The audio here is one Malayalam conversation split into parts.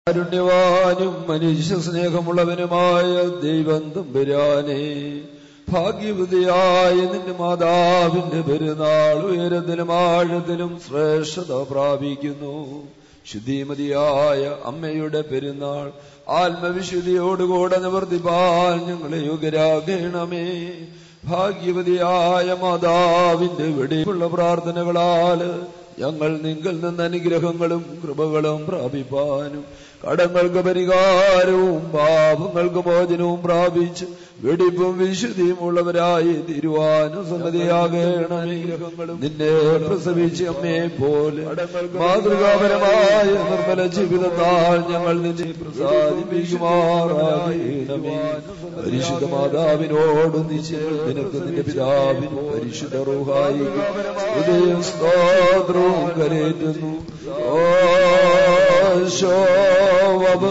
കാരുണ്യവാനും മനുഷ്യ സ്നേഹമുള്ളവനുമായ ദൈവം തമ്പുരാനെ ഭാഗ്യവതിയായ നിന്റെ മാതാവിന്റെ പെരുന്നാൾ ഉയരത്തിലും ആഴത്തിലും ശ്രേഷ്ഠത പ്രാപിക്കുന്നു ശുദ്ധിമതിയായ അമ്മയുടെ പെരുന്നാൾ ആത്മവിശുദ്ധിയോടുകൂടെ നിവർത്തിപ്പാൽ ഞങ്ങളെ യോഗ്യരാകണമേ ഭാഗ്യവതിയായ മാതാവിന്റെ വെടിപ്പുള്ള പ്രാർത്ഥനകളാൽ ഞങ്ങൾ നിങ്ങൾ നിന്ന് അനുഗ്രഹങ്ങളും കൃപകളും പ്രാപിപ്പാനും കടങ്ങൾക്ക് പരിഹാരവും പാപങ്ങൾക്ക് മോചനവും പ്രാപിച്ച് വെടിപ്പും വിശുദ്ധിയും ഉള്ളവരായി തിരുവാനും സമ്മതിയാകണമേ നിന്നെ പ്രസവിച്ച അമ്മയെ പോലെ മാതൃകാപരമായ നിർമ്മല ജീവിതത്താൽ ഞങ്ങൾ നിന്നെ പ്രസാദിപ്പിക്കുമാറാകണമേ പരിശുദ്ധ മാതാവിനോട് നിശ്ചയം നിനക്ക് നിന്റെ പിതാവിനും പരിശുദ്ധ റൂഹായി ഹൃദയം സ്തോത്രവും കരേറ്റുന്നു ഓ ശോഭ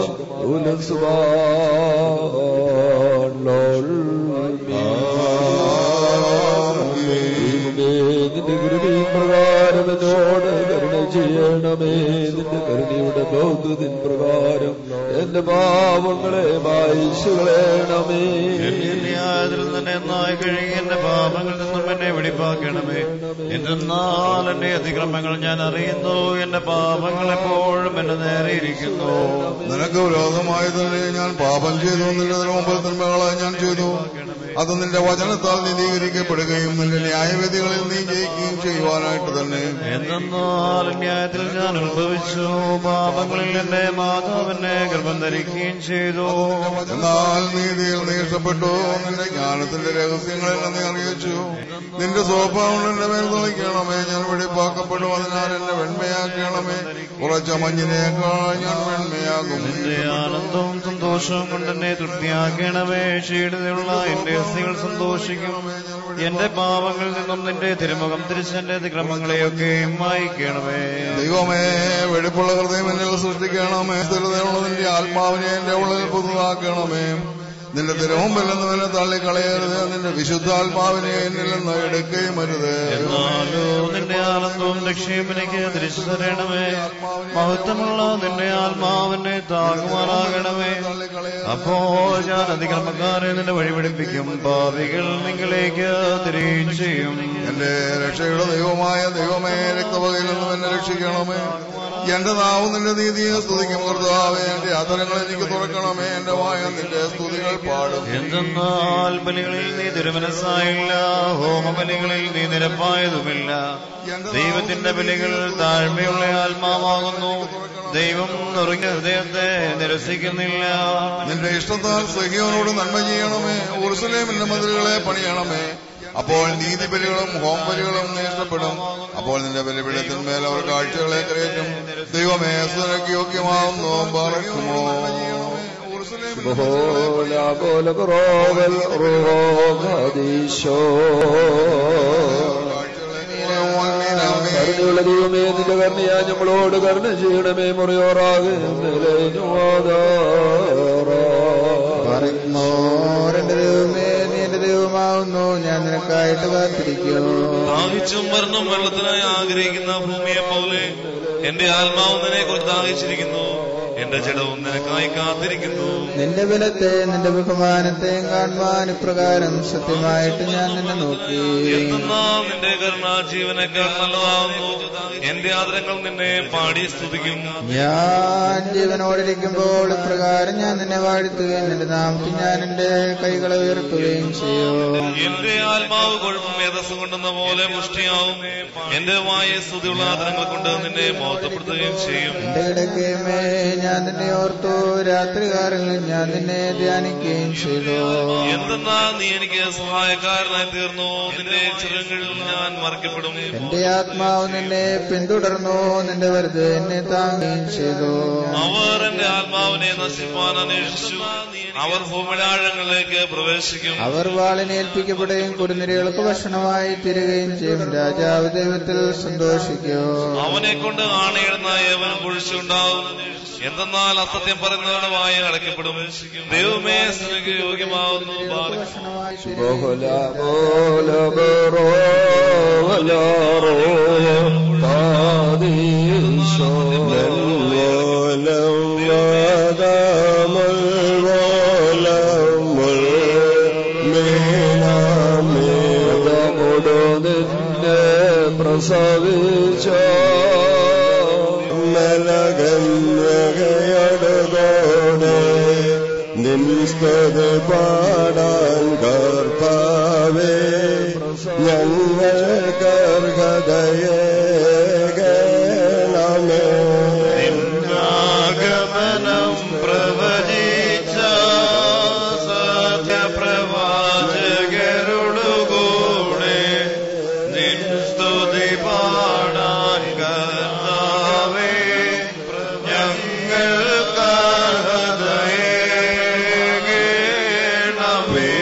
നിന്റെ കൃപയും പ്രകാരം എന്നോട് കരുണ ചെയ്യണമേ നിന്റെ കരുണയുടെ ബൗദ്ധത്തിൻ പ്രകാരം എന്റെ പാപങ്ങളെ വായിച്ചുകളയണമേ അതിൽ തന്നെ എന്നായി കഴുകി എന്റെ പാപങ്ങളിൽ നിന്നും എന്നെ വെടിപ്പാക്കണമേ എന്തെന്നാൽ എന്റെ അതിക്രമങ്ങൾ ഞാൻ അറിയുന്നു എന്റെ പാപങ്ങൾ എപ്പോഴും എന്റെ നേരെ ഇരിക്കുന്നു നിനക്ക് വിരോധമായി തന്നെ ഞാൻ പാപം ചെയ്തു നിന്റെ മുമ്പിൽ തിന്മകളെ ഞാൻ ചെയ്തു അത് നിന്റെ വചനത്താൽ നീതീകരിക്കപ്പെടുകയും നിന്റെ ന്യായവിധികളിൽ നീ ജയിക്കുകയും ചെയ്യുവാനായിട്ട് തന്നെ എന്തെന്നാൽ ന്യായത്തിൽ ഞാൻ ഉത്ഭവിച്ചു പാപങ്ങളിൽ എന്റെ മാതാവിനെ ഗർഭം ധരിക്കുകയും ചെയ്തു എന്നാൽ നീതിയിൽ നീ ഇഷ്ടപ്പെട്ടു നിന്റെ ജ്ഞാനത്തിന്റെ രഹസ്യങ്ങളിൽ നീ അറിയിച്ചു നിന്റെ സ്വഭാവം എന്റെ മേൽ തളിക്കണമേ ഞാൻ വെടിപ്പാക്കപ്പെടും അതിനാൽ എന്നെ വെണ്മയാക്കണമേ കുറച്ച മഞ്ഞിനേക്കാൾ ഞാൻ വെണ്മയാകും നിന്റെ ആനന്ദവും സന്തോഷവും കൊണ്ട് എന്നെ തൃപ്തിയാക്കണമേ ക്ഷീണിതയുള്ള എന്റെ അസ്ഥികൾ സന്തോഷിക്കും എന്റെ പാപങ്ങളിൽ നിന്നും നിന്റെ തിരുമുഖം തിരിച്ച് എന്റെ അതിക്രമങ്ങളെയൊക്കെ മായിക്കണമേ ദൈവമേ വെടിപ്പുള്ള ഹൃദയം എന്നിൽ സൃഷ്ടിക്കണമേ സ്ഥിരതയുള്ള നിന്റെ ആത്മാവിനെ എന്റെ ഉള്ളിൽ പുതുതാക്കണമേ നിന്റെ തിരുമുമ്പിൽ നിന്ന് എന്നെ തള്ളിക്കളയരുത് നിന്റെ വിശുദ്ധാത്മാവിനെ എന്നിൽ നിന്ന് എടുക്കുകയും അരുത് എന്നാലോ നിന്റെ ആനന്ദവും രക്ഷയും എനിക്ക് തിരിച്ചു തരണമേ മഹത്വമുള്ള നിന്റെ ആത്മാവിനെ താങ്ങുമാറാകണമേ അപ്പോൾ ഞാൻ അതിക്രമക്കാരെ നിന്റെ വഴി പഠിപ്പിക്കും പാപികൾ നിങ്ങളിലേക്ക് തിരികെയും ചെയ്യും എന്റെ രക്ഷയുടെ ദൈവമായ ദൈവമേ രക്തവകയിൽ നിന്നും എന്നെ രക്ഷിക്കണമേ എന്റെ നാവ് നിന്റെ നീതിയെ സ്തുതിക്കും കർത്താവേ എന്റെ അധരങ്ങൾ എനിക്ക് തുറക്കണമേ എന്റെ വായ നിന്റെ സ്തുതികൾ പാടും എന്തെന്നാൽ ബലികളിൽ നീ തിരുമനസ്സായില്ല ഹോമബലികളിൽ നീ നിരപ്പായതുമില്ല ദൈവത്തിന്റെ ബലികൾ താഴ്മയുള്ള ആത്മാവാകുന്നു ദൈവം നുറുങ്ങിയ ഹൃദയത്തെ നിരസിക്കുന്നില്ല നിന്റെ ഇഷ്ടത്താൽ സഹിയോനോട് നന്മ ചെയ്യണമേ ഉറുസലേമിന്റെ മതിലുകളെ പണിയണമേ അപ്പോൾ നീതിബലികളും ഹോംബലികളും നീ ഇഷ്ടപ്പെടും അപ്പോൾ നിന്റെ ബലിപീഠത്തിന്മേൽ അവർ കാഴ്ചകളെ കരയറ്റും ദൈവമേ സുരക്ക് യോഗ്യമാവുന്നു പറക്കുമോ ബഹോല ബോല കുറോവൽ റോഗീശോ കരുണയുള്ള ദൈവമേ നിന്റെ കരുണയാ ഞങ്ങളോട് കരുണ ചെയ്യണമേ മുറിയോറാകെ പറയുന്നോരെന്റെ ദൈവമേ നീ എന്റെ ദൈവമാവുന്നു ഞാൻ നിനക്കായിട്ട് കാത്തിരിക്കും ദാഹിച്ചും മരണം വെള്ളത്തിനായി ആഗ്രഹിക്കുന്ന ഭൂമിയെ പോലെ എന്റെ ആത്മാവ് നിന്നെ കുറിച്ച് ദാഹിച്ചിരിക്കുന്നു എന്റെ ജഡവും നിനക്കായി കാത്തിരിക്കുന്നു നിന്റെ ബലത്തെ നിന്റെ ബഹുമാനത്തെയും കാണുവാൻ ഇപ്രകാരം സത്യമായിട്ട് ഞാൻ നിന്നെ നോക്കി എന്തെന്നാ നിന്റെ കരുണ ജീവനേക്കാൾ നല്ലതാകുന്നു എന്റെ ആദരങ്ങൾ നിന്നെ പാടി സ്തുതിക്കും ഞാൻ ജീവനോടിരിക്കുമ്പോൾ ഇപ്രകാരം ഞാൻ നിന്നെ വാഴ്ത്തുകയും നിന്റെ നാമത്തിൽ ഞാൻ എന്റെ കൈകളെ ഉയർത്തുകയും ചെയ്യും എന്റെ ആത്മാവ് കൊഴുപ്പും മേധസ് കൊണ്ടെന്ന പോലെ മുഷ്ടിയാവും എന്റെ വായ സ്തുതിയുള്ള ആദരങ്ങൾ കൊണ്ട് നിന്നെ മഹത്വപ്പെടുത്തുകയും ചെയ്യും എന്റെ ഇടയ്ക്കേമേ ഞാൻ നിന്നെ ഓർത്തു രാത്രികാലങ്ങളിൽ ഞാൻ നിന്നെ ധ്യാനിക്കുകയും ചെയ്തു എന്തെന്നാ നീ എനിക്ക് സഹായക്കാരനായി തീർന്നു നിന്റെ ചിറങ്ങളിൽ ഞാൻ മറക്കപ്പെടും എന്റെ ആത്മാവ് നിന്നെ പിന്തുടർന്നു നിന്റെ വെറുതെ എന്നെ താങ്ങുകയും ചെയ്തു അവർ എന്റെ ആത്മാവിനെ നശിപ്പാൻ അന്വേഷിച്ചു അവർ ഭൂമിഴാഴങ്ങളിലേക്ക് പ്രവേശിക്കും അവർ വാളിനെ ഏൽപ്പിക്കപ്പെടുകയും കൊടുനിരകൾക്ക് ഭക്ഷണമായി തീരുകയും ചെയ്യും രാജാവ് ദൈവത്തിൽ സന്തോഷിക്കും അവനെ കൊണ്ട് ആണയിടുന്ന ഏവൻ കുഴിച്ചുണ്ടാവും എന്തെന്നാൽ അസത്യം പറയുന്നവരുടെ വായ അടയ്ക്കപ്പെടും ദൈവമേ സ്നേഹ യോഗ്യമാവുന്നു ഭാഗ്യം. ഭക്ഷണമായി ബഹുല ബോല ബറോല റോ പാദീശോ ോടോ നിന്നെ പ്രസവിച്ച മലകന്യകയടുകോടെ നിൻസ്തുതി പാടാൻ കർത്താവേ ഞങ്ങൾക്കർഹതയേകണമേ ആഗമനം പ്രവചിച്ച സത്യപ്രവാചകരോടുകൂടെ നിൻ സ്തുതി പാടാൻ കർത്താവേ ഞങ്ങൾക്കർഹതയേകണമേ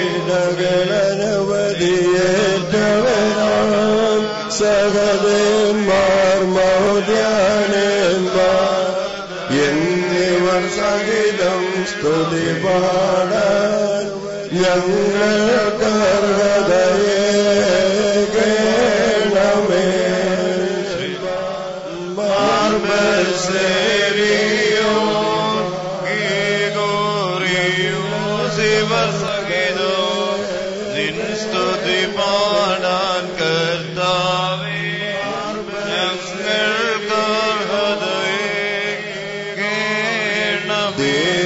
പീഡകളനവധിയേറ്റവരാം സഹദേന്മാർ മൗദ്യാനന്മാർ എന്നിവർ സഹിതം സ്തുതി പാടാൻ ഞങ്ങൾക്കർഹതയേകണമേ മാർബസേരിയോ ഗീഗോറിയോ ശിവസഹിതോ നിൻ സ്തുതി പാടാൻ കർത്താവേ ഞങ്ങൾക്കർഹതയേകണമേ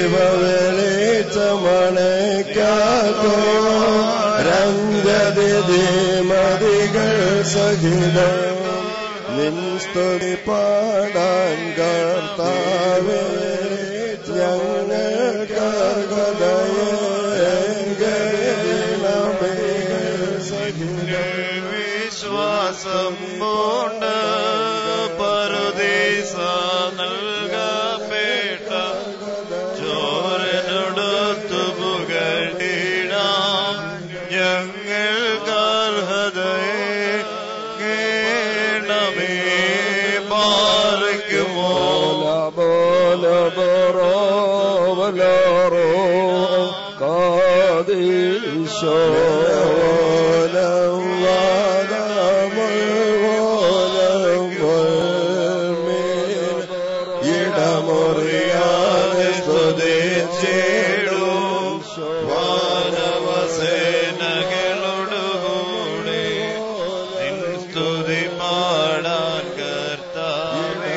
ദൈവവെളിച്ചമണയ്ക്കാക്കോ രംഗതിമതികൾ സഹിതം നിൻ സ്തുതി പാടാൻ കർത്താവേ ഞങ്ങൾക്കർഹതയേകണമേ സഹിതം വിശ്വാസം കൊണ്ട് പറുദീസ നൽകപ്പെട്ട ചോരനൊടുത്തു പുകഴിടാം ഞങ്ങൾക്കർഹതയെ കേണമേ പാലിക്കുമോ ബോല ബോറോ വലോറോ കാതീശോ ഇടമുറിയാതെ സ്തുതിച്ചിടും വാനവസേനകളോടുകൂടി നിൻ സ്തുതി പാടാൻ കർത്താവേ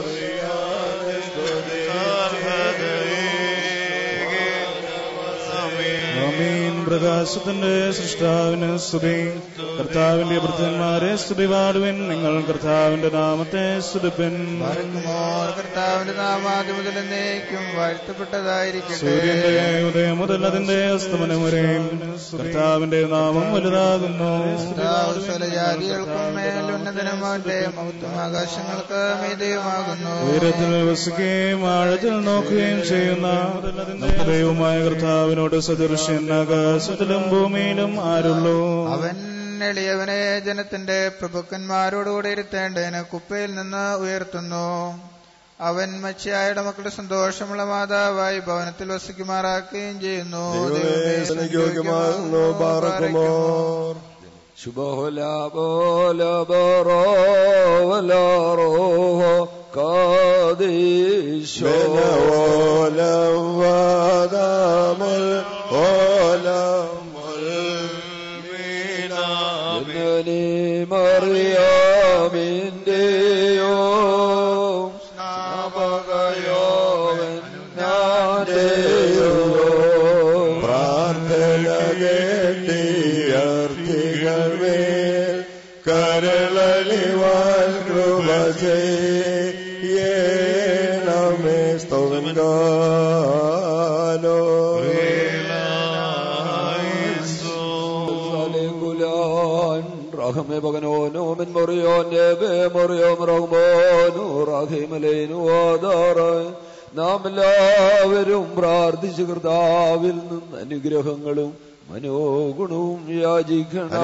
ആമീൻ പ്രകാശത്തിന്റെ സൃഷ്ടാവിന് സ്തുതി കർത്താവിന്റെ വൃദ്ധന്മാരെ സ്തുതി പാടുവിൻ നിങ്ങൾ കർത്താവിന്റെ നാമത്തെ സ്തുതിപ്പിൻ ബാരക്കുമോർ കർത്താവിന്റെ നാമാതി മുതൽ എന്നേക്കും വാഴ്ത്തപ്പെട്ടതായിരിക്കട്ടെ സൂര്യന്റെ ഉദയം മുതൽ അതിന്റെ അസ്തമനം വരെയും കർത്താവിന്റെ നാമം വലുതാകുന്നു കർത്താവ് സ്വലജാതികൾക്കും മേൽ ഉന്നതനും അവന്റെ മഹത്വം ആകാശങ്ങൾക്ക് മീതയുമാകുന്നു ഉയരത്തിൽ വസിക്കുകയും ആഴത്തിൽ നോക്കുകയും ചെയ്യുന്ന നമ്മുടെ ദൈവമായ കർത്താവിനോട് സദൃശ്യൻ ആകാശത്തിലും ഭൂമിയിലും ആരുള്ളൂ അവൻ എളിയവനെ ജനത്തിന്റെ പ്രഭുക്കന്മാരോടുകൂടി ഇരുത്തേണ്ടതിന് കുപ്പയിൽ നിന്ന് ഉയർത്തുന്നു അവൻ മച്ചിയായുടെ മക്കളുടെ സന്തോഷമുള്ള മാതാവായി ഭവനത്തിൽ വസിക്കുമാറാക്കുകയും ചെയ്യുന്നു ദൈവമേ, യോഗ്യമാകുന്നു ബാറക്കുമോർ ശുഭഹുല ബോല ബോറോ വലോറോ കാതീശോ ഓലം വാദാമൽ ഓലമുൽ എന്നീ മറിയാമിന്റെയോ സ്നാപകയോ ഞാനെയോ പ്രാർത്ഥന കേട്ടിയർത്തികൾ മേൽ കരളലിവാൽ കൃപ ചെയ്യണമേ സ്തോവൻകാലോ Salingulan, Rahame Bagano, Min Morion, Nebe Morion, Rahmonu, Rahim Aleinu, Adara, നാം എല്ലാവരും പ്രാർത്ഥിച്ചു കർത്താവിൽ നിന്ന് അനുഗ്രഹങ്ങളും മനോഗുണവും യാചിക്കണം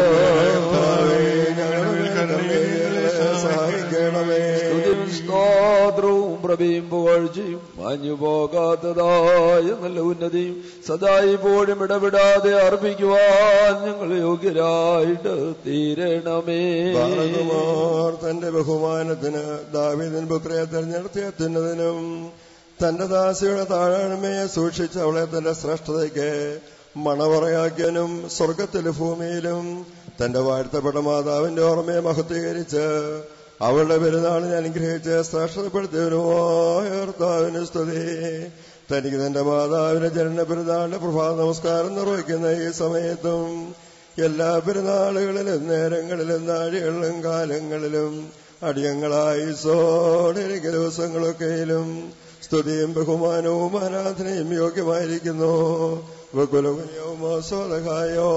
സഹായിക്കണമേ സ്തുതിയും സ്തോത്രവും പ്രഭയും പുകഴ്ചയും മാഞ്ഞു പോകാത്തതായ നല്ല ഉന്നതിയും സദാ ഇപ്പോഴും ഇടപെടാതെ അർപ്പിക്കുവാൻ ഞങ്ങൾ യോഗ്യരായിട്ട് തീരണമേ ബാറകുമാർ തന്റെ ബഹുമാനത്തിന് ദാവീദൻ പുത്രയെ തെരഞ്ഞെടുത്ത് എത്തുന്നതിനും തന്റെ ദാസിയുടെ താഴാഴ്മയെ സൂക്ഷിച്ച് അവളെ തന്റെ ശ്രേഷ്ഠതയ്ക്ക് മണവറയാക്കിയനും സ്വർഗത്തിലും ഭൂമിയിലും തന്റെ വാഴ്ത്തപ്പെട്ട മാതാവിന്റെ ഓർമ്മയെ മഹത്വീകരിച്ച് അവളുടെ പെരുന്നാളിനെ അനുഗ്രഹിച്ച് ശ്രേഷ്ഠതപ്പെടുത്തിയവനുമായ കർത്താവിന് സ്തുതി തനിക്ക് തന്റെ മാതാവിന്റെ ജനന പെരുന്നാളിന്റെ പ്രഭാത നമസ്കാരം നിർവഹിക്കുന്ന ഈ സമയത്തും എല്ലാ പെരുന്നാളുകളിലും നേരങ്ങളിലും നാഴികളിലും കാലങ്ങളിലും അടിയങ്ങളായി സോടിരിക്കുന്ന ദിവസങ്ങളൊക്കെയിലും സ്തുതിയും ബഹുമാനവും ആരാധനയും യോഗ്യമായിരിക്കുന്നു വകുലകുനിയവുമോസോദഹായോ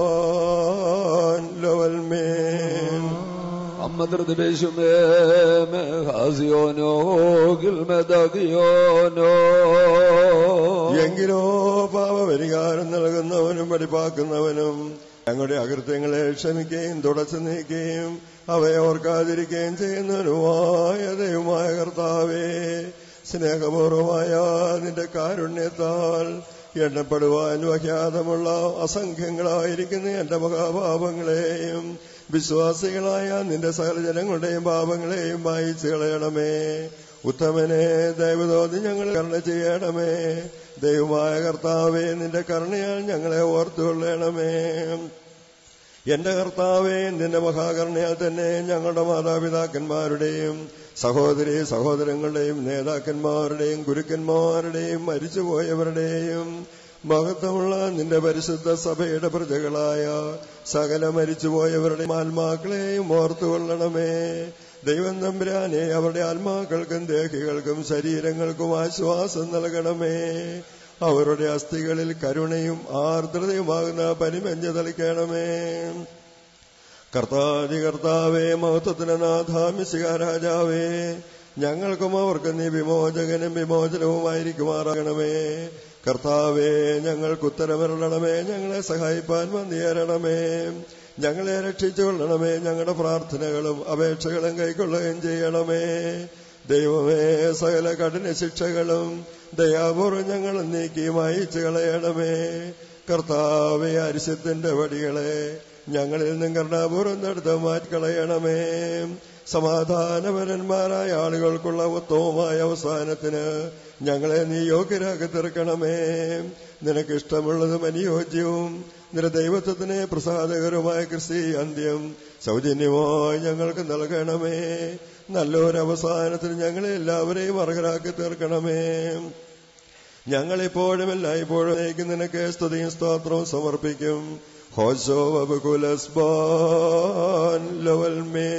ലോവൽമേൻ أمد بشمام خازيونو قلمدقيونو എങ്കിലോ പാപപരിഹാരം നൽകുന്നവനും പഠിപ്പാക്കുന്നവനും ഞങ്ങളുടെ അകൃത്യങ്ങളെ ക്ഷമിക്കുകയും തുടച്ചു നീക്കുകയും അവയെ ഓർക്കാതിരിക്കുകയും ചെയ്യുന്നവനുമായ ദൈവമായ കർത്താവേ സ്നേഹപൂർവമായ നിന്റെ കാരുണ്യത്താൽ എണ്ണപ്പെടുവാൻ വഖ്യാതമുള്ള അസംഖ്യങ്ങളായിരിക്കുന്ന എന്റെ മഹാപാപങ്ങളെയും വിശ്വാസികളായ നിന്റെ സകല ജനങ്ങളുടെയും പാപങ്ങളെയും വായിച്ചു കളയണമേ ഉത്തമനെ ദൈവതോതി ഞങ്ങൾ കരുണ ചെയ്യണമേ ദൈവമായ കർത്താവേ നിന്റെ കരുണയാൽ ഞങ്ങളെ ഓർത്തുകൊള്ളണമേ എന്റെ കർത്താവേ നിന്റെ മഹാകരുണയാൽ തന്നെ ഞങ്ങളുടെ മാതാപിതാക്കന്മാരുടെയും സഹോദരി സഹോദരങ്ങളുടെയും നേതാക്കന്മാരുടെയും ഗുരുക്കന്മാരുടെയും മരിച്ചുപോയവരുടെയും മഹത്വമുള്ള നിന്റെ പരിശുദ്ധ സഭയുടെ പ്രജകളായ സകല മരിച്ചുപോയവരുടെയും ആത്മാക്കളെയും ഓർത്തുകൊള്ളണമേ ദൈവം തമ്പുരാനെ അവരുടെ ആത്മാക്കൾക്കും ദേഹികൾക്കും ശരീരങ്ങൾക്കും ആശ്വാസം നൽകണമേ അവരുടെ അസ്ഥികളിൽ കരുണയും ആർദ്രതയുമാകുന്ന പരിമഞ്ഞ് തളിക്കണമേ കർത്താതി കർത്താവേ മഹത്വത്തിന് നാഥാമിശിക രാജാവേ ഞങ്ങൾക്കും അവർക്കും നീ വിമോചകനും വിമോചനവുമായിരിക്കുമാറാകണമേ കർത്താവേ ഞങ്ങൾക്ക് ഉത്തരമരണമേ ഞങ്ങളെ സഹായിപ്പാൻ വന്നേരണമേ ഞങ്ങളെ രക്ഷിച്ചുകൊള്ളണമേ ഞങ്ങളുടെ പ്രാർത്ഥനകളും അപേക്ഷകളും കൈക്കൊള്ളുകയും ചെയ്യണമേ ദൈവമേ സകല കഠിന ശിക്ഷകളും ദയാപൂർവം ഞങ്ങൾ നീക്കി മായിച്ചു കളയണമേ കർത്താവെ അരിശത്തിന്റെ വടികളെ ഞങ്ങളിൽ നിന്നും കരുണാപൂർവം നടത്ത് മാറ്റിക്കളയണമേ സമാധാനപരന്മാരായ ആളുകൾക്കുള്ള ഉത്തമമായ അവസാനത്തിന് ഞങ്ങളെ നീ യോഗ്യരാക്കി തീർക്കണമേ നിനക്കിഷ്ടമുള്ളതും അനുയോജ്യവും നിന്റെ ദൈവത്വത്തിന് പ്രസാദകരമായ കൃഷി അന്ത്യം സൗജന്യമായി ഞങ്ങൾക്ക് നൽകണമേ നല്ലൊരവസാനത്തിന് ഞങ്ങളെ എല്ലാവരെയും അർഹരാക്കി തീർക്കണമേ ഞങ്ങളിപ്പോഴും എല്ലായ്പ്പോഴും നയിക്കും നിനക്ക് സ്തുതിയും സ്തോത്രവും സമർപ്പിക്കും ഹോശോ വബുകുലസ്ബാൻ ലവൽമേ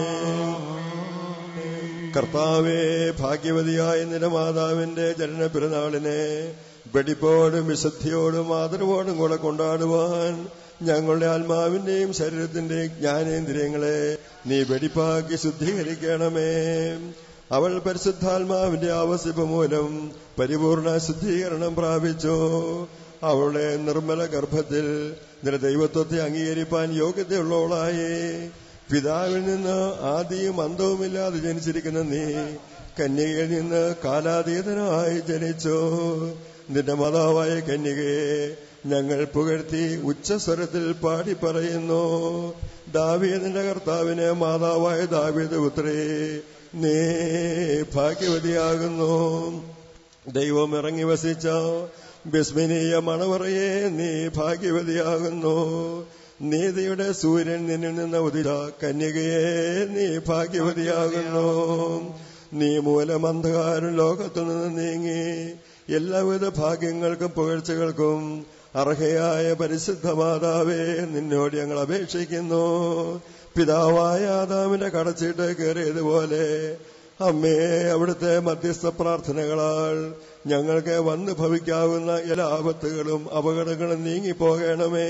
കർത്താവേ ഭാഗ്യവതിയായ നിന്റെ മാതാവിന്റെ ജനന പെരുന്നാളിനെ വെടിപ്പോടും വിശുദ്ധിയോടും ആദരവോടും കൂടെ കൊണ്ടാടുവാൻ ഞങ്ങളുടെ ആത്മാവിന്റെയും ശരീരത്തിന്റെയും ജ്ഞാനേന്ദ്രിയങ്ങളെ നീ വെടിപ്പാക്കി ശുദ്ധീകരിക്കണമേ അവൾ പരിശുദ്ധാത്മാവിന്റെ ആവസിപ്പ് മൂലം പരിപൂർണ ശുദ്ധീകരണം പ്രാപിച്ചു അവളുടെ നിർമ്മല ഗർഭത്തിൽ നിന്റെ ദൈവത്വത്തെ അംഗീകരിപ്പാൻ യോഗ്യതയുള്ളവളായി പിതാവിൽ നിന്ന് ആദിയും അന്തവുമില്ലാതെ ജനിച്ചിരിക്കുന്ന നീ കന്യകയിൽ നിന്ന് കാലാതീതനായി ജനിച്ചു നിന്റെ മാതാവായ കന്യകയെ ഞങ്ങൾ പുകഴ്ത്തി ഉച്ചസ്വരത്തിൽ പാടി പറയുന്നു ദാവീദിന്റെ കർത്താവിന് മാതാവായ ദാവീദ് പുത്രി നീ ഭാഗ്യവതിയാകുന്നു ദൈവം ഇറങ്ങി വസിച്ച ബിസ്മിനീയ മണവറയെ നീ ഭാഗ്യവതിയാകുന്നു നീതിയുടെ സൂര്യൻ നിന്നിൽ നിന്ന് ഉദിച്ച കന്യകയെ നീ ഭാഗ്യവതിയാകുന്നു നീ മൂലം അന്ധകാരം ലോകത്തു നിന്ന് നീങ്ങി എല്ലാവിധ ഭാഗ്യങ്ങൾക്കും പുകഴ്ചകൾക്കും അർഹയായ പരിശുദ്ധ മാതാവേ നിന്നോട് ഞങ്ങൾ അപേക്ഷിക്കുന്നു പിതാവായ ആദാമിന്റെ കടച്ചിട്ട് കയറിയതുപോലെ അമ്മേ അവിടുത്തെ മധ്യസ്ഥ പ്രാർത്ഥനകളാൽ ഞങ്ങൾക്ക് വന്നു ഭവിക്കാവുന്ന എല്ലാ ആപത്തുകളും അപകടങ്ങളും നീങ്ങിപ്പോകണമേ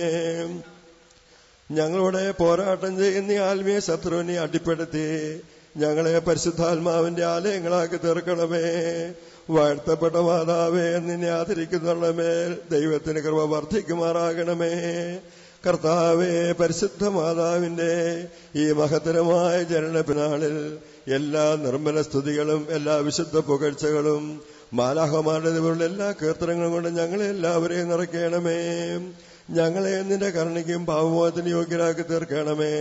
ഞങ്ങളുടെ പോരാട്ടം ചെയ്യുന്ന ആത്മീയ ശത്രുവിനെ അടിപ്പെടുത്തി ഞങ്ങളെ പരിശുദ്ധാത്മാവിന്റെ ആലയങ്ങളാക്കി തീർക്കണമേ വാഴ്ത്തപ്പെട്ട മാതാവേ നിന്നെ ആദരിക്കുന്നുള്ള മേൽ ദൈവത്തിന് കൃപ വർദ്ധിക്കുമാറാകണമേ കർത്താവേ പരിശുദ്ധ മാതാവിന്റെ ഈ മഹത്തരമായ ജനനപ്പിനാളിൽ എല്ലാ നിർമ്മല സ്തുതികളും എല്ലാ വിശുദ്ധ പുകഴ്ചകളും മാലാഹമാരുടെ ദിവസമുള്ള എല്ലാ കീർത്തനങ്ങളും കൊണ്ട് ഞങ്ങളെ എല്ലാവരെയും നിറയ്ക്കണമേ ഞങ്ങളെ നിന്റെ കരുണയ്ക്കും പാവമോഹത്തിന് യോഗ്യരാക്കി തീർക്കണമേ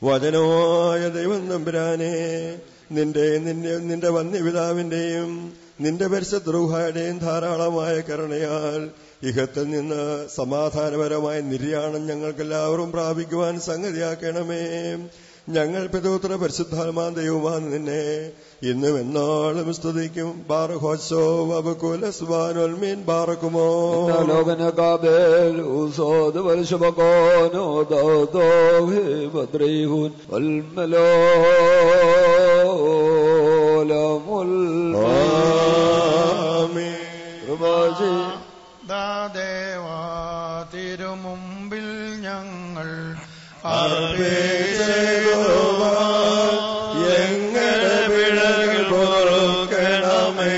വചനമായ ദൈവം നമ്പുരാനെ നിന്റെ നിന്റെ നിന്റെ വന്യപിതാവിന്റെയും നിന്റെ പരിശുദ്രൂഹായുടെയും ധാരാളമായ കരുണയാൽ ഇഹത്തിൽ നിന്ന് സമാധാനപരമായ നിര്യാണം ഞങ്ങൾക്കെല്ലാവരും പ്രാപിക്കുവാൻ സംഗതിയാക്കണമേ ഞങ്ങൾ പിതോത്ര പരിശുദ്ധാത്മാ ദൈവമാൻ നിന്നെ ഇന്നും എന്നാളും സ്തുതിക്കും ബാറഹോസോ വബുക്കുലസ്വാനൊൽമീൻ ബാറക്കുമോ ലോകന കാബേൽ ഉസോദ് വൽശുബകോനോ ദോഹി ബദ്രീഹുൻ വൽമലോലമുൽ ആമേൻ കൃപാചി ദാദേവാ തിരുമുമ്പിൽ ഞങ്ങൾ എങ്ങനെ പിഴകൾ പൊറുക്കണമേ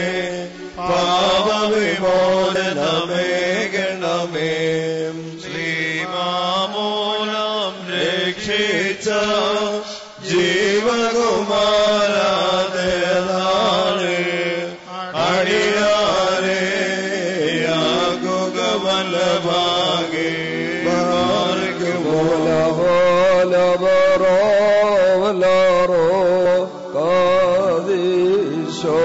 പാപവിമോചനമേ ഗണമേ ശ്രീമാമൂലം രക്ഷിച്ച ജീവകുമാരാദേതാണ് അടിയാരേ യാകുക വല്ലഭാഗേ മാർഗമോ ലബറോ വലറോ കാദീശോ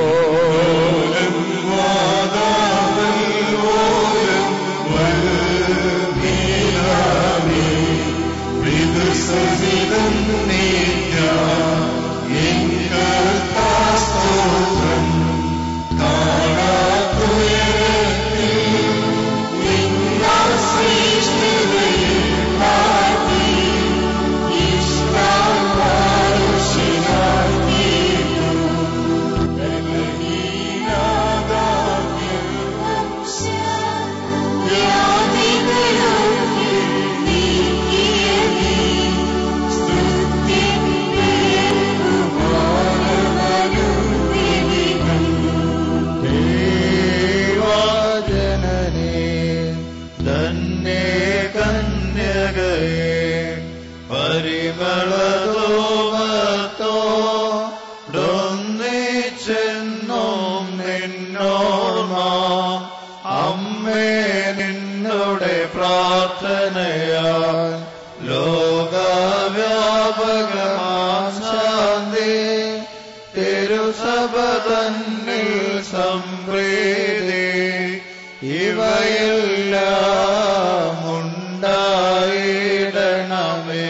ജനനേ തന്നെ കന്യകയെ പരിമളതോമത്തോടൊന്നിച്ചെന്നും നിന്നോർമ്മ അമ്മേ നിന്നുടെ പ്രാർത്ഥനയാൽ ലോകവ്യാപകമാം ശാന്തി തിരുസഭ തന്നിൽ സംപ്രീതി ഇവയെല്ലാം ഉണ്ടായിടണമേ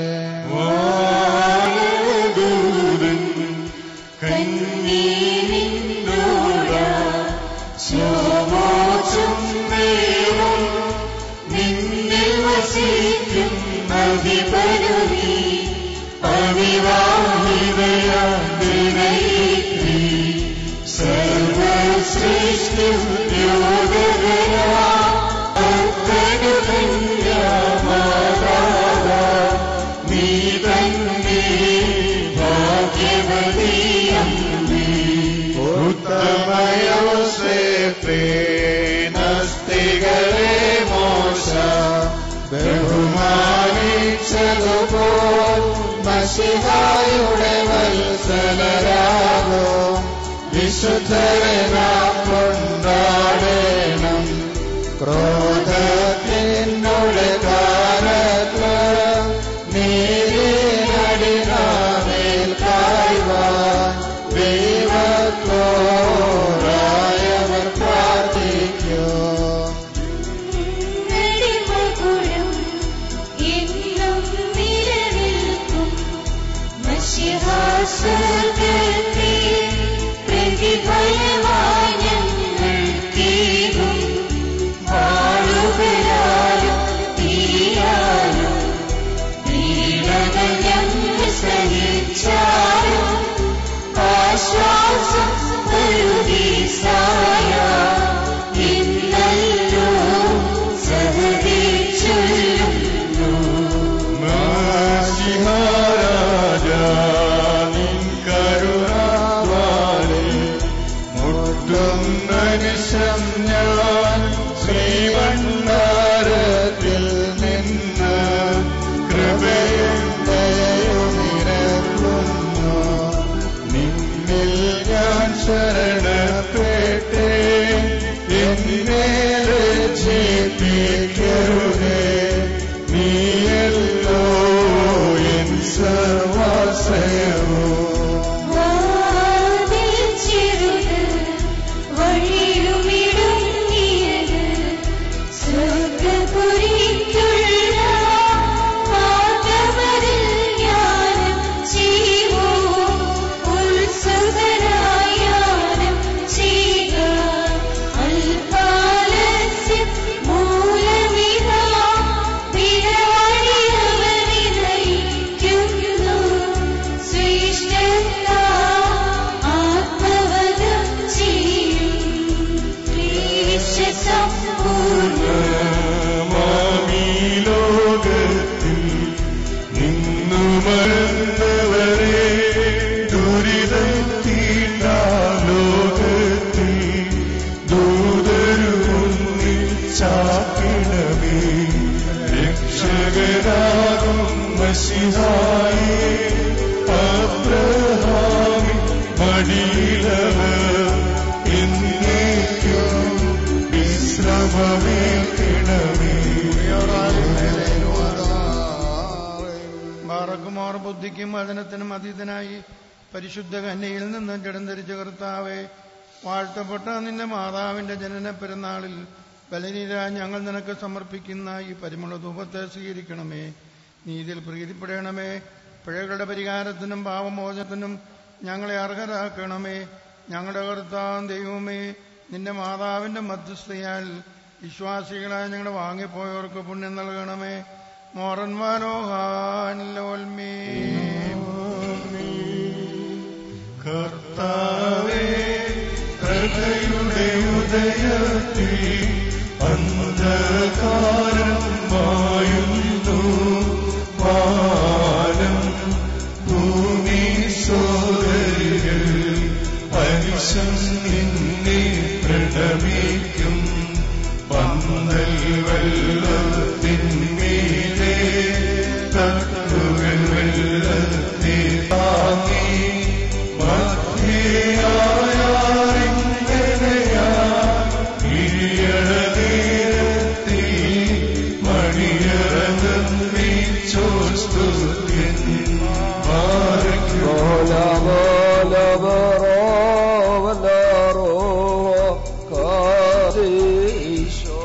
ഉത്തമയോസ്തേനസ്തികളെ മോശ ബഹുമാനിച്ചതുപോൽ മഷിഹായുടെ വത്സലരാകോ വിശുദ്ധരെ നാം കൊണ്ടാടേണം ക്രോധത്തിനുടെ കാലത്ത് നീതിനടിനാമേൽ കായ്വാൻ ദൈവത്തോറായവർ പ്രാർത്ഥിക്കൂ എന്നും നിലനിൽക്കും മഷിഹാസ്വർഗത്തെ പ്രതിഫലമായി ഞങ്ങൾക്കേകും വാളുകളാലും തീയാലും പീഡകൾ ഞങ്ങൾ സഹിച്ചാലും ആശ്വാസം പരുദീസായ ഇന്നല്ലോ സഹതി ചൊല്ലുന്നു മുട്ടുന്നനിശം ഞാൻ ശ്രീവണ്ണാരത്തിൽ നിന്ന് കൃപയും ദയയും നിരക്കുന്നു നിന്നിൽ ഞാൻ ശരണപ്പെട്ടേ എന്നെ രക്ഷിപ്പിക്കരുതേ നീയല്ലോ എൻ സർവാശ്രയവും വാതിൽ ചെറുത് മാമീ ലോകത്തിൽ നിന്നു മറന്നവരെ ദുരിതം തീണ്ട ലോകത്തിൽ ദൂതരുമുന്നിൽ ചാക്കിടമേ രക്ഷകനാകും മഷിഹായേ അബ്രഹാമിൻ മടിയിലവർ എന്നേക്കും വിശ്രമമേൽക്കണമേ ബാറക്കുമാർ ബുദ്ധിക്കും വചനത്തിനും അതീതനായി പരിശുദ്ധ കന്യയിൽ നിന്ന് ജഡം ധരിച്ച കർത്താവെ വാഴ്ത്തപ്പെട്ട നിന്റെ മാതാവിന്റെ ജനന പെരുന്നാളിൽ ബലനീര ഞങ്ങൾ നിനക്ക് സമർപ്പിക്കുന്ന ഈ പരിമള ധൂപത്തെ സ്വീകരിക്കണമേ നീതിയിൽ പ്രീതിപ്പെടണമേ പിഴകളുടെ പരിഹാരത്തിനും പാവമോചനത്തിനും ഞങ്ങളെ അർഹരാക്കണമേ ഞങ്ങളുടെ കർത്താവ് ദൈവമേ നിന്റെ മാതാവിന്റെ മധ്യസ്ഥയാൽ വിശ്വാസികളായ ഞങ്ങളുടെ വാങ്ങിപ്പോയവർക്ക് പുണ്യം നൽകണമേ മോറൻ മനോഹാനിലോൽമേ കർത്താവേ പ്രഭയുടെ ഉദയത്തിൽ അന്ധകാരം വായുന്നു വാനം ഭൂമി സോദരികൾ അരിശം നിന്നെ പ്രണമിക്കും പന്തൽ വെള്ളത്തിന്മീതെ തട്ടുകൾ വെള്ളത്തെ താങ്ങി മധ്യയായാറിങ്ങനെയാ ഇഴിയഴനേരത്തിൽ മണിയറങ്ങീച്ചോർ സ്തുത്യൻ Hola, hola, bro, hola, ro, kadisho.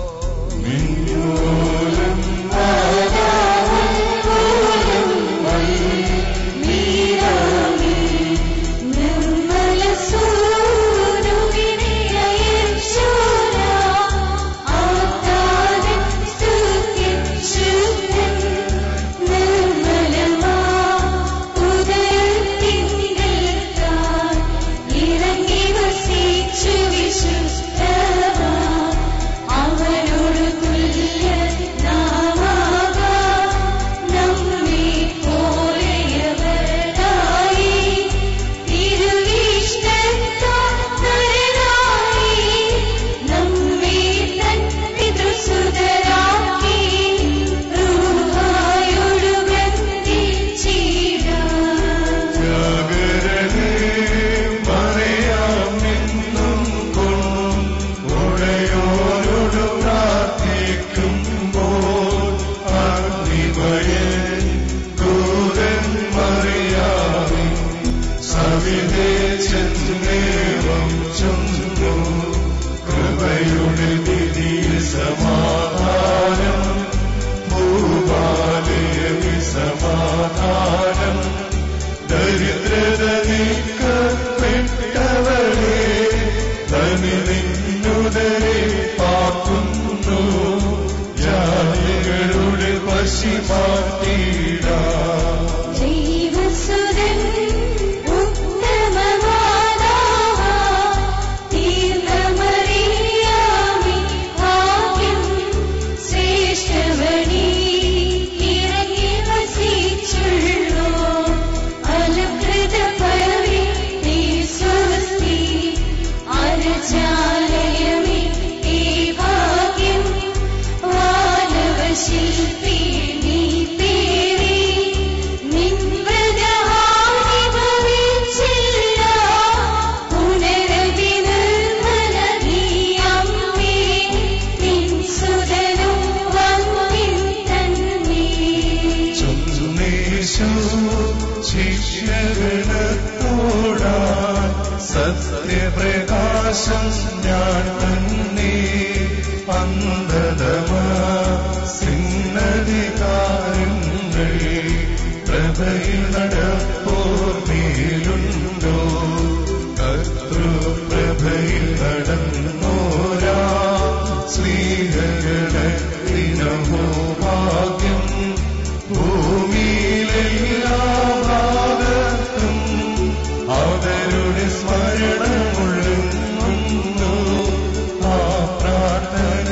മിന്നോലം Nirmala സൂര്യനെ അയച്ചോര ആത്താതൻ സ്തുതിച്ചുതൻ നിർമ്മലമാ ഉദയത്തിങ്കൽ താൻ ഇറങ്ങി വസിച്ചു വിശുദ്ധമാ അവനോട് തുല്യ നാമാകാം നമ്മെ പോലെയവരായി തിരുവിഷ്ണത്താൽ നരനായി നമ്മെ തൻ പിതൃസുതരാക്കി റൂഹായോടു ബന്ധിച്ചിടാം ജാഗരണേ പറയാമെന്നും കൊണ്ടും ഉടയോരോട് പ്രാർത്ഥിക്കുമ്പോൾ അഗ്നിഭയൻ ദൂതൻ മറിയാമി സവിതേ ചെന്നേവം ചൊന്നു കൃപയുടെ നിധിയിൽ സമാധാനം ഭൂപാലയ സമാധാനം ദരിദ്രത നീക്കപ്പെട്ടവരെ തനി നിന്നുദരെ പാക്കുന്നു ജാതികളുടെ പശി മാറ്റിയിടാ ദൈവസുതൻ ഉത്തമമാതാവ തീർന്നമറിയാമി ഭാഗ്യം ശ്രേഷ്ഠവണി ഇറങ്ങി വസിച്ചുള്ളോ അലകൃത പരവി നീ സ്വസ്തി അരചാലയമേ ഈ ഭാഗ്യം വാനവശില്പി നീ പേരി നിൻവ്രതഹാനി ഭവിച്ചില്ല പുനരവി നിർമ്മല നീ അമ്മേ നിൻ സുതനും വന്നിൻ തന്നെ ചൊന്നേശു ശിഷ്യഗണത്തോടാ സത്യപ്രകാശം ഞാൻ തന്നെ അന്ധതമാ സിന്നധികാരങ്ങൾ പ്രഭയിൽ നടപ്പോർ മേലുണ്ടോ കർത്തൃപ്രഭയിൽ നടന്നോരാ ശ്രീഹഗണത്തിനഹോ ഭാഗ്യം ഭൂമിയിലെല്ലാ ഭാഗത്തും അവരുടെ സ്മരണമുള്ളുന്നു ആ പ്രാർത്ഥന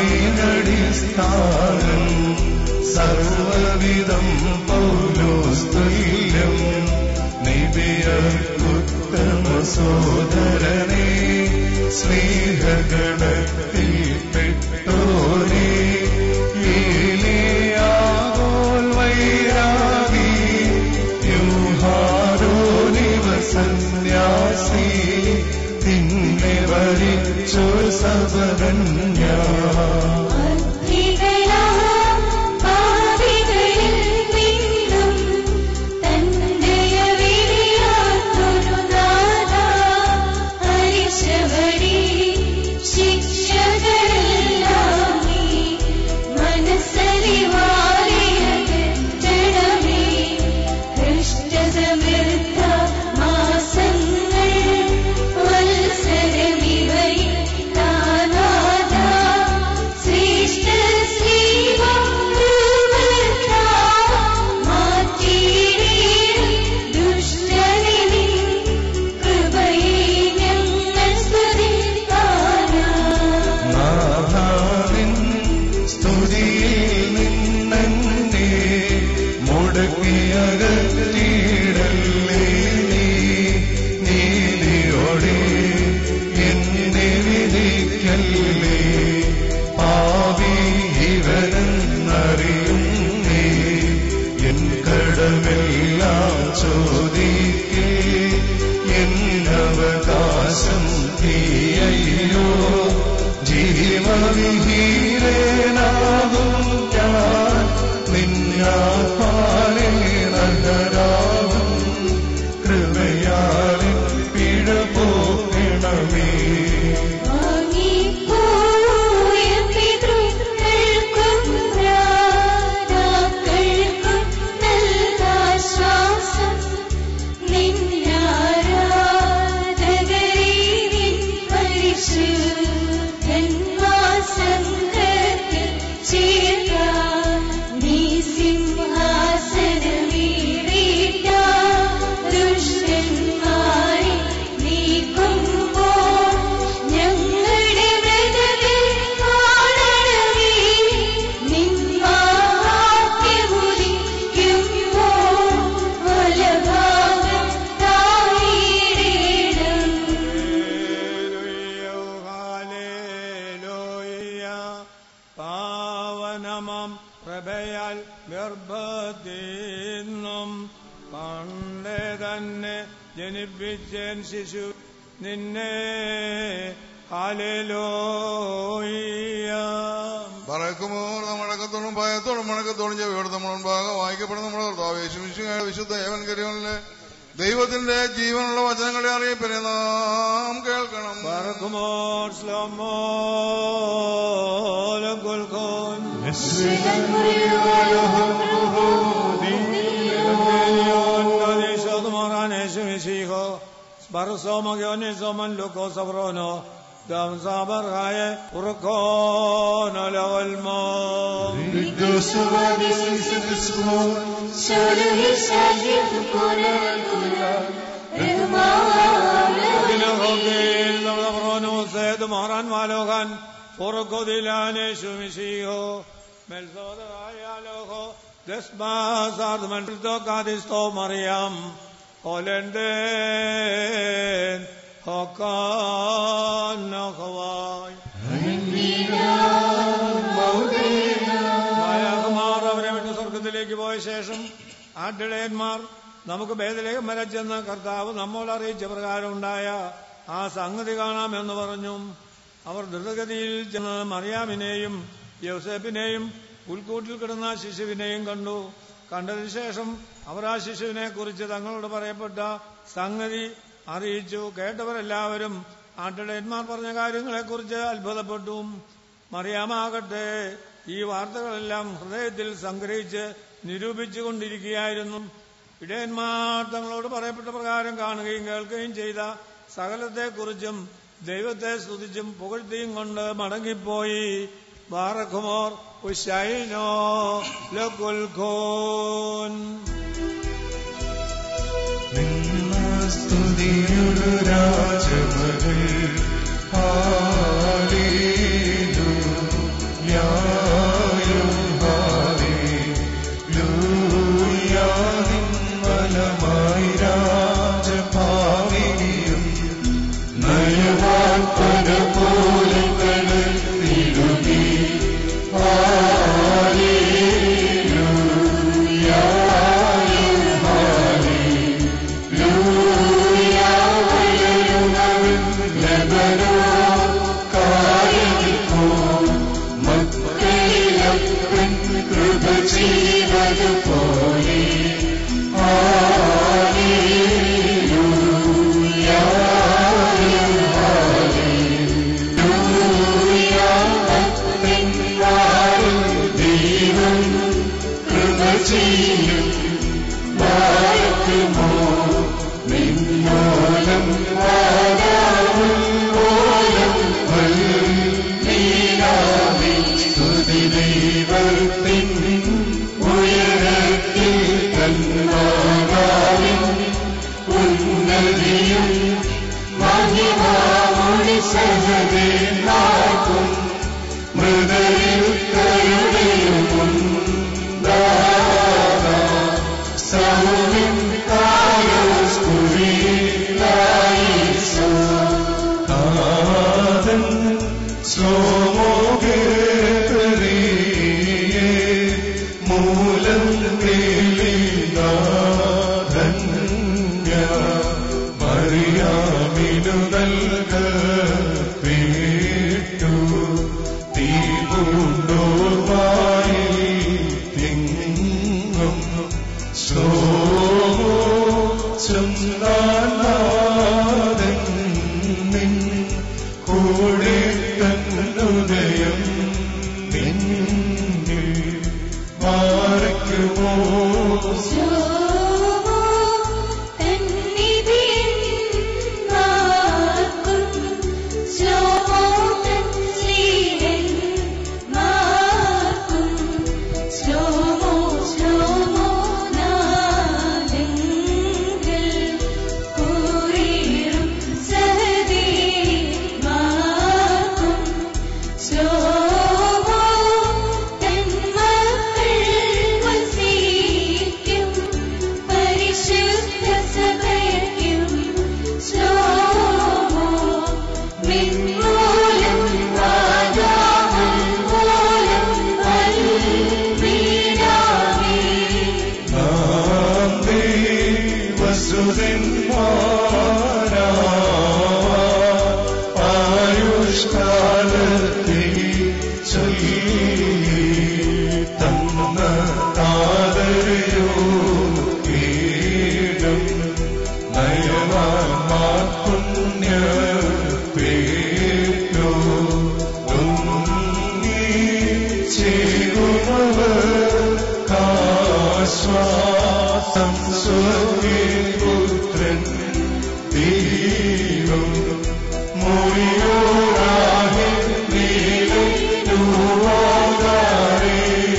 വാനിനടിസ്ഥാനം സർവവിധം പൗലോസ്തുല്യം നിബിയർക്കുത്തമ സോദരനെ സ്നേഹഗണത്തിൽ പെട്ടോനെ ഏലിയാകോൽ വൈരാഗി യൂഹാരോനിവ സന്യാസി തിന്നെ വരിച്ചോ സബരന്യ ശ്രേഷ്ഠ നാഥാവിൻ സ്തുതിയിൽ നിന്നെ മുടക്കിയകറ്റിയിടല്ലേ നീ നീതിയോടെ എന്നെ വിധിക്കല്ലേ പാവി ഇവനെന്നറിയുന്നേ എൻ കടമെല്ലാം ചോദിക്കേ എന്നവകാശം തീയയ്യോ ജീവവിഹീരനാകും ഞാൻ നിന്നാലെ നഗരാകും കൃപയാലെ പിഴ പോകണമേ ദുഷ്ടന്മാരെ നീക്കുമ്പോൾ ഞങ്ങളുടെ വ്രതത്തിൽ കാണണമേ നിന്മാഹാത്മ്യമുദിക്കുമ്പോൾ വലഭാഗം താഴേടേണം പാവനമം പ്രഭയാൽ ഗർഭത്തിന്നും പണ്ടേ തന്നെ ജനിപ്പിച്ചേൻ ശിശു നിന്നെ ഹാലേലോയ്യ പറക്കുമോ മടക്കത്തോടും ഭയത്തോടും മടക്കത്തോടും ചെവിയോട് നമ്മൾ മുൻപാകെ വായിക്കപ്പെടുന്ന നമ്മുടെ കർത്താവ് യേശുമിശിഹായ വിശുദ്ധ ഏവൻ കരിയോനിലെ ദൈവത്തിന്റെ ജീവനുള്ള വചനങ്ങളെ അറിയിപ്പിനെ നാം കേൾക്കണം പറക്കുമോർ സ്ലോമോ ലഗുൽഖോൻ Barsomagionisoman Luko Sabrono, Dam Sabarhaye, Urkono Lavalmo. Dinahogil, Lavrono, Sed, Moran Malogan, Urkodilane, Shumishiho, Melzodaya Loho, Desmas, Ardmanto, Gadisto, Mariam, Holenden, Hokan, Nahawai. മായാകുമാർ അവരെ വിട്ട് സ്വർഗത്തിലേക്ക് പോയ ശേഷം ആട്ടിടയന്മാർ നമുക്ക് ഭേദലേഖം വരെ ചെന്ന് കർത്താവ് നമ്മോട് അറിയിച്ച പ്രകാരം ഉണ്ടായ ആ സംഗതി കാണാമെന്ന് പറഞ്ഞു അവർ ദ്രുതഗതിയിൽ ചെന്ന് മറിയാമിനെയും യോസേപ്പിനെയും പുൽക്കൂട്ടിൽ കിടന്ന ശിശുവിനെയും കണ്ടു കണ്ടതിന് ശേഷം അവർ ആ ശിശുവിനെ കുറിച്ച് തങ്ങളോട് പറയപ്പെട്ട സംഗതി അറിയിച്ചു കേട്ടവരെല്ലാവരും ആട്ടിടയന്മാർ പറഞ്ഞ കാര്യങ്ങളെക്കുറിച്ച് അത്ഭുതപ്പെട്ടു മറിയാമാകട്ടെ ഈ വാർത്തകളെല്ലാം ഹൃദയത്തിൽ സംഗ്രഹിച്ച് നിരൂപിച്ചുകൊണ്ടിരിക്കുകയായിരുന്നു ഇടയന്മാർ തങ്ങളോട് പറയപ്പെട്ട പ്രകാരം കാണുകയും കേൾക്കുകയും ചെയ്ത സകലത്തെക്കുറിച്ചും ദൈവത്തെ സ്തുതിച്ചും പുകഴ്ത്തിയും കൊണ്ട് മടങ്ങിപ്പോയി ബാറഖുമോർ ഉശൈനോ ലകുൽഖോൻ സ്തുതിയൊരു രാജമകൾ ഹാലേലു മറിയാമിൻ സ്തുതി ദൈവത്തിൻ ഉയരത്തിൽ കന്മാവിൻ ഉന്നതിയും മഹിമാമൊഴി സഹതേ നാക്കും മൃദരിൽ കരുണയും സൗമ്യം കാലോസ്കുരിലായിസോ നാഥൻ സോമോഗേതരീയേ മൂലം കേളിനാഥന്യ മറിയാമിനു നൽകപ്പെട്ടു തീപൂണ്ടോർവായി തിങ്ങും സോമോ ചന്ദ്രനാഥൻ നിൻ കൂടെ തന്നുദയം നിന്നിൽ മാറിക്കുമോ ശോഭോ തന്നിധിയന്മാർക്കും ശോഭോ തൻസ്ലീഹന്മാർക്കും ശോഭോ ശോഭോ നാദങ്ങൾ കൂറിയിടും സഹദേമാർക്കും ശോഭോ തന്മക്കൾ വസിക്കും പരിശുദ്ധ സഭയ്ക്കും ശോഭോ മിൻമൂലം വാദാമം മൂലം വൽമീനാമേ നാം വസുരന്മാരാ ആയുഷ്കാലത്തെ ചൊല്ലി തന്ന താതരയോ കീടം നയമാത്മപുണ്യ പേരോ ഒന്നീ ചേരുമവർ കാശ്വാസം സ്വർഗീപുത്രൻ ദൈവം മൊഴിയോരാകെ നീലും ൂവാകാരേ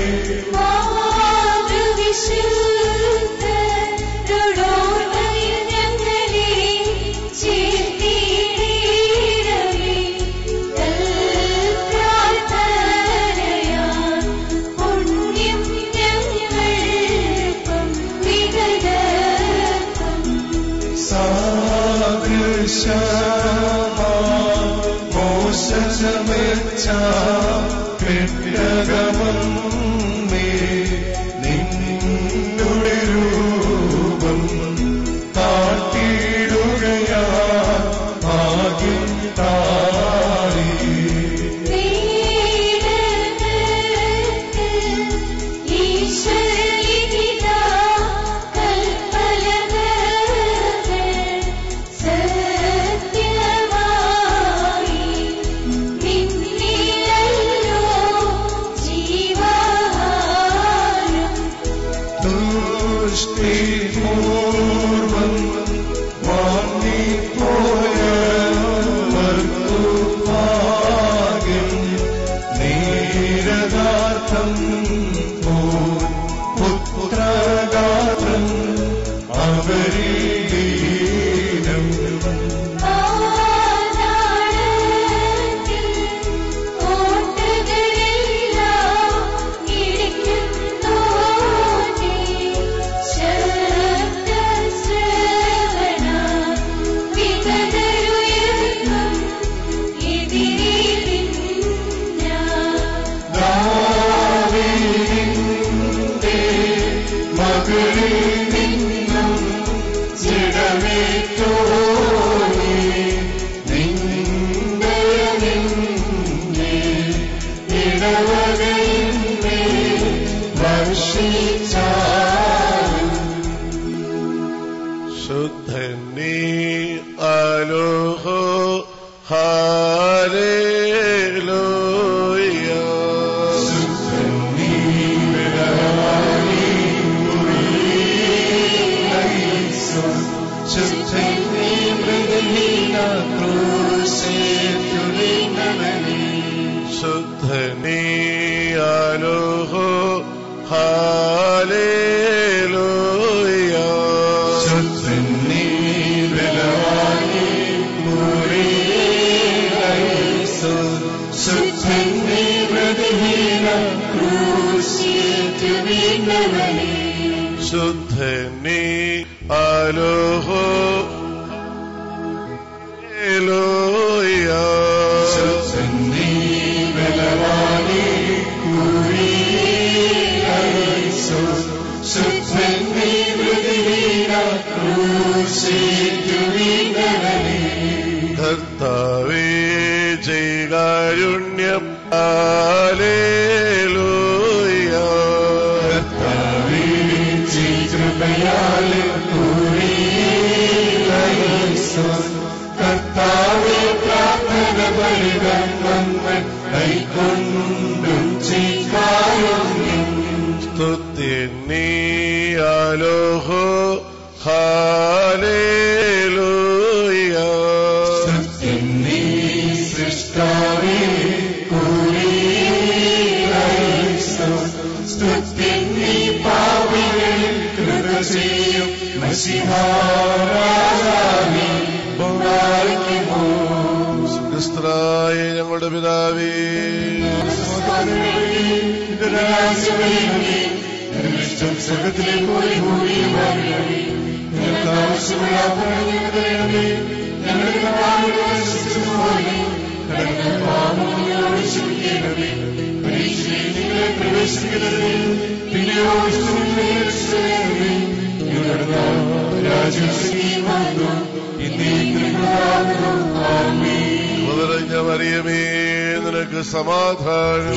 മോശമെച്ച കെട്ടകമം മേ നിന്നുടെ രൂപം താട്ടിടുകയാ ഭാഗ്യം താരി ദുഷ്ടിപൂർവം വാങ്ങിപ്പോയ ഭാഗ്യം നീരദാർത്ഥം പോൽ പുത്രഗാത്രം അവരീടീനം ദാവീദിന്റെ മകളിൽ നിന്നും ജഡമേറ്റോനെ നിന്റെ നിന്നെ ഇടവകയിന്മേ വർഷിച്ചാലും ശുദ്ധനീ അലോഹോ ഹാലേലൂയ ശുദ്ധനീ മൃഗഹീന ക്രൂശേ തുലിനവനീ ശുദ്ധനീയാലോഹോ ഹാലേലൂയ ശുദ്ധനീ ബലവാനേ ശുദ്ധനീ പ്രതിഹീന ക്രൂശിച്ചു വീണവനേ ശുദ്ധനീ ആലോഹോ ഹാലേലൂയ ശുദ്ധനീ ബലവാനേ ശുദ്ധനീ പ്രതിഹീന ക്രൂശിച്ചു വീണവനേ കർത്താവേ ജയകാരുണ്യം ഹാലേലൂയ കർത്താവേ കൃപയാലെ കർത്താവെ പ്രാർത്ഥന ബലികർമ്മങ്ങൾ കൈക്കൊണ്ടും ചെയ്താലും സ്തുതിന്നീയാലോഹോ ഹാലേലൂയ എന്നീ സൃഷ്ടാവേ സ്തുത്യന്നീ പാവികളിൽ കൃപ ചെയ്യും മഷിഹാരാമി ക്രിസ്തനായ ഞങ്ങളുടെ പിതാവേ ഇഷ്ടം സ്വർഗത്തിലെ പോലെ ഭൂമിയിലുമാകണമേ ഞങ്ങൾക്ക് ആവശ്യമുള്ള തരണമേ ഞങ്ങളുടെ കർത്താവിനോട് ശിക്ഷിച്ചതുപോലെ കടന്ന പാപങ്ങളോട് ക്ഷമിക്കണമേ പരീക്ഷയിൽ നിങ്ങളെ പ്രവേശിക്കരുതേ പിന്നെയോ ഇഷ്ടമില്ലേ രക്ഷിക്കണമേ ഞങ്ങളുടെ രാജ്യം വന്നു ഇന്നേക്കും ആമേൻ മുതലഞ്ഞ മറിയമേ നിനക്ക് സമാധാനം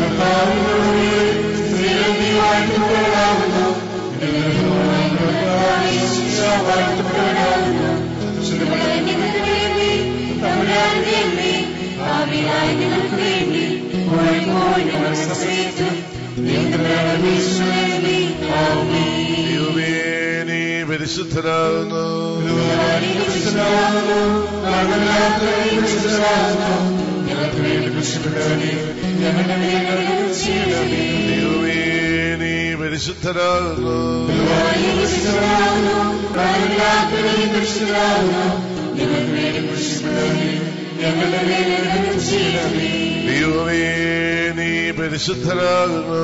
ദൈവമേ നീ പരിശുദ്ധനാകുന്നു ദൈവമേ നീ പരിശുദ്ധനാകുന്നു ദൈവമേ നീ പരിശുദ്ധനാകുന്നു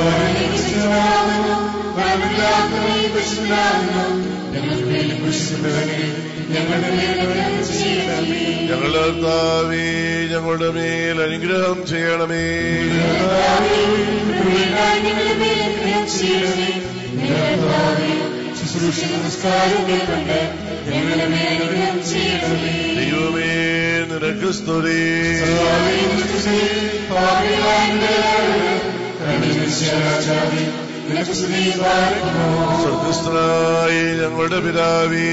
ഞങ്ങളുടെ കർത്താവേ ഞങ്ങളുടെ മേൽ അനുഗ്രഹം ചെയ്യണമേ ദൈവമേ നിനക്ക് സ്തുതി സ്വർഗസ്ഥനായ ഞങ്ങളുടെ പിതാവേ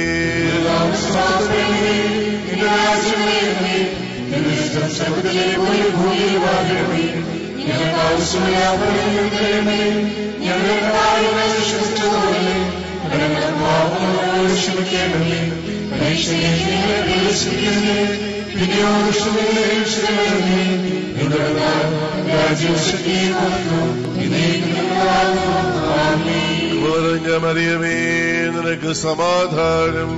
കുറഞ്ഞ മറിയമേ നിനക്ക് സമാധാനം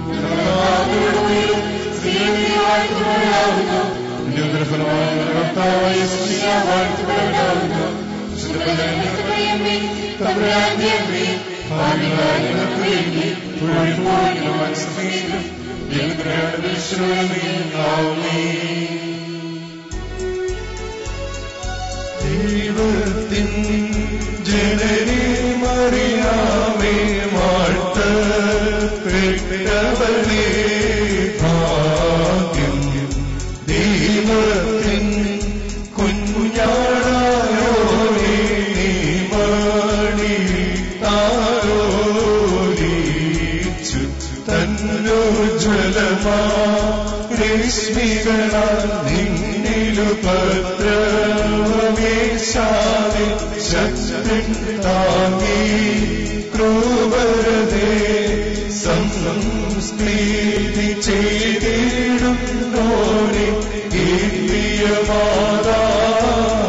ദൈവത്തിൻ ജനനി മറിയാമേ വാഴ്ത്തപ്പെട്ടവളേ ഭാഗ്യം ദൈവത്തിൻ കുഞ്ഞാടായോരേ മണി താരോലിച്ചു തന്നോജ്വലമാ രശ്മികളാൽ നിന്നിലു ഭദ്രമേശാതെ ശക്തൻ താങ്ങി ക്രൂവരതേ സംസ്കൃതി ചെയ്തിടുന്നോരെ കീർത്തിയ മാതാ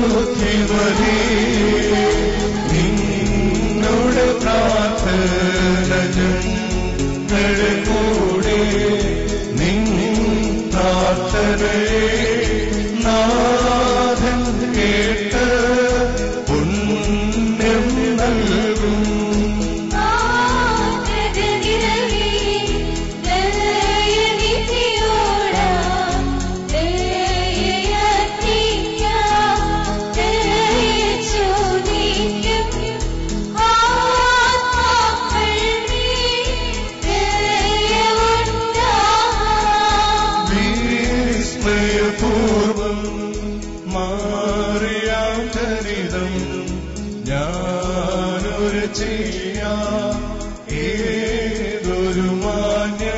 സ്തുതിമതി നിന്നോട് പ്രാർത്ഥന ഞങ്ങളുടെ കൂടെ നിൻ പ്രാർത്ഥനയെ നാഥൻ കേട്ട് പുണ്യം നൽകും വിസ്മയപൂർവം മാറിയാം ചരിതം ഞാനൊരു ചെയ്യാ ഏതൊരു മാന്യ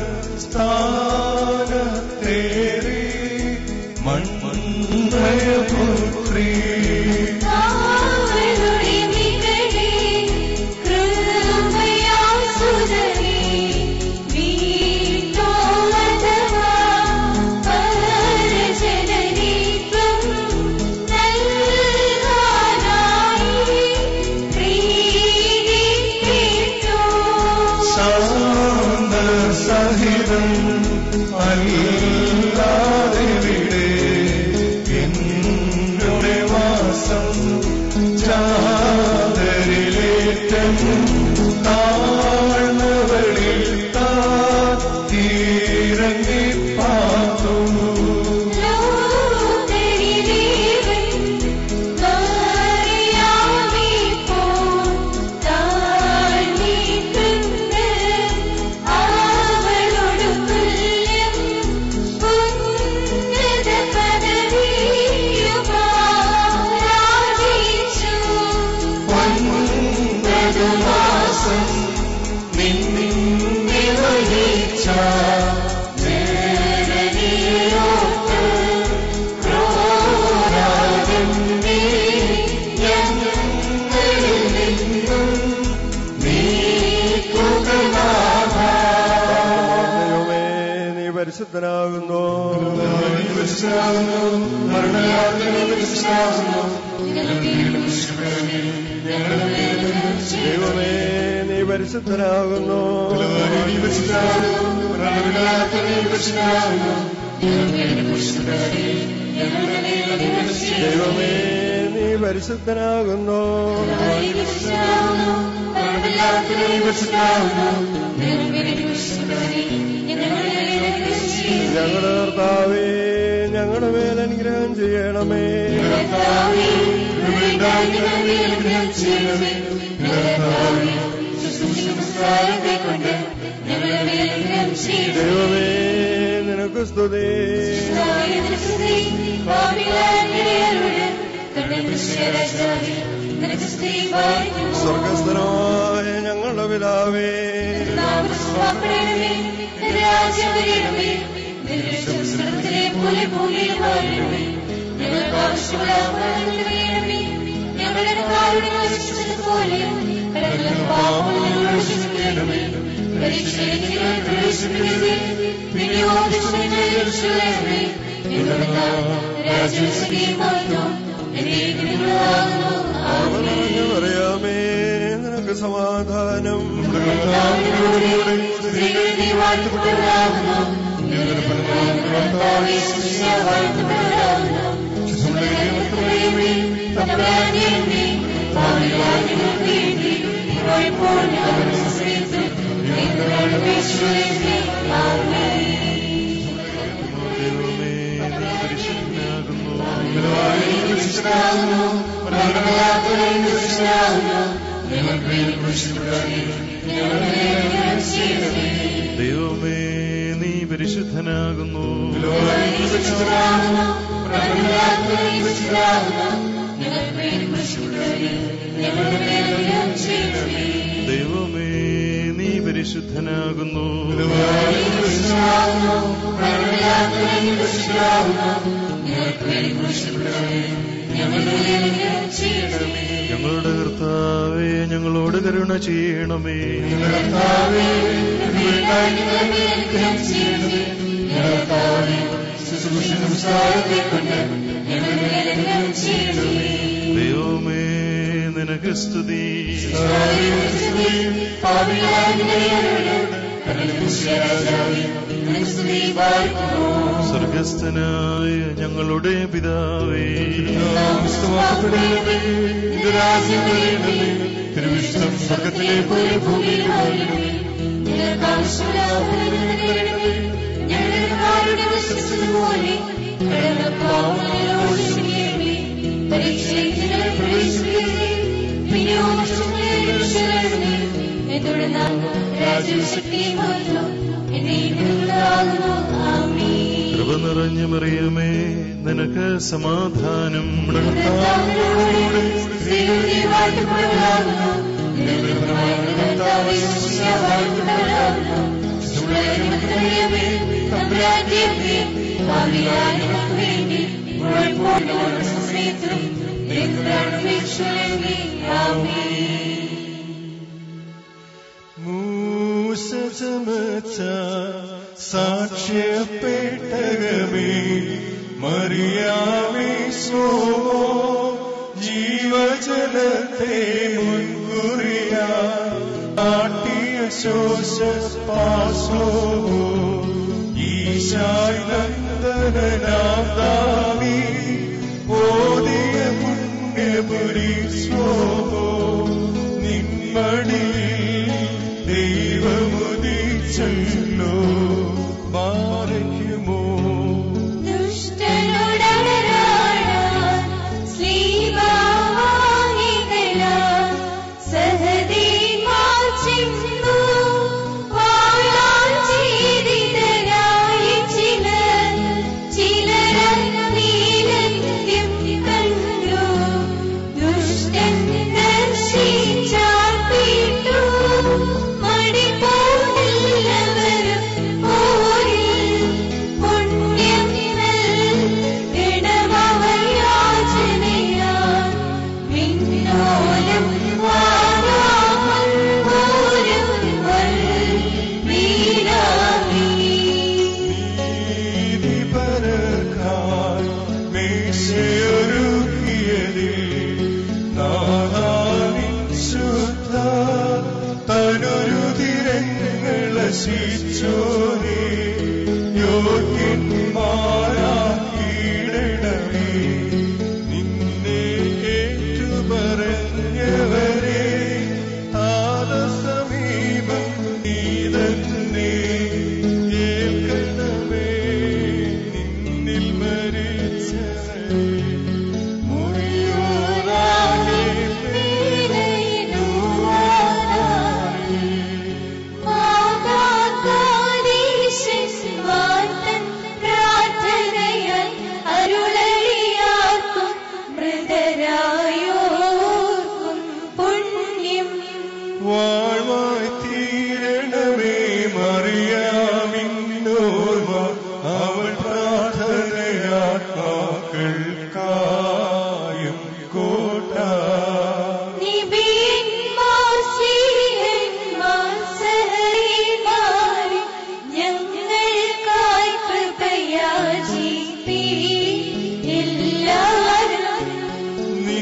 സ്ഥാനത്തേറി മൺമന്മയപുത്രീ ശാന്ത സഹിതം അല്ലാതെവിടെ എന്നുടെ വാസം ചാതരിലേറ്റം താഴ്ന്നവളിൽ താത്തിറങ്ങി പാത്തു മാസം നിന്നിന്നെ വഹിച്ച ജനനിയോർത്ത് ക്രോധാവിന്റെ ഞങ്ങളിൽ നിന്നും നീക്കുകനാഥാ ദൈവമേ നീ പരിശുദ്ധനാകുന്നു ദൈവമേ നീ പരിശുദ്ധനാകുന്നു ദൈവമേ നീ പരിശുദ്ധനാകുന്നു ഞങ്ങളുടെ കർത്താവേ ഞങ്ങളുടെ മേൽ അനുഗ്രഹം ചെയ്യണമേ ദൈവമേ നിനക്ക് സ്തുതി സ്വർഗസ്ഥനായ ഞങ്ങളുടെ പിതാവേ ഞങ്ങളുടെ കാരുണ്യം പാപങ്ങളോട് ക്ഷമിക്കണമേ പരീക്ഷയിലേക്ക് പ്രവേശിപ്പിക്കരുതേ പിന്നെയോ ദുഷ്ടങ്ങളെ രാജ്യമായിരുന്നു നിറഞ്ഞു പറയാമേ നിനക്ക് സമാധാനം ദൈവമേ നീ പരിശുദ്ധനാകുന്നു ദൈവമേ നീ പരിശുദ്ധനാകുന്നു ഞങ്ങളുടെ കർത്താവേ ഞങ്ങളോട് കരുണ ചെയ്യണമേ നിനക്ക് സ്തുതി സ്വർഗസ്ഥനായ ഞങ്ങളുടെ പിതാവേ തിരുവിഷ്ടം സ്വർഗത്തിലെ പോലെ ഭൂമിയിലായിരുന്നു ഞങ്ങൾക്ക് ആവശ്യമില്ലാത്ത ഞങ്ങളുടെ വിശ്വസിച്ചതുപോലെ കടലപ്പാവങ്ങളോട് ക്ഷമിക്കണമേ പരീക്ഷയിലേക്ക് ഞങ്ങളെ പ്രവേശിപ്പിക്കരുതേ പിന്നെയോ നഷ്ടങ്ങളെ രക്ഷിക്കണമേ എന്തുകൊണ്ടെന്ന രാജ്യശക്തിയും മഹത്വം എന്നേക്കുള്ളതാകുന്നു ആമേൻ കൃപ നിറഞ്ഞ മറിയമേ നിനക്ക് സമാധാനം കർത്താവിനോടുകൂടെ സ്ത്രീകളുടെ വാഴ്ത്തപ്പെടുന്നതാകുന്നു നിർമ്മലമായ കർത്താവേ യേശുവേ വാഴ്ത്തപ്പെടുന്നതാകുന്നു ശുഭ്രമേ തമ്പുരാന്റെ അമ്മേ ഭാവിയായ ഞങ്ങൾക്ക് വേണ്ടി ഇപ്പോൾ ഞങ്ങളുടെ സമയത്തും നിരന്തരപേക്ഷണമേ ആമേൻ മൂസ ചമച്ച സാക്ഷ്യപ്പെട്ടകമേ മറിയാമേ സോമോ ജീവജലത്തെ മുൻകുറിയ ആട്ടിയ ശോശ പാസോമോ ഈശായി നന്ദനാം ദാവി ഓതിയ പുണ്യപുരി സോമോ നിമ്മടിയിൽ ദൈവമുദിച്ചല്ലോ മാറിക്കുമോ ദുഷ്ടനുടരാടാൻ ശ്ലീവാഹികളാൽ സഹദേവാൽ ചെന്നു വാഴാൻ ചെയ്തിതരായി ചിലർ ചിലരന്നീലന്ത്യം കണ്ടു ദുഷ്ടൻ ദർശിച്ചാൽ പീട്ടു മടിപ്പോലെല്ലാവരും പോരിൽ പുണ്യം ഇടവയാചനയാൽ മിന്നോലം വാരാമൽ പോരും വീരാമീ നീതിപരക്കായി മേശയൊരുക്കിയതിൽ നാദാവിൻ ശുദ്ധ തനുരുതിരങ്ങളശിച്ചോരേ യോഗ്യന്മാരാക്കിയിടണമേ നിന്നെ ഏറ്റുപറഞ്ഞവരെ താതസമീപം നീ തന്നെ കേൾക്കണമേ നിന്നിൽ മരിച്ചവരെ മുറിയോരാകെ വാഴ്വായി തീരണമേ മറിയാമിന്നോർമ അവൾ പ്രാർത്ഥനയാത്മാക്കൾക്കായും കോട്ട ഞങ്ങൾക്കായി കൃപയാചിപ്പീ എല്ലാവരും നിൻ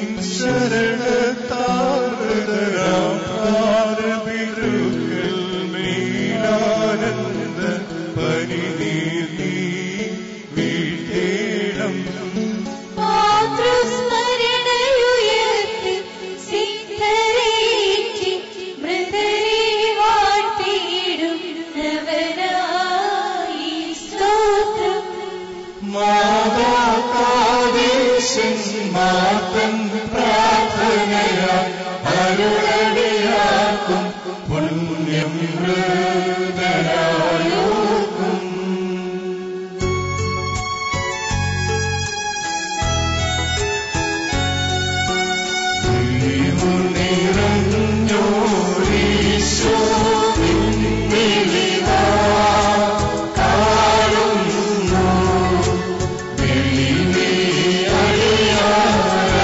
ശരണത്താമൃതരാം പാരപിതൃക്കൾ മേലാനന്ദ പരിനീതി വീഴ്ത്തേണം പാത്രസ്മരണയുയർത്തി സിദ്ധരേറ്റി മൃതരെ വാഴ്ത്തിയിടുന്നവനായി സ്തോത്രം മാതാകാദേശന്മാർത്തൻ പ്രാർത്ഥനയാ അരുളടിയാക്കും പുണ്യം ഹൃദയായോക്കും നിറഞ്ഞോരീശോ നിന്നിലിതാ കാണുന്നു വെളിവിളിയറിയാ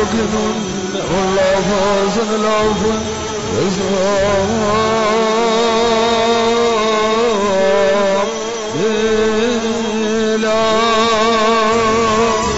Mokinun Allah fazın lafın Rızam Lillah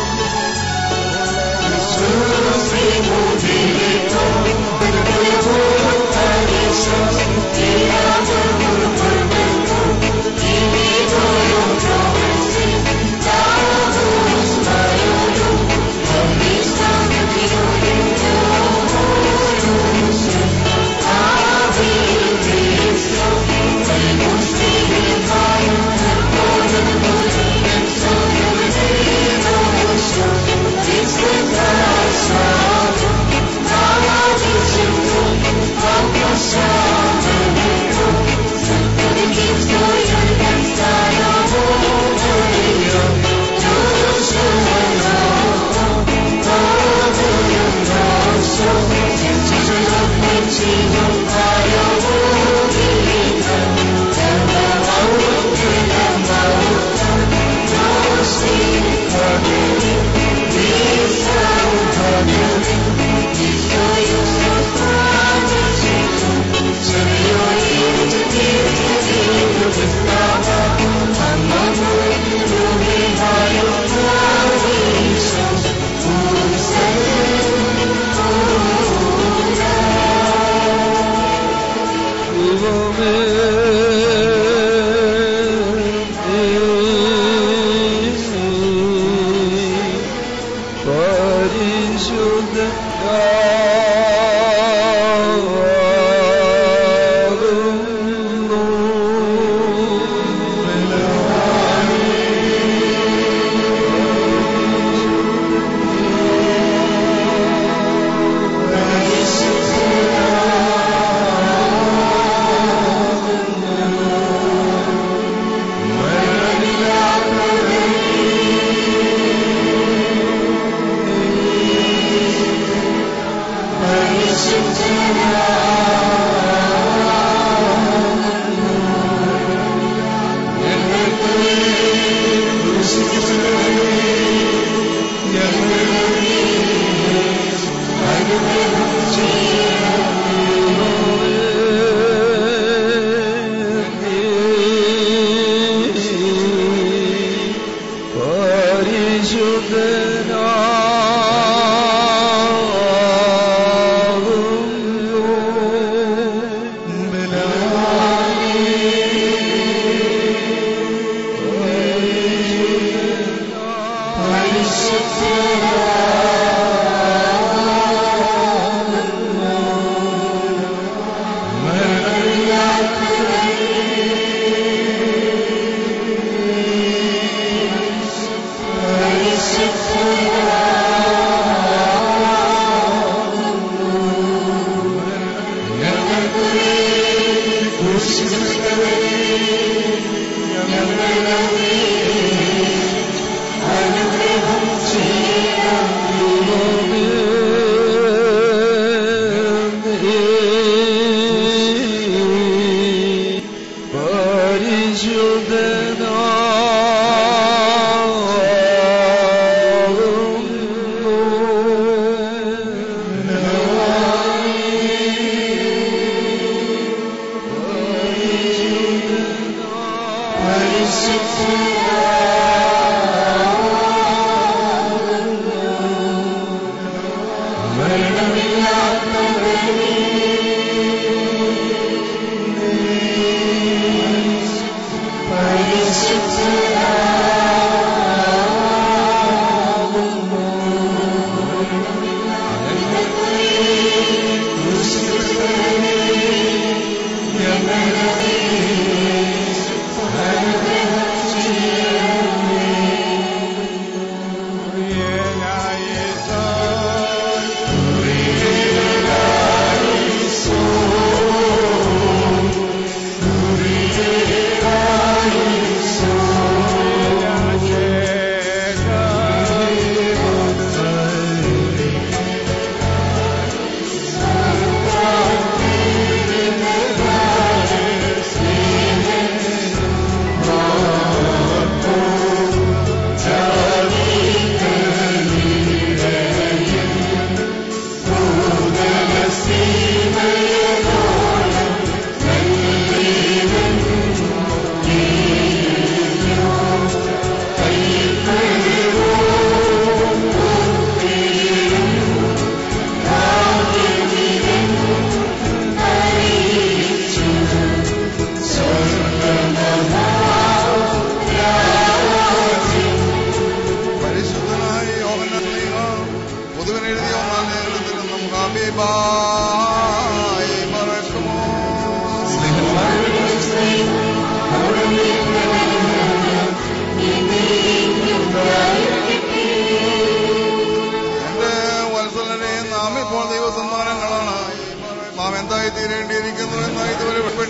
ഞങ്ങളെ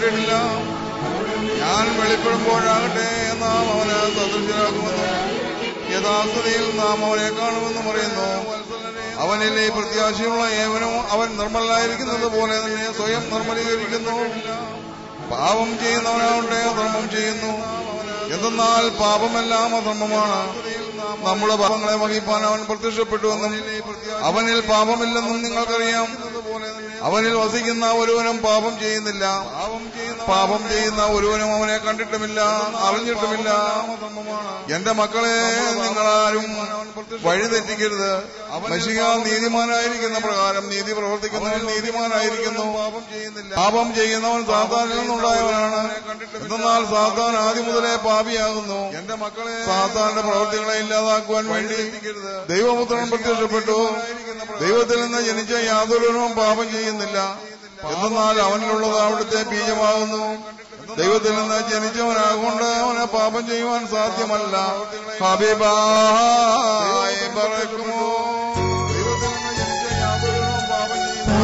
കണ്ടിട്ടില്ല ഞാൻ വെളിപ്പെടുമ്പോഴാകട്ടെ നാം അവന് സദൃശരാകുമെന്നും യഥാസ്ഥതയിൽ നാം അവനെ കാണുമെന്നും പറയുന്നു അവനിൽ ഈ പ്രത്യാശയുള്ള ഏവനും അവൻ നിർമ്മലായിരിക്കുന്നത് പോലെ തന്നെ സ്വയം നിർമ്മലീകരിക്കുന്നു പാപം ചെയ്യുന്നവനാവട്ടെ അധർമ്മം ചെയ്യുന്നു എന്തെന്നാൽ പാപമെല്ലാം അധർമ്മമാണ് നമ്മുടെ പാപങ്ങളെ വഹിപ്പാൻ അവൻ പ്രത്യക്ഷപ്പെട്ടുവെന്നും അവനിൽ പാപമില്ലെന്നും നിങ്ങൾക്കറിയാം അവനിൽ വസിക്കുന്ന ഒരുവനും പാപം ചെയ്യുന്നില്ല പാപം ചെയ്യുന്ന ഒരുവനും അവനെ കണ്ടിട്ടുമില്ല അറിഞ്ഞിട്ടുമില്ല എന്റെ മക്കളെ നിങ്ങളാരും വഴിതെറ്റിക്കരുത് മഷിക നീതിമാനായിരിക്കുന്ന പ്രകാരം നീതി പ്രവർത്തിക്കുന്നവൻ നീതിമാനായിരിക്കുന്നു പാപം ചെയ്യുന്നവൻ സാധാരണ നിന്നുണ്ടായവനാണ് എന്നാൽ സാധാരണ ആദ്യം മുതലേ പാപിയാകുന്നു എന്റെ മക്കളെ സാധാരണ പ്രവർത്തികളെ ഇല്ലാതാക്കുവാൻ വേണ്ടി ദൈവപുത്രൻ പ്രത്യക്ഷപ്പെട്ടു ദൈവത്തിൽ നിന്ന് ജനിച്ച യാതൊരുവനും പാപം ചെയ്യുന്നില്ല എന്നാൽ അവനിലുള്ളത് അവിടുത്തെ ബീജമാകുന്നു ദൈവത്തിൽ നിന്ന് ജനിച്ചവനാകൊണ്ട് അവനെ പാപം ചെയ്യുവാൻ സാധ്യമല്ല ഹബീബായി പറക്കുമോ ദൈവത്തിൽ നിന്ന് ജനിച്ച യാതൊരുവനും പാപം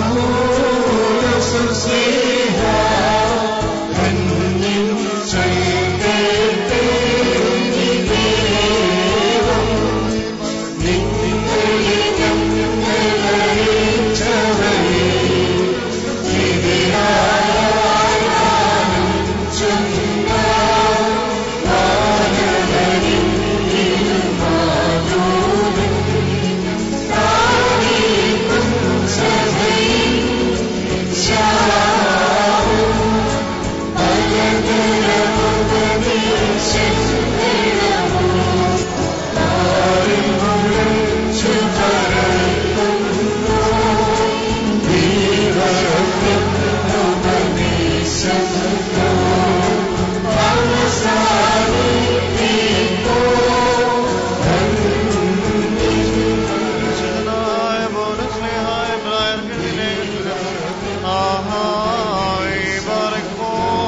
പരിശുദ്ധനായ പൗരസ്നേഹായ പ്രായർക്കെതിരെ ആഹായി പറക്കുമോ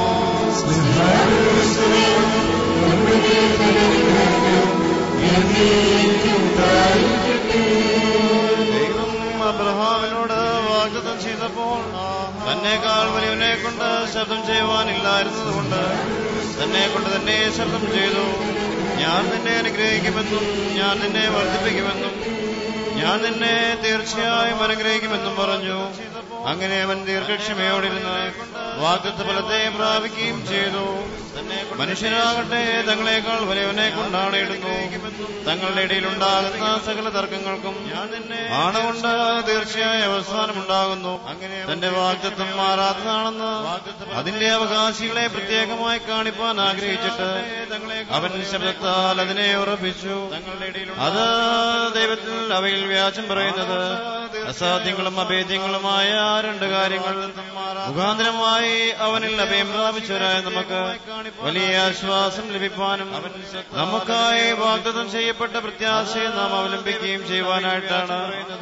ദൈവം അബ്രഹാമിനോട് വാഗ്ദത്തം ചെയ്തപ്പോൾ തന്നെക്കാൾ വലിയവനെ കൊണ്ട് ശബ്ദം ചെയ്യുവാനില്ലായിരുന്നത് കൊണ്ട് തന്നെ കൊണ്ട് തന്നെ ശബ്ദം ചെയ്തു ഞാൻ നിന്നെ അനുഗ്രഹിക്കുമെന്നും ഞാൻ നിന്നെ വർദ്ധിപ്പിക്കുമെന്നും ഞാൻ നിന്നെ തീർച്ചയായും അനുഗ്രഹിക്കുമെന്നും പറഞ്ഞു അങ്ങനെ അവൻ ദീർഘക്ഷമയോടിരുന്ന് വാഗ്ദത്ത ഫലത്തെ പ്രാപിക്കുകയും ചെയ്തു മനുഷ്യരാകട്ടെ തങ്ങളെക്കാൾ വലിയവനെ കൊണ്ടാണ് ഇടുന്നു തങ്ങളുടെ ഇടയിലുണ്ടാകുന്ന സകല തർക്കങ്ങൾക്കും ആണുകൊണ്ട് തീർച്ചയായ അവസാനമുണ്ടാകുന്നു തന്റെ വാഗ്ദത്വം മാറാത്തതാണെന്ന് അതിന്റെ അവകാശികളെ പ്രത്യേകമായി കാണിപ്പാൻ ആഗ്രഹിച്ചിട്ട് അവൻ ശബ്ദത്താൽ അതിനെ ഉറപ്പിച്ചു അത് ദൈവത്തിൽ അവയിൽ വ്യാജം പറയുന്നത് അസാധ്യങ്ങളും അഭേദ്യങ്ങളുമായ രണ്ട് കാര്യങ്ങൾ മുഖാന്തരമായി അവനിൽ അഭയം പ്രാപിച്ചവരായ നമുക്ക് വലിയ ആശ്വാസം ലഭിക്കാനും നമുക്കായി വാഗ്ദത്തം ചെയ്യപ്പെട്ട പ്രത്യാശയെ നാം അവലംബിക്കുകയും ചെയ്യുവാനായിട്ടാണ്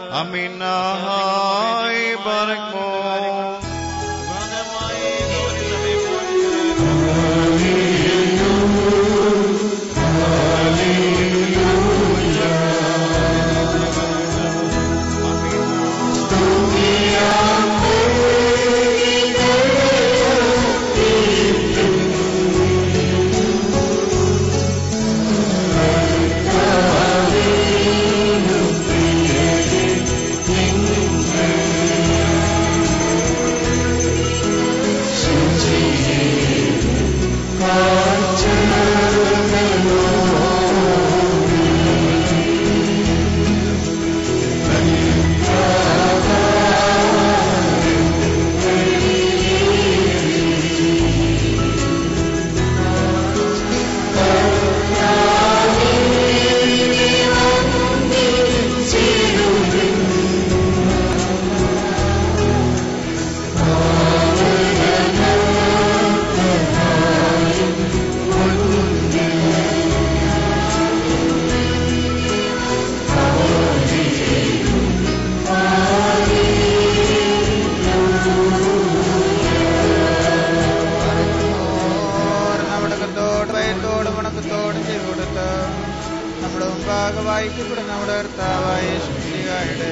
അമീനായി പറക്കുമോ വണക്കത്തോട് ഭയത്തോട് വണക്കത്തോട് ചെയ്തുകൊടുത്ത് നമ്മുടെ മുമ്പാകെ വായിക്കപ്പെടുന്ന നമ്മുടെ കർത്താവായ ശുദ്ധികാരുടെ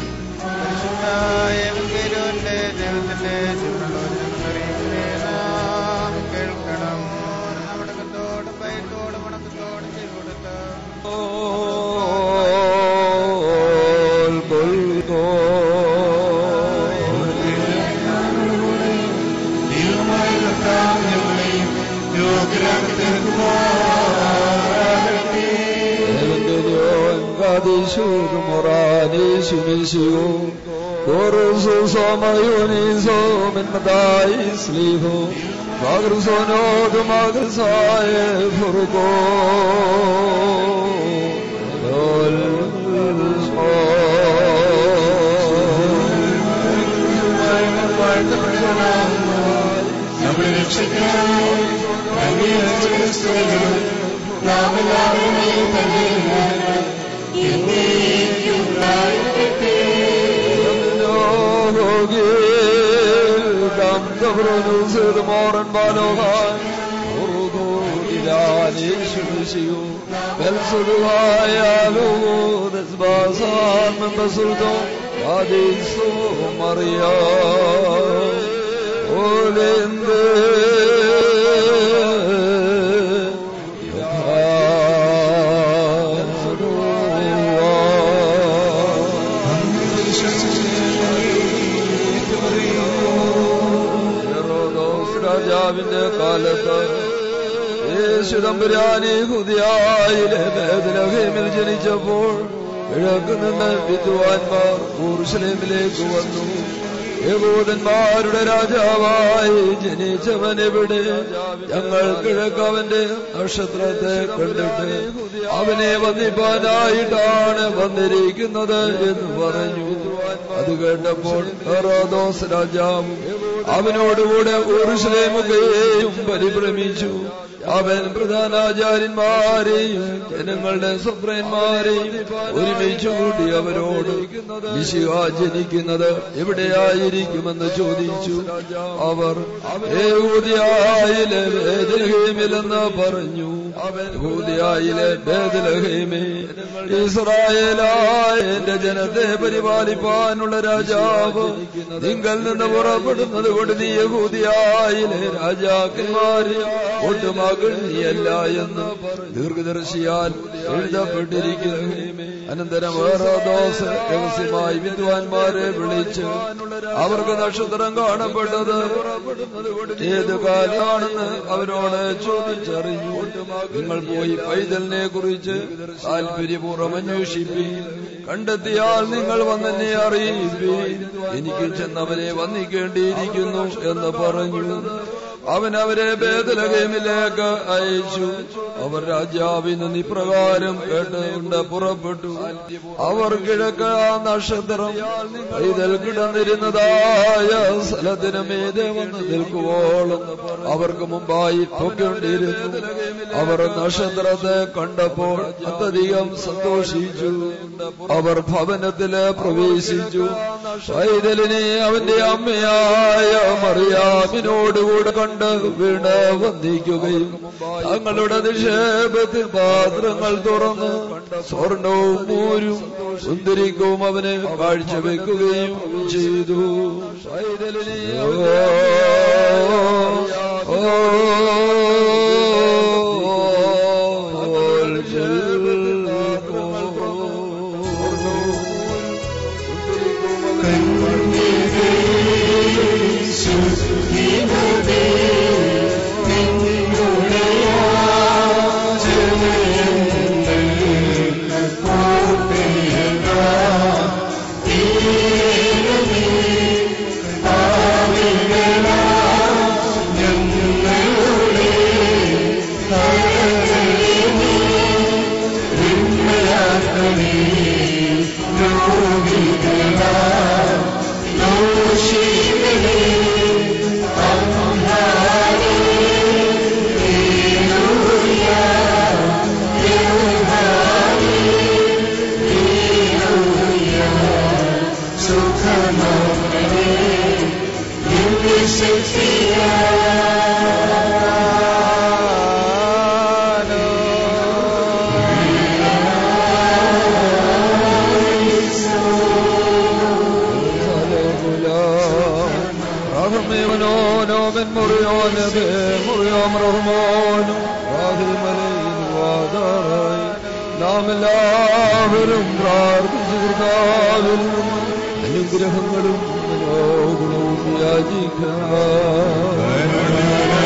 പരിശുദ്ധായ എവങ്കേലോന്റെ ദൈവത്തിന്റെ ജീവനുള്ളവരെ അറിയിക്കുന്നേ നാം ഞങ്ങളെയും യോഗ്യരാക്കി തീർക്കുമാറാകട്ടെ Evangelion Gadishu Morani Sumisio Korusu Somayuniso Menmadai Sliho Magrusono Dumagsaye Furgo നമ്മുടെ രക്ഷയ്ക്കായി അങ്ങേയച്ച ക്രിസ്തുവിനും നാം എല്ലാവരും തന്നെ എന്നേക്കും ഉണ്ടായിരിക്കട്ടെ Dam Dabronu Sir Moran Balohan Urudu Ilani Shumisiu Bel Sudhaya Lugu Desbasan Membasulto Adisu Maria Olinde Herodes രാജാവിന്റെ കാലത്ത് യേശു തമ്പുരാനെ ഹുദിയായിലെ ബേദലഹേമിൽ ജനിച്ചപ്പോൾ കിഴക്ക് നിന്ന് വിദ്വാൻമാർ ഊർഷലേമിലേക്ക് വന്നു യഹൂദന്മാരുടെ രാജാവായി ജനിച്ചവൻ എവിടെ ഞങ്ങൾ കിഴക്കവന്റെ നക്ഷത്രത്തെ കണ്ടിട്ട് അവനെ വന്നിപ്പാനായിട്ടാണ് വന്നിരിക്കുന്നത് എന്ന് പറഞ്ഞു അത് കേട്ടപ്പോൾ ഹെറോദോസ് രാജാവും അവനോടുകൂടെ ഊർഷലേമുകയെയും പരിഭ്രമിച്ചു അവൻ പ്രധാനാചാര്യന്മാരെയും ജനങ്ങളുടെ സ്വപ്രന്മാരെയും ഒരുമിച്ച് കൂട്ടി അവരോട് വിശിക ജനിക്കുന്നത് എവിടെയായിരിക്കുമെന്ന് ചോദിച്ചു അവർ യഹൂദിയായിലെ ബേദലഹേമിലെന്ന് പറഞ്ഞു യഹൂദിയായിലെ ബേദലഹേമേ ഇസ്രായേലായ എന്റെ ജനത്തെ പരിപാലിപ്പാനുള്ള രാജാവ് നിങ്ങൾ നിന്ന് പുറപ്പെടുന്നത് കൊണ്ട് നീ യഹൂദിയായിലെ രാജാക്കന്മാരെ ഒട്ടുമാ നീയല്ല എന്ന് ദീർഘദർശിയാൽ എഴുതപ്പെട്ടിരിക്കുന്നു അനന്തരം വേറെ ദോസ് രഹസ്യമായി വിദ്വാൻമാരെ വിളിച്ച് അവർക്ക് നക്ഷത്രം കാണപ്പെട്ടത് ഏത് കാലാണെന്ന് അവരോട് ചോദിച്ചറിഞ്ഞു നിങ്ങൾ പോയി പൈതലിനെ കുറിച്ച് താല്പര്യപൂർവ്വം അന്വേഷിപ്പി കണ്ടെത്തിയാൽ നിങ്ങൾ വന്നെന്നെ അറിയിപ്പി എനിക്ക് ചെന്നവനെ വന്നിക്കേണ്ടിയിരിക്കുന്നു എന്ന് പറഞ്ഞു അവൻ അവരെ ബേദലഹേമിലേക്ക് അയച്ചു അവർ രാജാവിന് നിപ്രകാരം കേട്ടുകൊണ്ട് പുറപ്പെട്ടു അവർ കിഴക്ക് ആ നക്ഷത്രം പൈതൽ കിടന്നിരുന്നതായ സ്ഥലത്തിന് മീതെ വന്ന് നിൽക്കുവോളം അവർക്ക് മുമ്പായി പൊക്കൊണ്ടിരുന്നു അവർ നക്ഷത്രത്തെ കണ്ടപ്പോൾ അത്യധികം സന്തോഷിച്ചു അവർ ഭവനത്തില് പ്രവേശിച്ചു പൈതലിനെ അവന്റെ അമ്മയായ മറിയാമിനോടുകൂടെ കണ്ട് വീണ് വന്ദിക്കുകയും തങ്ങളുടെ നിക്ഷേപത്തിൽ പാത്രങ്ങൾ തുറന്ന് സ്വർണവും മൂരും സുന്ദരിക്കവും അവന് കാഴ്ചവെക്കുകയും ചെയ്തു പൈതലിനെ ഓ നാം എല്ലാവരും പ്രാർത്ഥിച്ചു കർത്താവിൽ അനുഗ്രഹങ്ങളും മനോഗുണവും യാചിക്കാം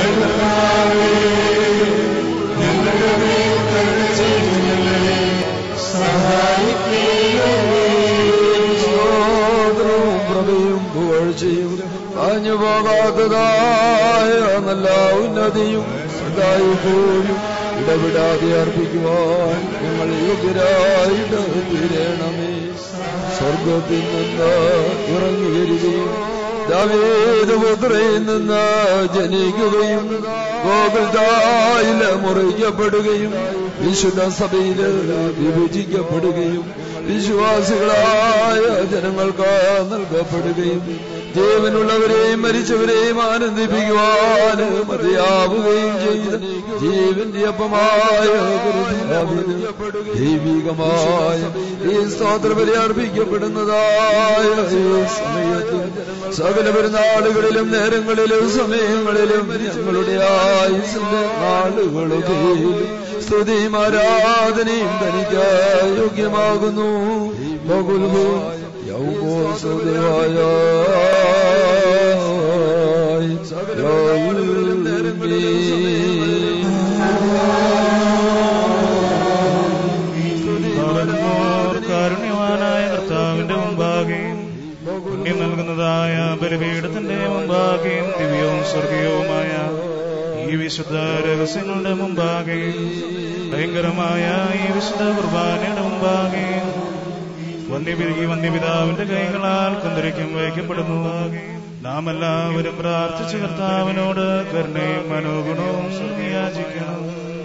സ്തുതിയായ നല്ല ഉന്നതിയും സദായിപ്പോഴും ഇടവിടാതെ അർപ്പിക്കുവാൻ ഞങ്ങൾ യോഗ്യരായിട്ട് തീരണമേ സ്വർഗത്തിൽ നിന്ന് ഇറങ്ങി വരികയും ദാവീദപുത്രയിൽ നിന്ന് ജനിക്കുകയും ഗോകുൽദായില് മുറിക്കപ്പെടുകയും വിശുദ്ധ സഭയിൽ വിഭജിക്കപ്പെടുകയും വിശ്വാസികളായ ജനങ്ങൾക്ക് നൽകപ്പെടുകയും ജീവനുള്ളവരെയും മരിച്ചവരെയും ആനന്ദിപ്പിക്കുവാൻ മതിയാവുകയും ചെയ്ത് ജീവന്റെ അപ്പമായ കർത്താവിന് ദൈവികമായ ഈ സ്തോത്രബലി അർപ്പിക്കപ്പെടുന്നതായ ഈ സമയത്ത് സകല പെരുന്നാളുകളിലും നേരങ്ങളിലും സമയങ്ങളിലും ഞങ്ങളുടെ ആയുസിന്റെ നാളുകളൊക്കെയും സ്തുതിയും ആരാധനയും തനിക്ക് യോഗ്യമാകുന്നു ബഹുൽഹു യൗമോ സ്തുതിയായ കാരുണ്യവാനായ കർത്താവിന്റെ മുമ്പാകെയും പുണ്യം നൽകുന്നതായ ബലിപീഠത്തിന്റെ മുമ്പാകെയും ദിവ്യവും സ്വർഗീയവുമായ ഈ വിശുദ്ധ രഹസ്യങ്ങളുടെ മുമ്പാകെയും ഭയങ്കരമായ ഈ വിശുദ്ധ കുർബാനയുടെ മുമ്പാകെയും വന്യപിരി വന്യപിതാവിന്റെ കൈകളാൽ കുന്തരിക്കും വയ്ക്കപ്പെടുന്നു നാം എല്ലാവരും പ്രാർത്ഥിച്ച കർത്താവിനോട് കരുണയും മനോഗുണവും യാചിക്കണം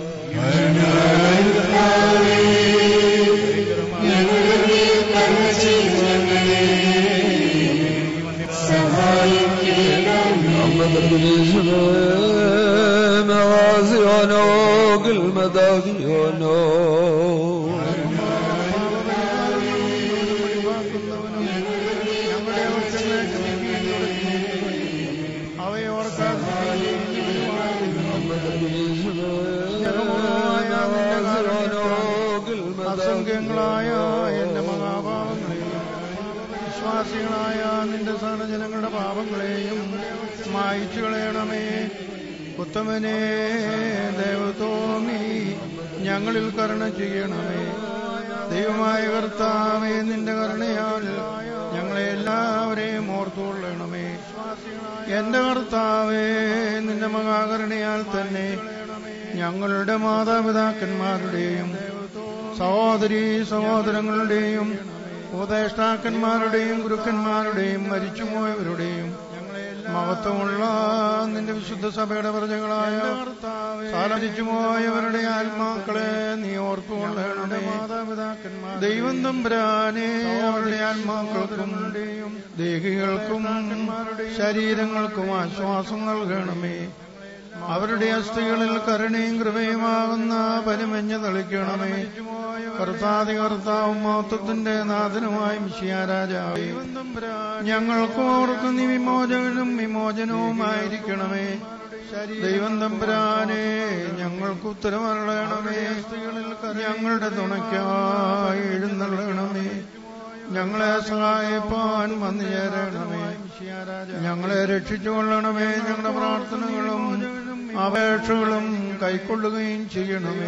مغازيونو كل مداغيونو അസംഖ്യങ്ങളായ എന്റെ മഹാപാപങ്ങളെയും വിശ്വാസികളായ നിന്റെ സഹജനങ്ങളുടെ പാപങ്ങളെയും മായിച്ചു കളയണമേ ഉത്തമനെ ദൈവത്തോന്നി ഞങ്ങളിൽ കരുണ ചെയ്യണമേ ദൈവമായ കർത്താവേ നിന്റെ കരുണയാൽ ഞങ്ങളെ എല്ലാവരെയും ഓർത്തുകൊള്ളണമേ എന്റെ കർത്താവേ നിന്റെ മഹാകരുണയാൽ തന്നെ ഞങ്ങളുടെ മാതാപിതാക്കന്മാരുടെയും സഹോദരി സഹോദരങ്ങളുടെയും ഉപദേഷ്ടാക്കന്മാരുടെയും ഗുരുക്കന്മാരുടെയും മരിച്ചുപോയവരുടെയും മഹത്വമുള്ള നിന്റെ വിശുദ്ധ സഭയുടെ പ്രജകളായ സാലരിച്ചുപോയവരുടെ ആത്മാക്കളെ നീ ഓർത്തുകൊള്ളണമേ മാതാപിതാക്കന്മാർ ദൈവം തമ്പുരാനെ അവരുടെ ആത്മാക്കൾക്കും ദേഹികൾക്കും ശരീരങ്ങൾക്കും ആശ്വാസം നൽകണമേ അവരുടെ അസ്ഥികളിൽ കരുണയും കൃപയുമാകുന്ന പരിമഞ്ഞ് തളിക്കണമേ കർത്താതി കർത്താവും മഹത്വത്തിന്റെ നാഥനുമായ മിഷിയാരാജാവേ ഞങ്ങൾക്കും അവർക്കും നീ വിമോചകനും വിമോചനവുമായിരിക്കണമേ ദൈവം തമ്പുരാനെ ഞങ്ങൾക്ക് ഉത്തരമരണമേ ഞങ്ങളുടെ തുണയ്ക്കായി എഴുന്നള്ളണമേ ഞങ്ങളെ സഹായിപ്പാൻ വന്നു ചേരണമേ ഞങ്ങളെ രക്ഷിച്ചുകൊള്ളണമേ ഞങ്ങളുടെ പ്രാർത്ഥനകളും അപേക്ഷകളും കൈക്കൊള്ളുകയും ചെയ്യണമേ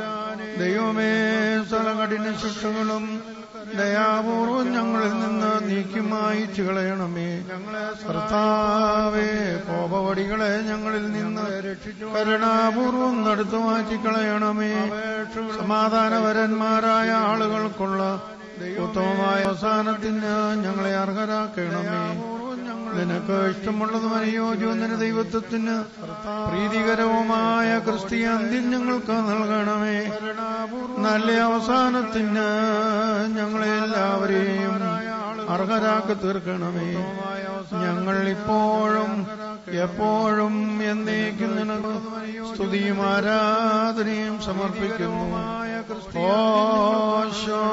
ദൈവമേ സ്ഥലകഠിന ശിക്ഷകളും ദയാപൂർവം ഞങ്ങളിൽ നിന്ന് നീക്കി മായിച്ചു കളയണമേ ഞങ്ങളെ കർത്താവേ കോപവടികളെ ഞങ്ങളിൽ നിന്ന് കരുണാപൂർവം നടത്തു മാറ്റിക്കളയണമേ സമാധാനപരന്മാരായ ആളുകൾക്കുള്ള ഉത്തമമായ അവസാനത്തിന് ഞങ്ങളെ അർഹരാക്കണമേ നിനക്ക് ഇഷ്ടമുള്ളതും അനുയോജ്യവും നിന്റെ ദൈവത്വത്തിന് പ്രീതികരവുമായ ക്രിസ്തീയ അന്ത്യം ഞങ്ങൾക്ക് നൽകണമേ നല്ല അവസാനത്തിന് ഞങ്ങളെ എല്ലാവരെയും അർഹരാക്കി തീർക്കണമേ ഞങ്ങൾ ഇപ്പോഴും എപ്പോഴും എന്നേക്കും നിനക്ക് സ്തുതിയും ആരാധനയും സമർപ്പിക്കുന്നു ഓശോ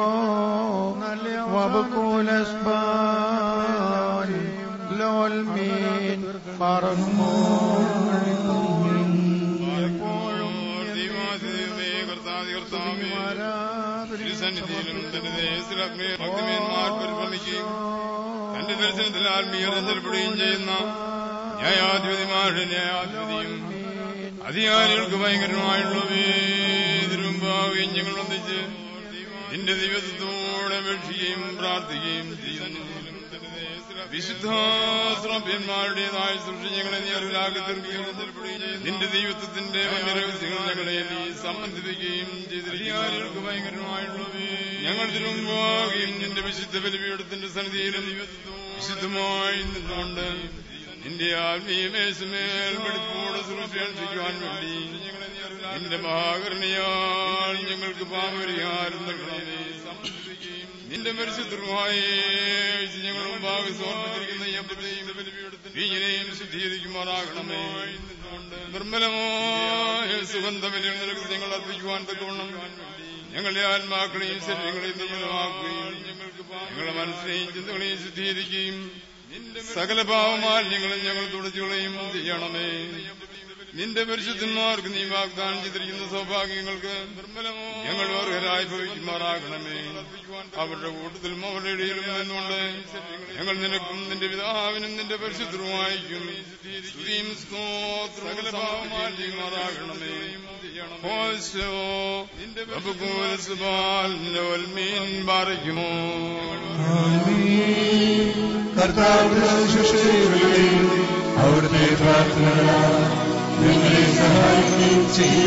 വബുക്കൂലസ്ബാരി ലോൽമീൻ പറങ്ങോ തിരുസന്നിധിയിലും തന്റെ ദേശത്തിലെ ഭക്തമേന്മാർ പരിഭ്രമിക്കുകയും തന്റെ ദർശനത്തിൽ ആത്മീയ ബന്ധപ്പെടുകയും ചെയ്യുന്ന ന്യായാധിപതിമാരുടെ ന്യായാധിപതിയും അധികാരികൾക്ക് ഭയങ്കരമായുള്ള തിരുമുമ്പാവുകയും ഞങ്ങൾ വന്നിച്ച് നിന്റെ ദൈവത്വത്തോടെ അപേക്ഷിക്കുകയും പ്രാർത്ഥിക്കുകയും ചെയ്യുന്നതിലും തന്റെ ദേശത്തിലെ വിശുദ്ധാശ്രഭ്യന്മാരുടേതായ സൃഷ്ടി ഞങ്ങളെ നീ അറിവിലാക്കി തീർക്കുകയും നിന്റെ ദൈവത്വത്തിന്റെ രഹസ്യങ്ങൾ ഞങ്ങളെ നീ സംബന്ധിപ്പിക്കുകയും ചെയ്തിരിക്കും ഭയങ്കരമായിട്ടുള്ളവേ ഞങ്ങൾ തിരുമുമ്പാകുകയും നിന്റെ വിശുദ്ധ ബലിപീഠത്തിന്റെ സന്നിധിയിലും വിശുദ്ധമായി നിന്നുകൊണ്ട് നിന്റെ ആത്മീയമേശമേൽ വെളിപ്പോടെ സൃഷ്ടിക്കുവാൻ വേണ്ടി നിന്റെ മഹാകരുണയാൽ ഞങ്ങൾക്ക് പാപപരിഹാരം നൽകണമേ നിന്റെ പരിശുദ്ധമായ ഞങ്ങൾ മുമ്പാകെ സമർപ്പിച്ചിരിക്കുന്ന ഈ അപ്പത്തെയും വീഞ്ഞിനെയും ശുദ്ധീകരിക്കുമാറാകണമേ നിർമ്മലമായ സുഗന്ധബലികൾ നിനക്ക് ഞങ്ങൾ അർപ്പിക്കുവാൻ തക്കവണ്ണം ഞങ്ങളുടെ ആത്മാക്കളെയും ശരീരങ്ങളെയും നിർമ്മലമാക്കുകയും ഞങ്ങളുടെ മനസ്സിനെയും ചിന്തകളെയും ശുദ്ധീകരിക്കുകയും സകല പാവമാലിന്യങ്ങളും ഞങ്ങൾ തുടച്ചുകളയും ചെയ്യണമേ നിന്റെ പരിശുദ്ധന്മാർക്ക് നീ വാഗ്ദാനം ചെയ്തിരിക്കുന്ന സൗഭാഗ്യങ്ങൾക്ക് ഞങ്ങൾ അർഹരായി ഭവിക്കുമാറാകണമേ അവരുടെ കൂട്ടത്തിലും അവരുടെ ഇടയിലും നിന്നുകൊണ്ട് ഞങ്ങൾ നിനക്കും നിന്റെ പിതാവിനും നിന്റെ പരിശുദ്ധരുമായിരിക്കും സ്തുതിയും സ്തോത്രവും സമർപ്പിക്കുമാറാകണമേ ഹോശോ മീൻ പാറിക്കുമോ കർത്താവിന്റെ ശുശ്രൂഷകളിൽ അവിടുത്തെ പ്രാർത്ഥനകളാൽ ഞങ്ങളെ സഹായിക്കുകയും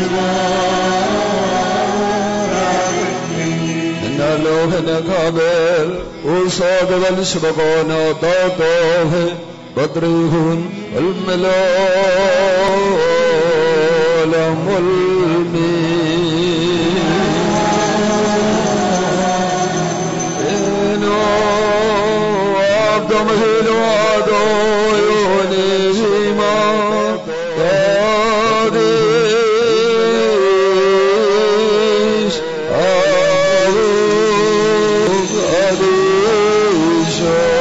ചെയ്യുവാറാകട്ടെ. ലോഹന ഖബർ ഉസോദവൽ ശുഭകോനോ തോഹെ ബദ്രിഹുൻ الملمي إنه عبد مهيل وعدو يونيهما قديش أعوذ قديش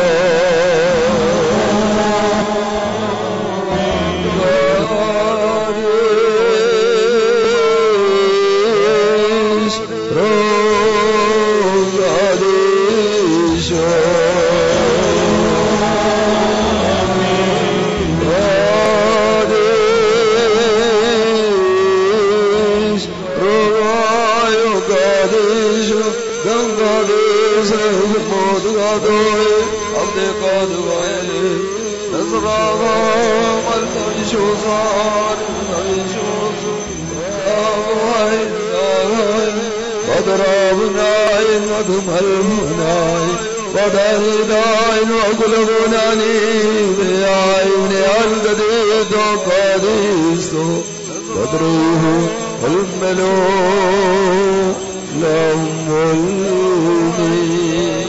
قديش روح قديش قديش روح قديش دم قديش موت قدوي عبد قدوي نزرعها ملك شوزان وضربناي وضمرناي وضلناي وقلبناني بعين الجديد قديس قدره الملوك لهم الملك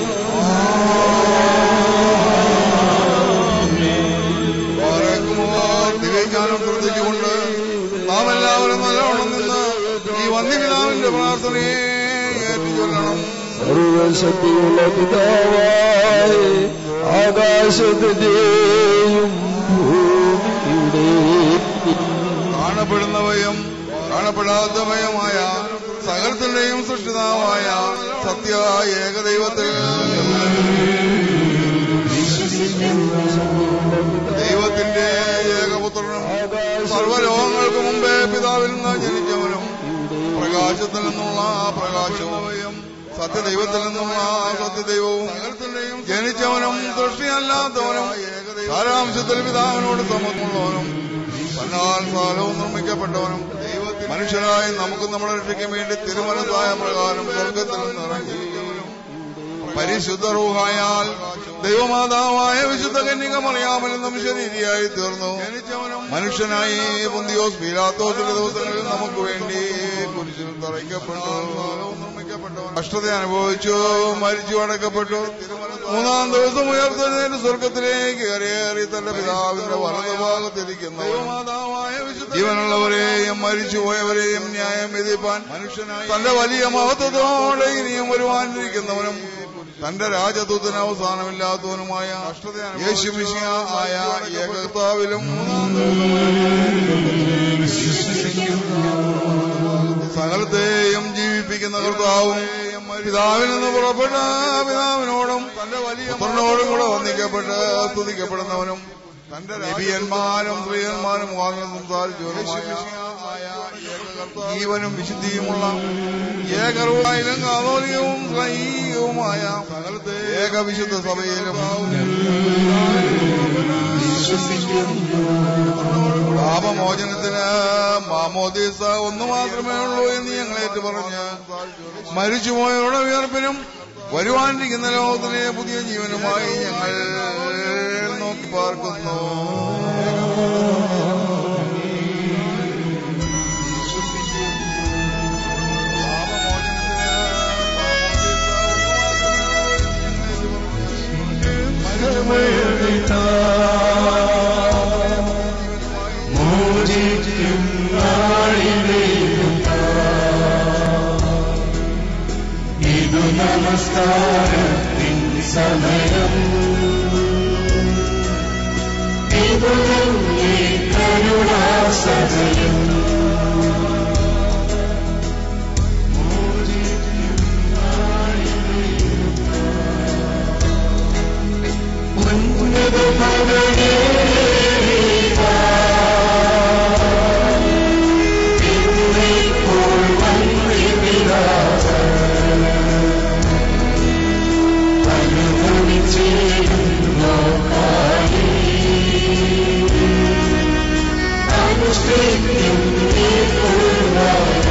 തികയ്ക്കാനും ശ്രദ്ധിച്ചുകൊണ്ട് നാം എല്ലാവരും നല്ലവണ്ണം നിന്ന് ഈ വന്യപിതാവിന്റെ പ്രാർത്ഥനയെ ഏറ്റുചൊല്ലണം സർവശക്തിയുള്ള പിതാവായി ആകാശത്തിന്റെയും ഭൂമിയുടെയും കാണപ്പെടുന്നവയും കാണപ്പെടാത്തവയുമായ സകലത്തിന്റെയും സൃഷ്ടിതാവായ സത്യ ഏകദൈവത്തിൽ ദൈവത്തിന്റെ ഏകപുത്രനും സർവലോകങ്ങൾക്ക് മുമ്പേ പിതാവിൽ നിന്ന് ജനിച്ചവനും പ്രകാശത്തിൽ നിന്നുള്ള ആ പ്രകാശവും സത്യദൈവത്തിൽ നിന്നുള്ള ആ സത്യദൈവവും ജനിച്ചവനും സൃഷ്ടിയല്ലാത്തവനും സാരാംശത്തിൽ പിതാവിനോട് സമത്വമുള്ളവനും തന്നാൽ കാലവും നിർമ്മിക്കപ്പെട്ടവനും മനുഷ്യരായി നമുക്ക് നമ്മുടെ രക്ഷയ്ക്ക് വേണ്ടി തിരുമനസായ പ്രകാരം സ്വർഗത്തിൽ നിന്ന് ഇറങ്ങിയിരിക്കുന്നവനും പരിശുദ്ധ റൂഹായാൽ ദൈവമാതാവായ വിശുദ്ധ കന്യക മറിയാമൽ എന്നും ശരീരിയായി തീർന്നു മനുഷ്യനായി പൊന്തിയോസ് പീലാത്തോസിന്റെ ദിവസങ്ങളിൽ നമുക്ക് വേണ്ടി കുരിശിൽ തറയ്ക്കപ്പെട്ടു കഷ്ടത അനുഭവിച്ചു മരിച്ചു അടക്കപ്പെട്ടു മൂന്നാം ദിവസം ഉയർത്തെഴുന്നേറ്റ് സ്വർഗത്തിലേക്ക് കരയേറി തന്റെ പിതാവിന്റെ വലതുഭാഗത്തിരിക്കുന്നു ജീവനുള്ളവരെയും മരിച്ചുപോയവരെയും ന്യായം വിധിപ്പാൻ തന്റെ വലിയ മഹത്വത്തോടെ ഇനിയും വരുവാനിരിക്കുന്നവനും തന്റെ രാജദൂതന് അവസാനമില്ലാത്തവനുമായ യേശുമിശിയ ആയ ഏകത്താവിലും സകലത്തെയും ജീവിപ്പിക്കുന്ന കർത്താവും പിതാവിൽ നിന്ന് പുറപ്പെട്ട പിതാവിനോടും തന്റെ വലിയ പുത്രനോടും കൂടെ വന്ദിക്കപ്പെട്ട് സ്തുതിക്കപ്പെടുന്നവനും തന്റെ നബിയന്മാരും സ്ത്രീയന്മാരും വാങ്ങി സംസാരിച്ചവരുമായ ജീവനും വിശുദ്ധിയുമുള്ള ഏകറുവായാലും കാതോലികവും സ്ലൈകവുമായ ഏകവിശുദ്ധ സഭയിലും പാപമോചനത്തിന് മാമോദീസ ഒന്ന് മാത്രമേ ഉള്ളൂ എന്ന് ഞങ്ങളേറ്റ് പറഞ്ഞ് മരിച്ചുപോയവരുടെ ഉയർപ്പിനും വരുവാനിരിക്കുന്ന ലോകത്തിലെ പുതിയ ജീവനുമായി ഞങ്ങൾ നോക്കി പാർക്കുന്നു മോചിക്കും നാളിലേക്കും ഇതു നമസ്കാരത്തിൻ സമയം ഇതു തന്നെ കരുണാസമയം ഉന്നത ഭവനേ ഇപ്പോൾ വന്നിവിടാത അനുഭവിച്ചിരുന്നോ കാലി അനുഷ്ഠിക്കും നീ കൊള്ളുവാന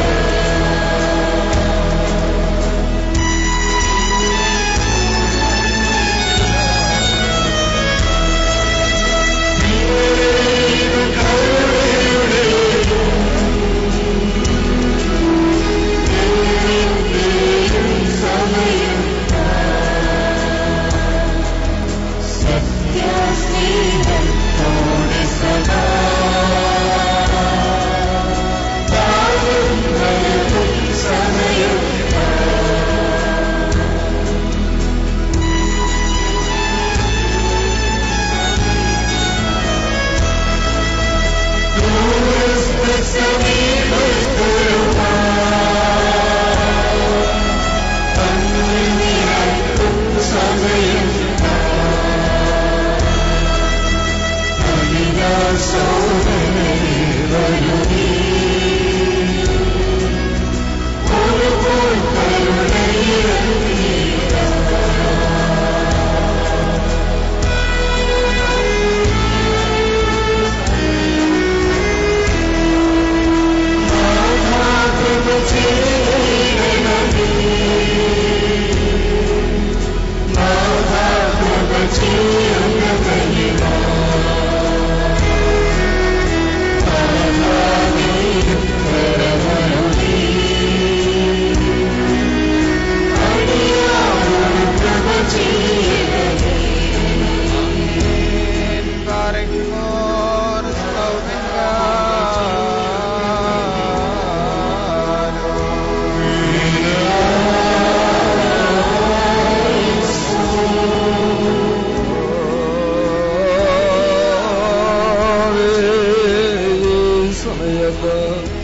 സമയത്ത്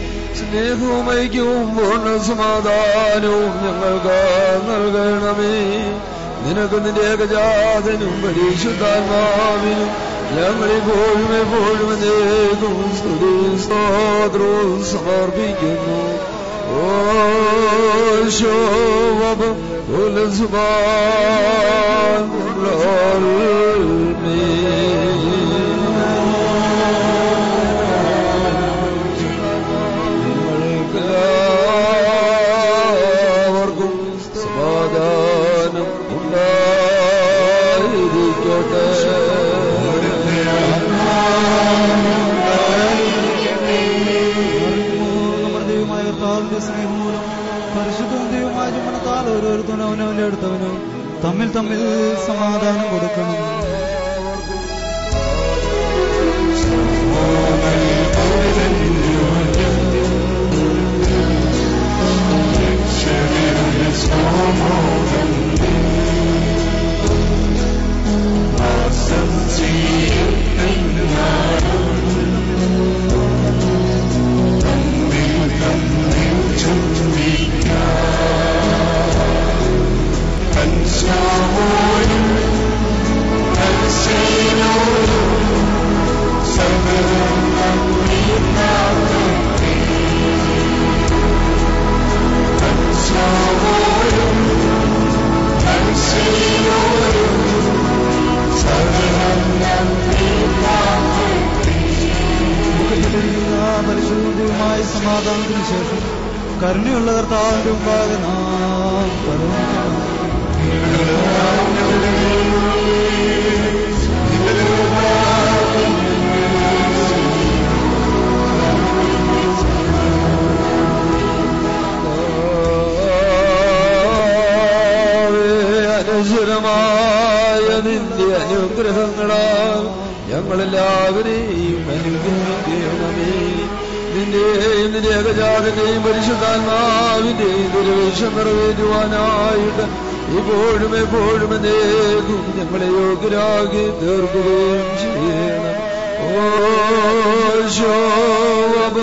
സ്നേഹവും ഐക്യവും പൂർണ്ണ സമാധാനവും ഞങ്ങൾക്ക് നൽകണമേ നിനക്ക് നിന്റെ ഏകജാതനും പരിശുദ്ധാത്മാവിനും ഞങ്ങളിപ്പോഴും എപ്പോഴും എന്നേക്കും സ്തുതി സ്തോത്രവും സമർപ്പിക്കുന്നു ഓ ശോഭ എല്ലാവർക്കും സമാധാനം ഉണ്ടായിരിക്കട്ടെ നമ്മുടെ ദൈവമായ കർത്താവിന്റെ സ്നേഹം മൂലം പരിശുദ്ധവും ദൈവമായ ചുമണത്താൽ ഓരോരുത്തരും അവനവന്റെ അടുത്തവനും തമ്മിൽ തമ്മിൽ സമാധാനം കൊടുക്കണം Thank ദൈവമായ സമാധാനത്തിന് ശേഷം കരുണയുള്ള കർത്താവിന്റെ മുമ്പാകെ നാം കരുണിക്കണം അനശ്വരമായ നിന്റെ അനുഗ്രഹങ്ങളാൽ ഞങ്ങളെല്ലാവരെയും അനുഗ്രഹിക്കണമേ നിന്റെയും നിന്റെ ഏകജാതന്റെയും പരിശുദ്ധാത്മാവിന്റെയും ദുരവേഷം നിറവേറ്റുവാനായിട്ട് ഇപ്പോഴും എപ്പോഴും എന്നേക്കും ഞങ്ങളെ യോഗ്യരാക്കി തീർക്കുകയും ചെയ്യണം ഓ ശോഭ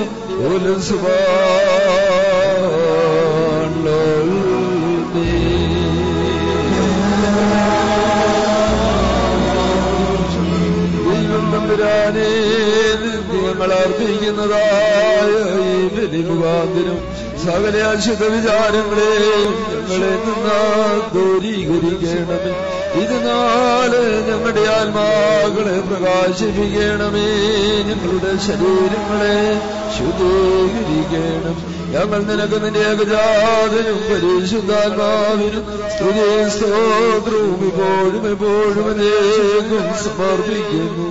ദൈവം തമ്പുരാനെ ഞങ്ങൾ അർപ്പിക്കുന്നതായ ഈ ബലി മുഖാന്തരം സകല അശുദ്ധ വിചാരങ്ങളെ ഞങ്ങളെ നിന്നാ ദൂരീകരിക്കണമേ ഇത് നാളെ ഞങ്ങളുടെ ആത്മാക്കളെ പ്രകാശിപ്പിക്കണമേ ഞങ്ങളുടെ ശരീരങ്ങളെ ശുദ്ധീകരിക്കണം ഞങ്ങൾ നിനക്ക് നിന്റെ ഏകജാതനും പരിശുദ്ധാത്മാവിനും സ്തുതിയും സ്തോത്രവും ഇപ്പോഴും എപ്പോഴും അനേകം സമർപ്പിക്കുന്നു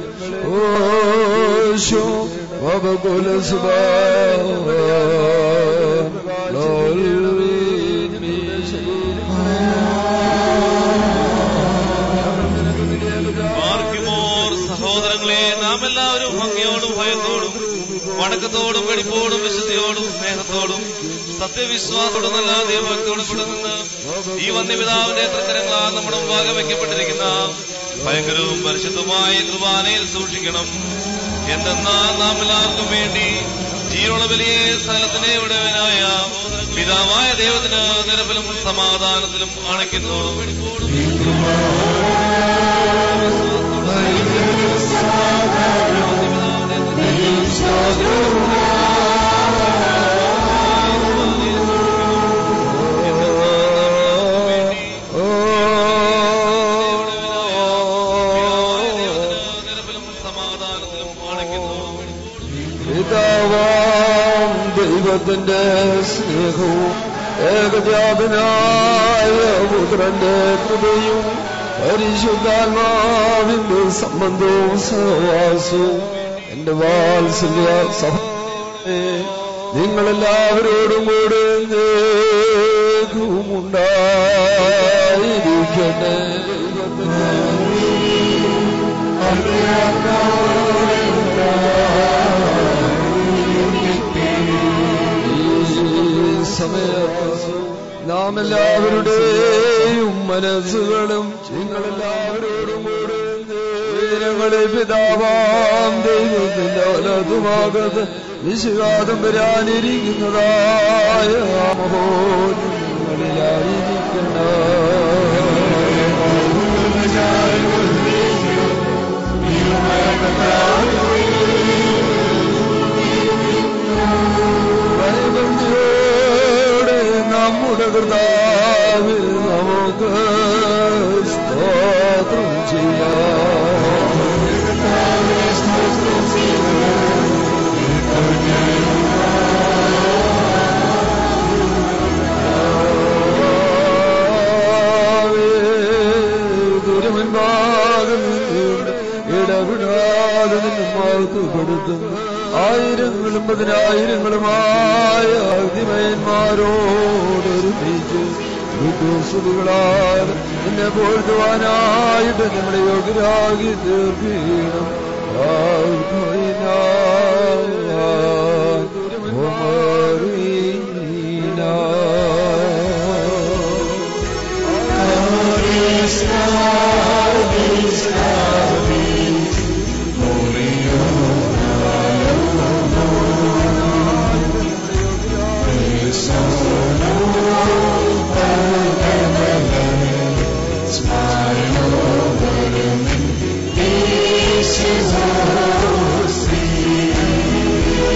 ഓശോ വകുല പാർക്കുമോർ സഹോദരങ്ങളെ നാം എല്ലാവരും ഭംഗിയോടും ഭയത്തോടും വണക്കത്തോടും വെടിപ്പോടും വിശുദ്ധിയോടും സ്നേഹത്തോടും സത്യവിശ്വാസത്തോടും നല്ല ദൈവഭക്തിയോടും കൂടെ നിന്ന് ഈ വന്യപിതാവിന്റെ തൃക്കരങ്ങളാൽ നമ്മുടെ മുമ്പാകെ വയ്ക്കപ്പെട്ടിരിക്കുന്ന ഭയങ്കരവും പരിശുദ്ധമായ കൃപാനയിൽ സൂക്ഷിക്കണം എന്തെന്നാൽ നാം എല്ലാവർക്കും വേണ്ടി ജീവനുള്ള വലിയ സ്ഥലത്തിന്റെ ഉടവനായ പിതാവായ ദൈവത്തിന് നിരപ്പിലും സമാധാനത്തിലും അണയ്ക്കുന്നു പിതാവാം ദൈവത്തിന്റെ സ്നേഹവും ഏകജാതനായ പുത്രന്റെ കൃപയും പരിശുദ്ധാത്മാവിന്റെ സംബന്ധവും സഹവാസവും എന്റെ വാത്സല്യ സഹ നിങ്ങളെല്ലാവരോടും കൂടെ ഉണ്ടായിരിക്കട്ടെ ഈ സമയത്ത് നാം എല്ലാവരുടെയും മനസ്സുകളും നിങ്ങളെല്ലാവരോടും കൂടെ ഞങ്ങളെ പിതാവാം ദൈവത്തിന്റെ വലതുഭാഗത്ത് വിശ്വാസം വരാനിരിക്കുന്നതായ ഭയഭക്തിയോടെ നമ്മുടെ കർത്താവ് നമുക്ക് സ്തോത്രം തിരുമുൻപാകം ഇടപെടാതെ നിന്നെ മാർക്കപ്പെടുത്തുന്നു ആയിരങ്ങളും പതിനായിരങ്ങളുമായ അഗ്നിമയന്മാരോടൊരുമിച്ച് വിദ്വസുകളാൽ നിന്നെ പോഴ്ത്തുവാനായിട്ട് നമ്മളെ യോഗ്യരാകി തീർക്കണം This is all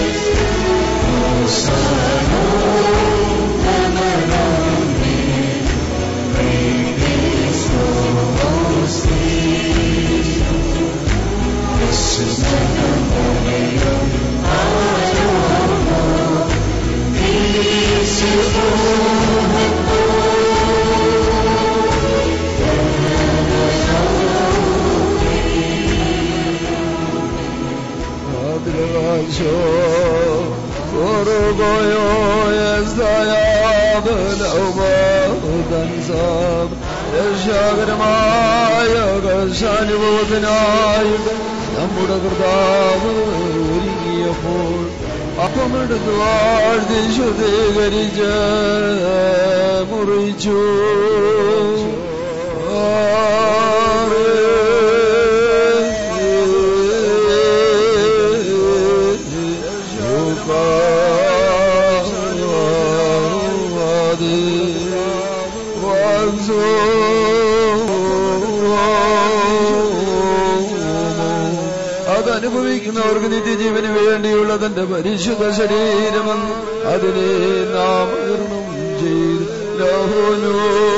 Bogoyo Esdaya Belauba Udansab രക്ഷാകരമായ കർശാനുഭവത്തിനായി നമ്മുടെ കർത്താവ് ഒരുങ്ങിയപ്പോൾ അപ്പമെടുത്ത് വാഴ്ത്തി ശുദ്ധീകരിച്ച് മുറിച്ചു അതനുഭവിക്കുന്നവർക്ക് നിത്യജീവന് വേണ്ടിയുള്ള തന്റെ പരിശുദ്ധ ശരീരമെന്ന് അതിനെ നാമകരണം ചെയ്തു ലഹോനോ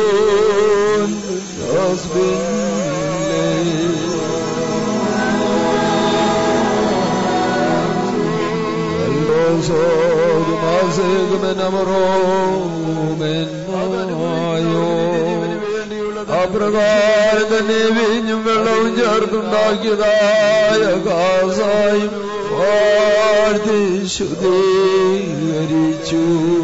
അപ്രകാരം തന്നെ വീഞ്ഞും വെള്ളവും ചേർത്തുണ്ടാക്കിയതായ കാസായും വാഴ്ത്തി ശുദ്ധീകരിച്ചു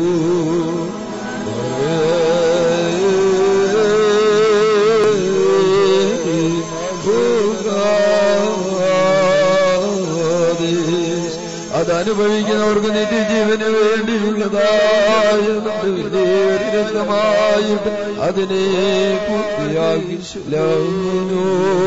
അതനുഭവിക്കുന്നവർക്ക് നിത്യജീവന് വേണ്ടിയുള്ളതായ രക്തമായിട്ട് അതിനെ പൂർത്തിയാക്കി ശുലൗനോ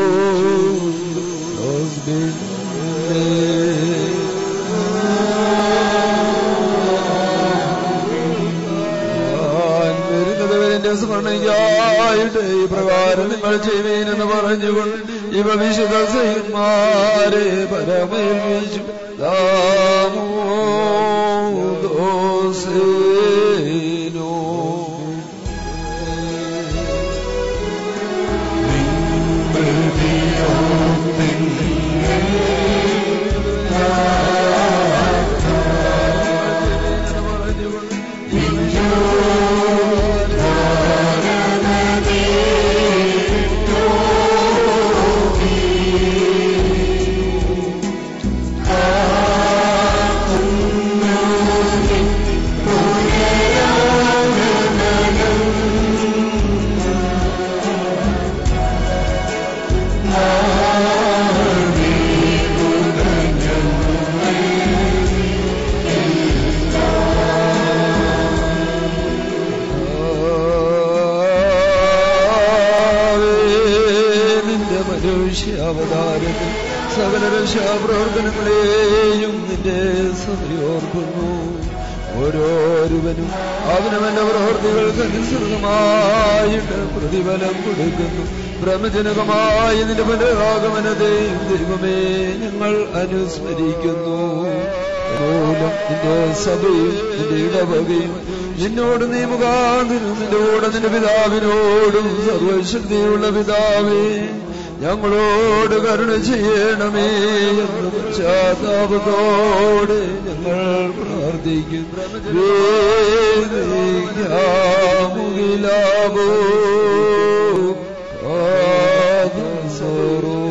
വരുന്നതുവരെ സ്മരണയ്ക്കായിട്ട് ഈ പ്രകാരം നിങ്ങൾ ചെയ്യുവീനെന്ന് പറഞ്ഞുകൊണ്ട് ഇവ വിശുദ്ധ സൈന്മാരെ പരമേൽപ്പിച്ചു ദാമോ ദോസേനോ നിന്റെ മനുഷ്യാവതാരത്തിൽ സകല രക്ഷാപ്രവർത്തനങ്ങളെയും നിന്റെ സമയോർക്കുന്നു ഓരോരുവനും അവനവന്റെ പ്രവൃത്തികൾക്ക് അനുസൃതമായിട്ട് പ്രതിഫലം കൊടുക്കുന്നു ഭ്രമജനകമായ നിന്റെ പുനരാഗമനത്തെയും ദൈവമേ ഞങ്ങൾ അനുസ്മരിക്കുന്നു മൂലം നിന്റെ സഭയും നിന്റെ ഇടവകയും നിന്നോട് നീ മുഖാന്തരം നിന്റെ കൂടെ നിന്റെ പിതാവിനോടും സർവശക്തിയുള്ള പിതാവേ ഞങ്ങളോട് കരുണ ചെയ്യണമേ എന്ന് പശ്ചാത്താപത്തോടെ ഞങ്ങൾ പ്രാർത്ഥിക്കും വേദിക്കാമുകിലാവോ കാതസോറോ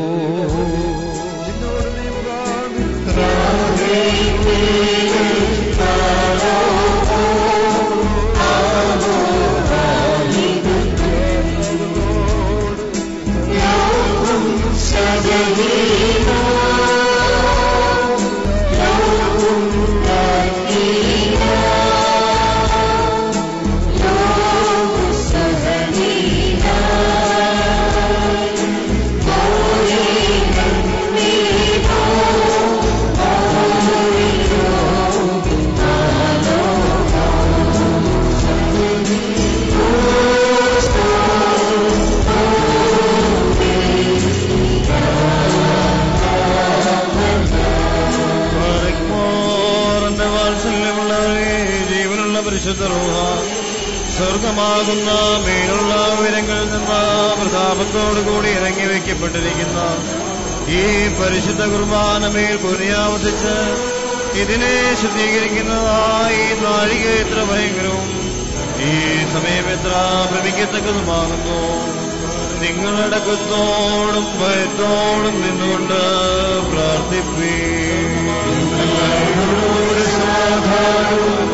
എന്റെ വാത്സല്യമുള്ളവരെ ജീവനുള്ള പരിശുദ്ധ റൂഹ സ്വർഗമാകുന്ന മേലുള്ള ഉയരങ്ങളിൽ നിന്ന് പ്രതാപത്തോടു കൂടി ഇറങ്ങി വയ്ക്കപ്പെട്ടിരിക്കുന്ന ഈ പരിശുദ്ധ കുർബാന മേൽ പുനരാവർത്തിച്ച് ഇതിനെ ശുദ്ധീകരിക്കുന്നതായി നാഴിക എത്ര ഭയങ്കരവും ഈ സമയം എത്ര ഭ്രമിക്കത്തക്കതുമാകുന്നു നിങ്ങളുടെ കുത്തോടും ഭയത്തോടും നിന്നുകൊണ്ട് പ്രാർത്ഥിപ്പീ സമാധാനവും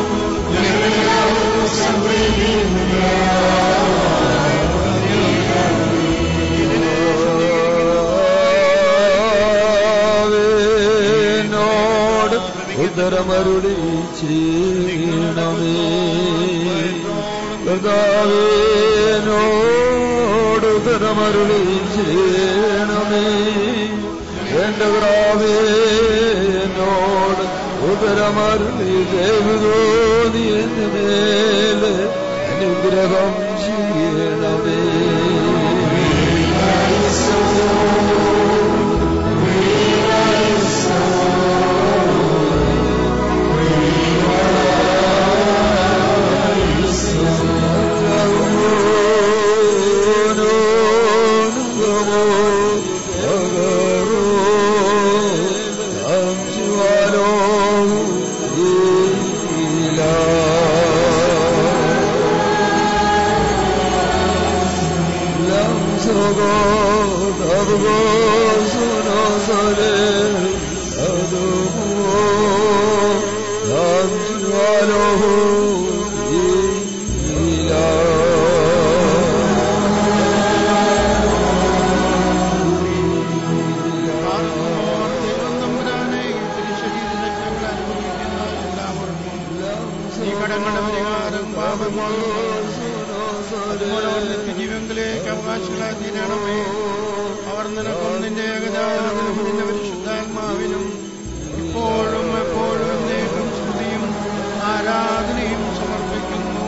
ഉദരമരുളി ചെയ്യണമേ കർത്താവേനോട് ഉദരമരുളി ചെയ്യണമേ എന്റെ കർത്താവേനോട് ഉദരമരുളി ദേവിതോ നീ എന്റെ മേലെ അനുഗ്രഹം ചെയ്യണമേ ഈ കടങ്ങളുടെ പരിഹാരം അതുമൂലം നിത്യജീവങ്കിലേക്ക് അവകാശികളായി തീരണമേ അവർ നിനക്കും നിന്റെ ഏകജാതനും നിന്റെ പരിശുദ്ധാത്മാവിനും ഇപ്പോഴും എപ്പോഴും എന്നേക്കും സ്തുതിയും ആരാധനയും സമർപ്പിക്കുന്നു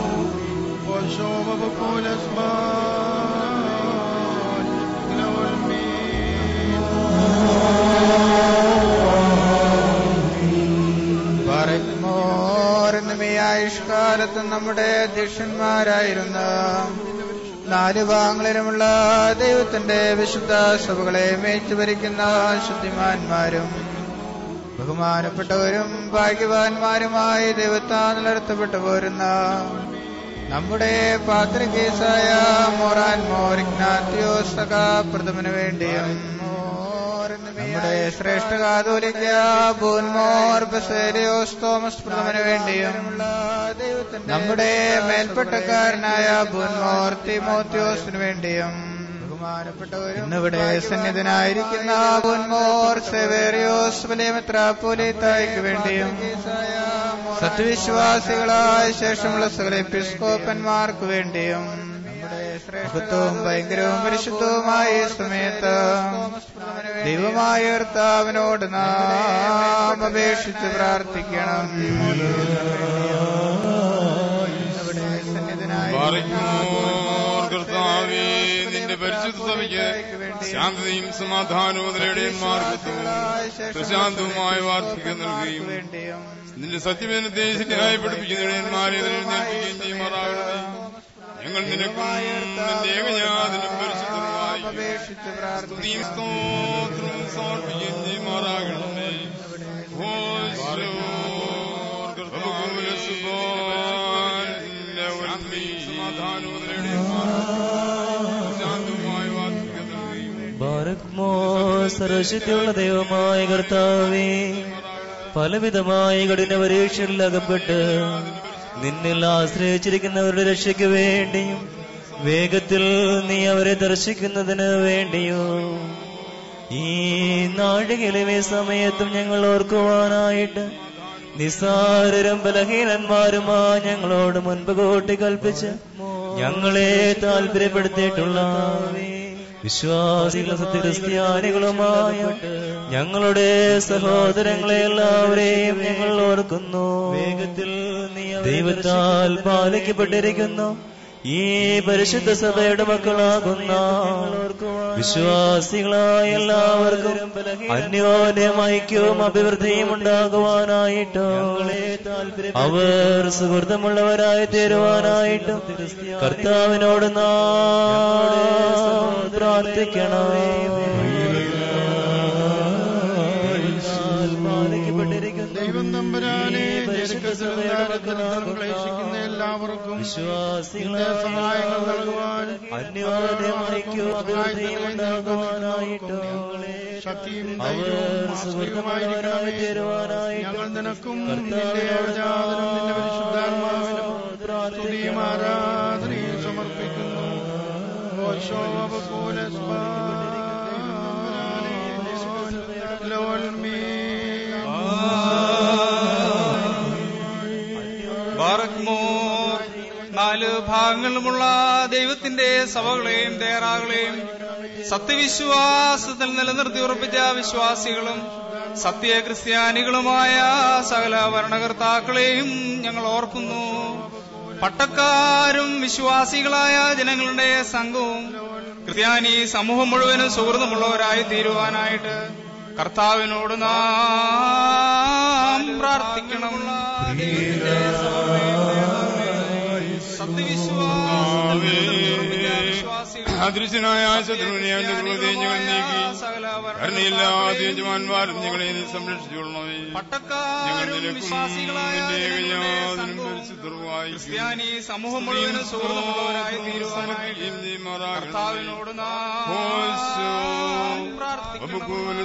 ആയുഷ്കാലത്ത് നമ്മുടെ അധ്യക്ഷന്മാരായിരുന്ന നാല് ഭാഗങ്ങളിലുമുള്ള ദൈവത്തിന്റെ വിശുദ്ധ സഭകളെ മേച്ചു ഭരിക്കുന്ന ശുദ്ധിമാന്മാരും ബഹുമാനപ്പെട്ടവരും ഭാഗ്യവാന്മാരുമായി ദൈവത്താ നിലനിർത്തപ്പെട്ടു പോരുന്ന നമ്മുടെ പാത്രികേസായ മോറാൻ മോർ ഇഗ്നാത്യോസ് സഖ പ്രഥമന് വേണ്ടിയും നമ്മുടെ ശ്രേഷ്ഠ കാതോലിക്ക ബൂൻമോർ ബസേലിയോസ് തോമസ് പ്രഥമന് വേണ്ടിയും നമ്മുടെ മേൽപ്പെട്ടക്കാരനായ ബൂൻമോർ തിമോത്യോസിന് വേണ്ടിയും ഇന്നിവിടെ സന്നിധനായിരിക്കുന്ന ബൂൻമോർ സെവേറിയോസ് വലിയ മെത്രാപ്പോലിത്തായ്ക്ക് വേണ്ടിയും സത്യവിശ്വാസികളായ ശേഷമുള്ള സകല എപ്പിസ്കോപ്പന്മാർക്ക് വേണ്ടിയും മഹത്വവും ഭയങ്കരവും പരിശുദ്ധവുമായ ഈ സമയത്ത് ദൈവമായ കർത്താവിനോട് നാം അപേക്ഷിച്ച് പ്രാർത്ഥിക്കണം കർത്താവേ നിന്റെ പരിശുദ്ധ സഭയ്ക്ക് ശാന്തതയും സമാധാനവും നിലയിടയന്മാർക്ക് പ്രശാന്തവുമായ വാർദ്ധക്യം നൽകുകയും നിന്റെ സത്യവേദനത്തെ ശരിയായി പഠിപ്പിക്കുന്ന ഇടയന്മാരെ എഴുന്നേൽപ്പിക്കുകയും ചെയ്യുമാറാകണമേ ഞങ്ങൾ നിനക്കും നിന്റെ ഏകജാതനും പരിശുദ്ധമായി സ്തുതിയും സ്തോത്രവും സമർപ്പിക്കുകയും ചെയ്യുമാറാകണമേ ബാരക്മോ സർവശക്തിയുള്ള ദൈവമായ കർത്താവേ പലവിധമായ കഠിന പരീക്ഷകളിൽ അകപ്പെട്ട് നിന്നിൽ ആശ്രയിച്ചിരിക്കുന്നവരുടെ രക്ഷയ്ക്ക് വേണ്ടിയും വേഗത്തിൽ നീ അവരെ ദർശിക്കുന്നതിന് വേണ്ടിയോ ഈ നാഴികയിലും ഈ സമയത്തും ഞങ്ങൾ ഓർക്കുവാനായിട്ട് നിസ്സാരരും ബലഹീനന്മാരുമായി ഞങ്ങളോട് മുൻപ് കൂട്ടി കൽപ്പിച്ച് ഞങ്ങളെ താല്പര്യപ്പെടുത്തിയിട്ടുള്ള വിശ്വാസികളും സത്യക്രിസ്ത്യാനികളുമായ ഞങ്ങളുടെ സഹോദരങ്ങളെ എല്ലാവരെയും ഞങ്ങൾ ഓർക്കുന്നു വേഗത്തിൽ ദൈവത്താൽ പാലിക്കപ്പെട്ടിരിക്കുന്നു ഈ പരിശുദ്ധ സഭയുടെ മക്കളാകുന്ന വിശ്വാസികളായ എല്ലാവർക്കും അന്യോന്യം ഐക്യവും അഭിവൃദ്ധിയും ഉണ്ടാകുവാനായിട്ടും അവർ സുഹൃത്തമുള്ളവരായി തീരുവാനായിട്ടും കർത്താവിനോട് നാം പ്രാർത്ഥിക്കണമേ ദൈവം തമ്പുരാനെ ക്ലേശിക്കുന്ന എല്ലാവർക്കും നിന്റെ സഹായങ്ങൾ നൽകുവാൻ ശക്തിയും ഞങ്ങൾ നിനക്കും നിന്റെ ഏകജാതനും നിന്റെ പരിശുദ്ധാത്മാവിനും സ്തുതിയും ആരാധനയും സമർപ്പിക്കുന്നു ബാറക്മോർ നാല് ഭാഗങ്ങളുമുള്ള ദൈവത്തിന്റെ സഭകളെയും തയ്യാറാകളെയും സത്യവിശ്വാസത്തിൽ നിലനിർത്തി ഉറപ്പിച്ച വിശ്വാസികളും സത്യ ക്രിസ്ത്യാനികളുമായ സകല ഭരണകർത്താക്കളെയും ഞങ്ങൾ ഓർക്കുന്നു പട്ടക്കാരും വിശ്വാസികളായ ജനങ്ങളുടെ സംഘവും ക്രിസ്ത്യാനി സമൂഹം മുഴുവനും സുഹൃത്തുമുള്ളവരായി തീരുവാനായിട്ട് കർത്താവിനോട് നാം പ്രാർത്ഥിക്കണം അദൃശ്യനായ ശത്രുവിനെ അവന്റെ ഹൃദയം ഞങ്ങൾ നീക്കി കരുണയില്ലാതെ യജമാന്മാരും ഞങ്ങളെ സംരക്ഷിച്ചുകൊള്ളണമേ ഞങ്ങൾ നിനക്കും നിന്റെ ഏകജാതനും പരിശുദ്ധവുമായി ക്രിസ്ത്യാനി സമൂഹം മുഴുവനും സുഹൃത്തുമുള്ളവരായി തീരുവാനായിട്ട് കർത്താവിനോട് നാം പ്രാർത്ഥിക്കണം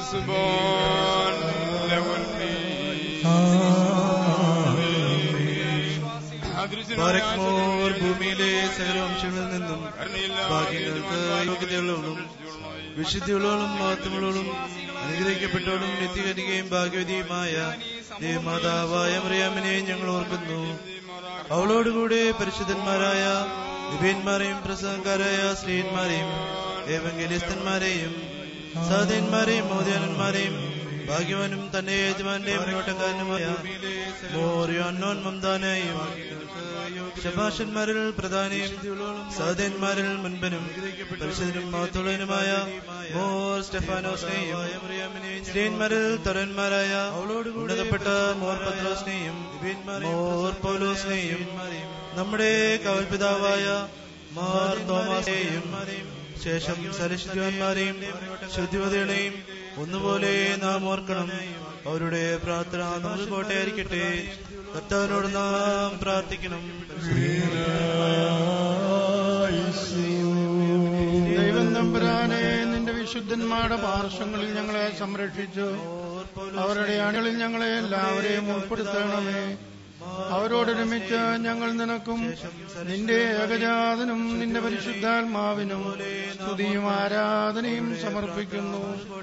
ബാരക്മോർ ഭൂമിയിലെ സകലവംശങ്ങളിൽ നിന്നും ഭാഗ്യങ്ങൾക്ക് യോഗ്യതയുള്ളവളും വിശുദ്ധിയുള്ളവളും മഹത്വമുള്ളവളും അനുഗ്രഹിക്കപ്പെട്ടവളും നിത്യകനികയും ഭാഗ്യവതിയുമായ ദേവമാതാവായ മറിയാമിനെ ഞങ്ങൾ ഓർക്കുന്നു അവളോടുകൂടെ പരിശുദ്ധന്മാരായ ദിവ്യന്മാരെയും പ്രസംഗക്കാരായ സ്ത്രീന്മാരെയും ഏവങ്കലിസ്തന്മാരെയും സാധീന്മാരെയും മോദ്യാനന്മാരെയും ഭാഗ്യവാനും തന്റെ യജമാന്റെ മുന്നോട്ടക്കാരനുമായ മോറിയോന്നോൻ മംദാനായും ശഭാഷന്മാരിൽ പ്രധാനിയും സാധന്മാരിൽ മുൻപനും പരിശുദ്ധനും മഹത്തുള്ളവനുമായ മോർ സ്റ്റെഫാനോസിനെയും സ്ത്രീന്മാരിൽ തരന്മാരായ ഉന്നതപ്പെട്ട മോർ പത്രോസിനെയും മോർ പൗലോസിനെയും നമ്മുടെ കവൽപിതാവായ മാർ തോമാസെയും ശേഷം സരസ്വതിവാന്മാരെയും ശുദ്ധിവതകളെയും ഒന്നുപോലെ നാം ഓർക്കണം അവരുടെ പ്രാർത്ഥന നമുക്ക് കോട്ടയായിരിക്കട്ടെ കർത്താവിനോട് നാം പ്രാർത്ഥിക്കണം ദൈവം തമ്പുരാനെ നിന്റെ വിശുദ്ധന്മാരുടെ പാർശ്വങ്ങളിൽ ഞങ്ങളെ സംരക്ഷിച്ചു അവരുടെ അണികളിൽ ഞങ്ങളെ എല്ലാവരെയും ഉൾപ്പെടുത്തണമേ അവരോടൊരുമിച്ച് ഞങ്ങൾ നിനക്കും നിന്റെ ഏകജാതനും നിന്റെ പരിശുദ്ധാത്മാവിനും സ്തുതിയും ആരാധനയും സമർപ്പിക്കുന്നു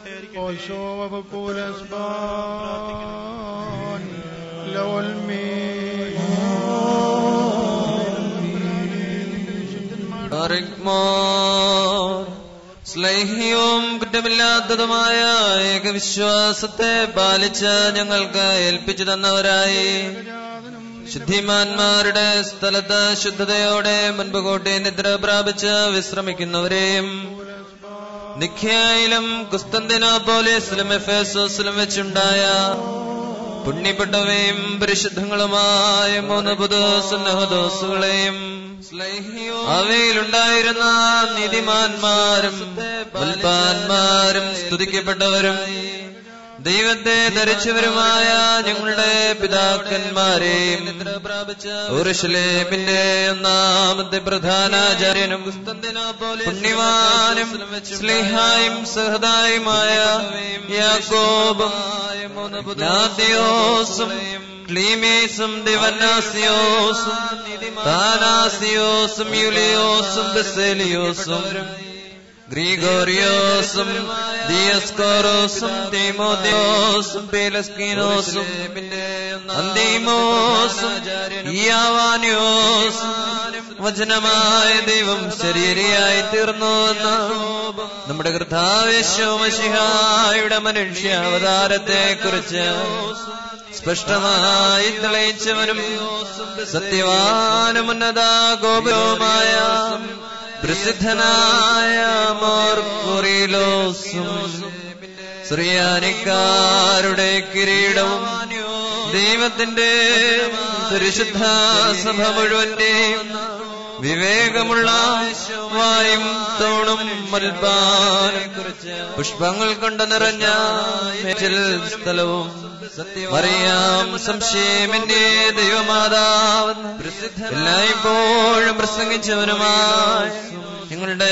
സ്ലൈഹിയവും കുറ്റമില്ലാത്തതുമായ ഏകവിശ്വാസത്തെ പാലിച്ച് ഞങ്ങൾക്ക് ഏൽപ്പിച്ചു തന്നവരായി ശുദ്ധിമാന്മാരുടെ സ്ഥലത്ത് ശുദ്ധതയോടെ മുൻപ് കോട്ടെ നിദ്ര പ്രാപിച്ച് വിശ്രമിക്കുന്നവരെയും നിഖ്യായിലും കുസ്തന്തിനോപോലിസിലും എഫേസോസിലും വെച്ചുണ്ടായ പുണ്യപ്പെട്ടവയും പരിശുദ്ധങ്ങളുമായ മൂന്ന് പുതു സുന്നഹദോസുകളെയും അവയിലുണ്ടായിരുന്ന നീതിമാന്മാരും മൽപ്പാന്മാരും സ്തുതിക്കപ്പെട്ടവരും ദൈവത്തെ ധരിച്ചവരുമായ ഞങ്ങളുടെ പിതാക്കന്മാരെയും ഉറുഷലേമിന്റെ ഒന്നാമത്തെ പ്രധാനാചാര്യനും പുണ്യവാനും സ്ലിഹായും സഹതായുമായ യാക്കോബും നാദിയോസും ക്ലീമേസും ദിവനാസിയോസും താനാസിയോസും യുലിയോസും ബെസേലിയോസും ഗ്രീഗോറിയോസും ദിയസ്കോറോസും തീമോദിയോസും പേലസ്കീനോസും അന്തീമോസും ഇയാവാനിയോസും വചനമായ ദൈവം ശരീരയായി തീർന്നു എന്ന് നമ്മുടെ കൃതാവേശോമശിഹായുടെ മനുഷ്യാവതാരത്തെ കുറിച്ച് സ്പഷ്ടമായി തെളിയിച്ചവനും സത്യവാനും ഉന്നത ഗോപുരവുമായ പ്രസിദ്ധനായ മോർക്കുറിലോസും ശ്രീയാനിക്കാരുടെ കിരീടവും ദൈവത്തിന്റെ പരിശുദ്ധ സഭ മുഴുവന്റെയും വിവേകമുള്ള വായും തോണും മൽപാനും പുഷ്പങ്ങൾ കൊണ്ട് നിറഞ്ഞ മേച്ചിൽ സ്ഥലവും അറിയാം സംശയമെന്റെ ദൈവമാതാവെന്ന് എല്ലായ്പ്പോഴും പ്രസംഗിച്ചവനുമായി ഞങ്ങളുടെ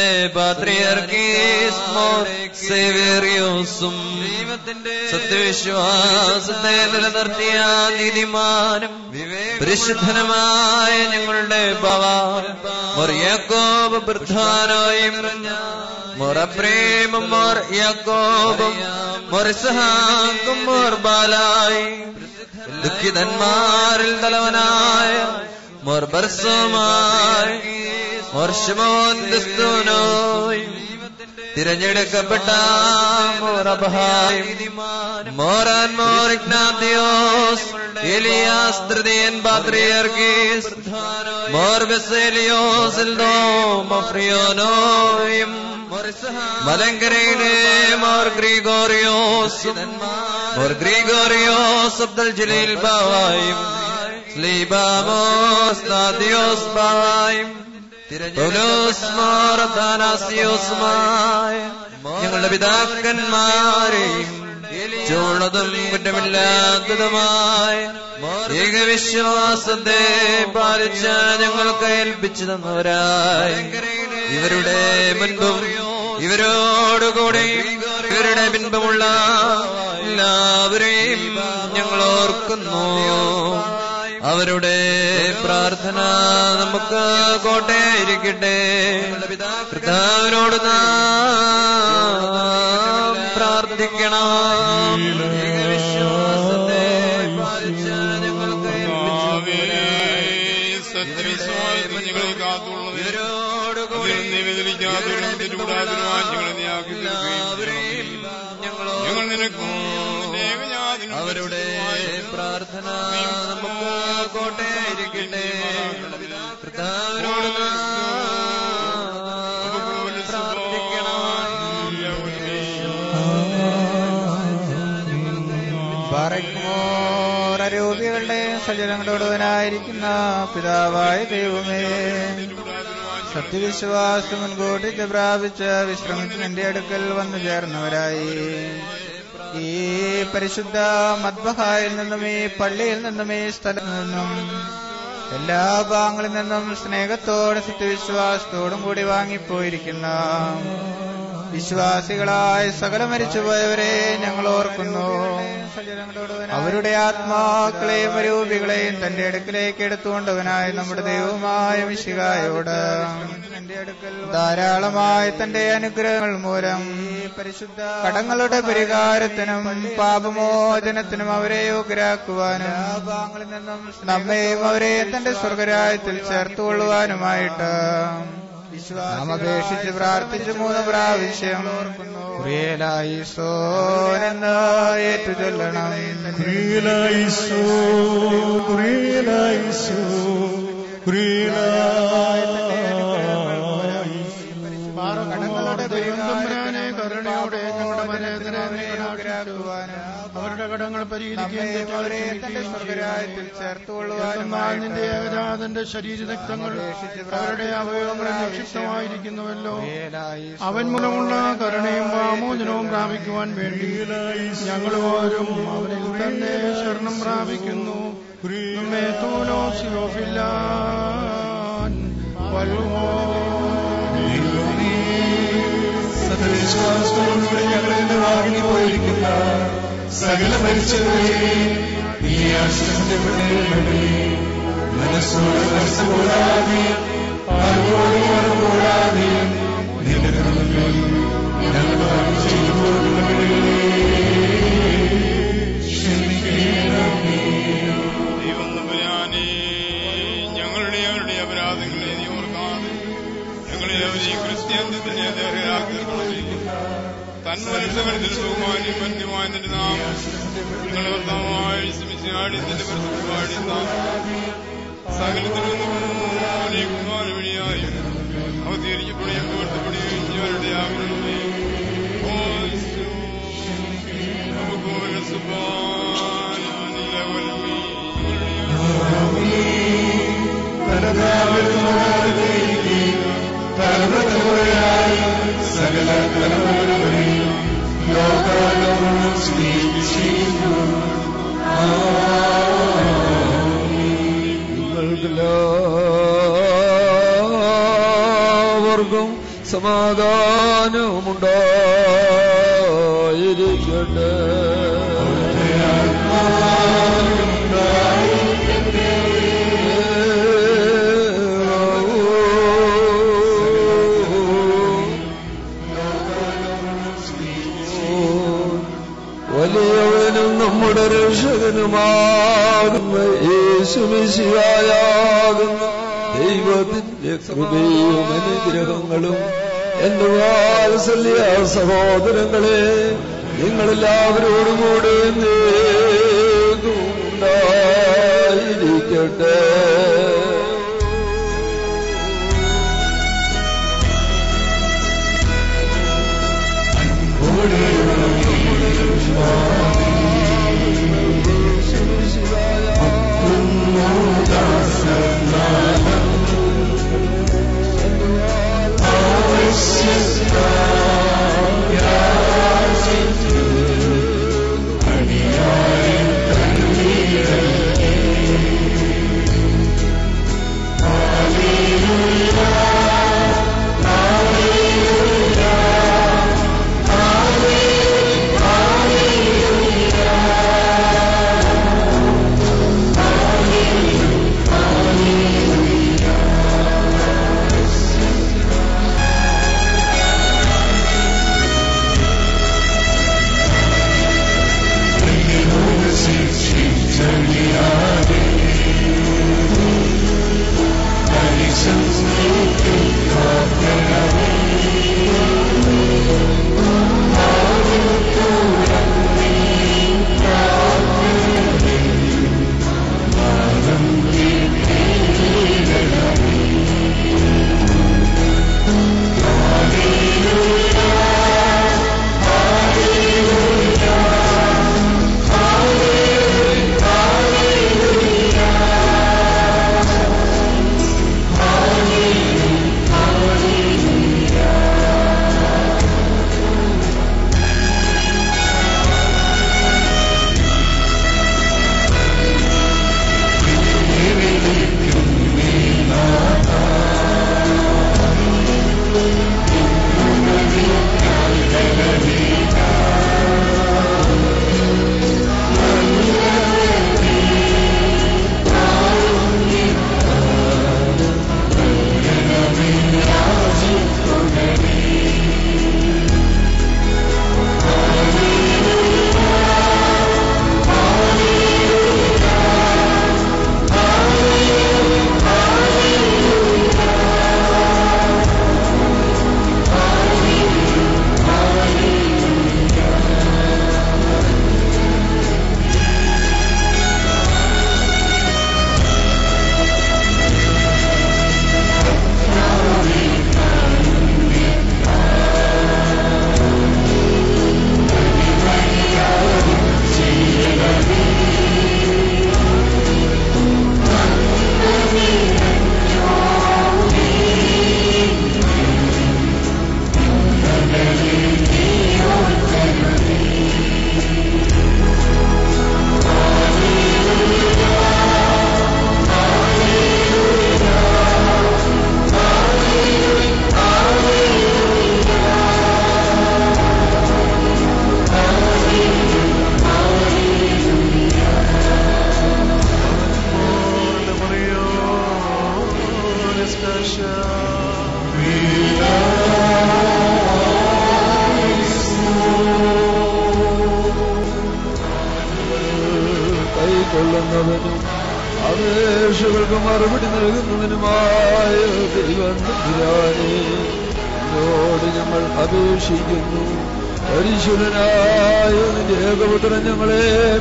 പാത്രിയർക്കീസ്മോസേവേറിയോസും സത്യവിശ്വാസത്തെ നിലനിർത്തിയ നീതിമാനും പരിശുദ്ധനുമായ ഞങ്ങളുടെ ബവാക്കോബ് പ്രധാനോയും മൊറപ്രേമും മോർ യാക്കോബും മൊറിസഹാക്കും മോർ ബാലായി ദുഃഖിതന്മാരിൽ തലവനായ മോർ ബർസമായി മോർ ശിമോൻ ദസ്തൂനോയ് തിരഞ്ഞെടുക്കപ്പെട്ട മോർ അബഹായ് മോറാൻ മോർ ഇഗ്നാത്തിയോസ് എലിയാസ് തൃതീയൻ പാത്രിയർക്കീസ് മോർ ബെസേലിയോസ് ഇൽദോ മഫ്രിയോനോയും മലങ്കരയിലെ മോർ ഗ്രിഗോറിയോസ് മോർ ഗ്രിഗോറിയോസ് അബ്ദുൽ ജലീൽ ബാവായും സ്ലീബാമോസ് നാദിയോസ് ബാവായും പൗലോസ് മോർ അഥാനാസിയോസുമായ ഞങ്ങളുടെ പിതാക്കന്മാരെയും ചൂണതും കുറ്റമില്ലാത്തതുമായ ഏകവിശ്വാസത്തെ പാലിച്ച ഞങ്ങൾക്ക് ഏൽപ്പിച്ചു തന്നവരായി ഇവരുടെ മുൻപും ഇവരോടുകൂടി ഇവരുടെ പിൻപുമുള്ള എല്ലാവരെയും ഞങ്ങൾ ഓർക്കുന്നു അവരുടെ പ്രാർത്ഥന നമുക്ക് കോട്ടയായിരിക്കട്ടെ കർത്താവിനോട് നാം പ്രാർത്ഥിക്കണം ഏകവിശ്വാസത്തെ പാലിച്ച ഞങ്ങൾക്ക് സത്യവിശ്വാസം ഞങ്ങളെ കാത്തുള്ളത് വ്യതിരിക്കാത്തവരും തിരുവിടാതിരുവാൻ ഞങ്ങളെ നീയാക്കി തീർക്കുകയും ഞങ്ങൾ നിനക്കും അവരുടെ പ്രാർത്ഥന നമുക്ക് കോട്ടയായിരിക്കട്ടെ കർത്താവിനോട് പറയ്മോരൂപികളുടെ സജനങ്ങളോടവനായിരിക്കുന്ന പിതാവായ ദൈവമേ സത്യവിശ്വാസം മുൻകൂട്ടി പ്രാപിച്ച് വിശ്രമിച്ച് നിന്റെ അടുക്കൽ വന്നു ചേർന്നവരായി ഈ പരിശുദ്ധ മദ്ബഹായിൽ നിന്നും ഈ പള്ളിയിൽ നിന്നും ഈ സ്ഥലത്ത് നിന്നും എല്ലാ ഭാഗങ്ങളിൽ നിന്നും സ്നേഹത്തോടെ സത്യവിശ്വാസത്തോടും കൂടി വാങ്ങിപ്പോയിരിക്കുന്ന വിശ്വാസികളായ സകല മരിച്ചുപോയവരെ ഞങ്ങൾ ഓർക്കുന്നു അവരുടെ ആത്മാക്കളെയും രൂപികളെയും തന്റെ അടുക്കിലേക്ക് എടുത്തുകൊണ്ടവനായ നമ്മുടെ ദൈവമായ മിശികായോട് ധാരാളമായ തന്റെ അനുഗ്രഹങ്ങൾ മൂലം പരിശുദ്ധ കടങ്ങളുടെ പരിഹാരത്തിനും പാപമോചനത്തിനും അവരെ യോഗ്യരാക്കുവാനും നമ്മയും അവരെ തന്റെ സ്വർഗരായത്തിൽ ചേർത്തുകൊള്ളുവാനുമായിട്ട് നാം അപേക്ഷിച്ച് പ്രാർത്ഥിച്ച് മൂന്ന് പ്രാവശ്യം കുറിയലായിസോനെന്ന് ഏറ്റുചൊല്ലണം കുറിയലായിസോ കുറിയലായിസോ കടങ്ങളുടെ ദൈവംതമ്പുരാനെ കരുണയോടെ ഞങ്ങളുടെ മരേതരെ അവരുടെ കടങ്ങൾ പരിഹരിക്കുകയും നിന്റെ ഏകജാതന്റെ ശരീരരക്തങ്ങൾ അവരുടെ അവയവങ്ങളിൽ നിക്ഷിപ്തമായിരിക്കുന്നുവല്ലോ അവൻ മൂലമുള്ള കരുണയും വാമോചനവും പ്രാപിക്കുവാൻ വേണ്ടി ഞങ്ങൾ ഓരും അവനിൽ തന്നെ ശരണം പ്രാപിക്കുന്നു നമ്മെ തോലോ സിലോഫില്ലാൻ വലുമോ സത്യവിശ്വാസത്തോടുകൂടി ഞങ്ങളിൽ നിന്ന് വാങ്ങിപ്പോയിരിക്കുന്ന സകല മരിച്ചവരെ ഈ ആശ്രമത്തെ മനസ്സോട് മനസ്സ് കൂടാതെയും അറിവോട് അറിവ് കൂടാതെയും നിന്റെ കർമ്മങ്ങൾ ഞങ്ങൾ ദൈവം നമ്പുരാനെ ഞങ്ങളുടെ അവരുടെ അപരാധങ്ങളെ നീ ഓർക്കാതെ ഞങ്ങളെ അവരെ ക്രിസ്ത്യാന്ത്യത്തിന്റെ തന്മനസ്സവരത്തിൽ ബഹുമാനും വന്യമായ നിന്റെ നാമം ഞങ്ങൾ വർത്തമായ ശ്രമിച്ചാടി നിന്റെ പരിപാടി സകലത്തിൽ നിന്ന് കുമാര വഴിയായും അവതീകരിക്കപ്പെടുകയും പുകഴ്ത്തപ്പെടുകയും ഞങ്ങളുടെ ആഗ്രഹമേ നമുക്ക് സുബാനില്ല വൽമീ തലമുറയായി സകല തലമുറകളിൽ ലോകാലോകം സ്നേഹിച്ചിരുന്നു എല്ലാവർക്കും സമാധാനമുണ്ടായിരിക്കട്ടെ വലിയവനും നമ്മുടെ രക്ഷകനുമാകുന്ന യേശുമിശിയായാകുന്ന ദൈവത്തിന്റെ കൃപയും അനുഗ്രഹങ്ങളും എന്റെ വാത്സല്യ സഹോദരങ്ങളെ നിങ്ങളെല്ലാവരോടും കൂടെ എന്നേക്കും ഉണ്ടായിരിക്കട്ടെ കൈക്കൊള്ളുന്നവനും അപേക്ഷകൾക്ക് മറുപടി നൽകുന്നതിനുമായ ദൈവം തമ്പുരാനെ എന്നോട് ഞങ്ങൾ അപേക്ഷിക്കുന്നു പരിശുദ്ധനായ നിന്റെ ഏകപുത്രൻ ഞങ്ങളെ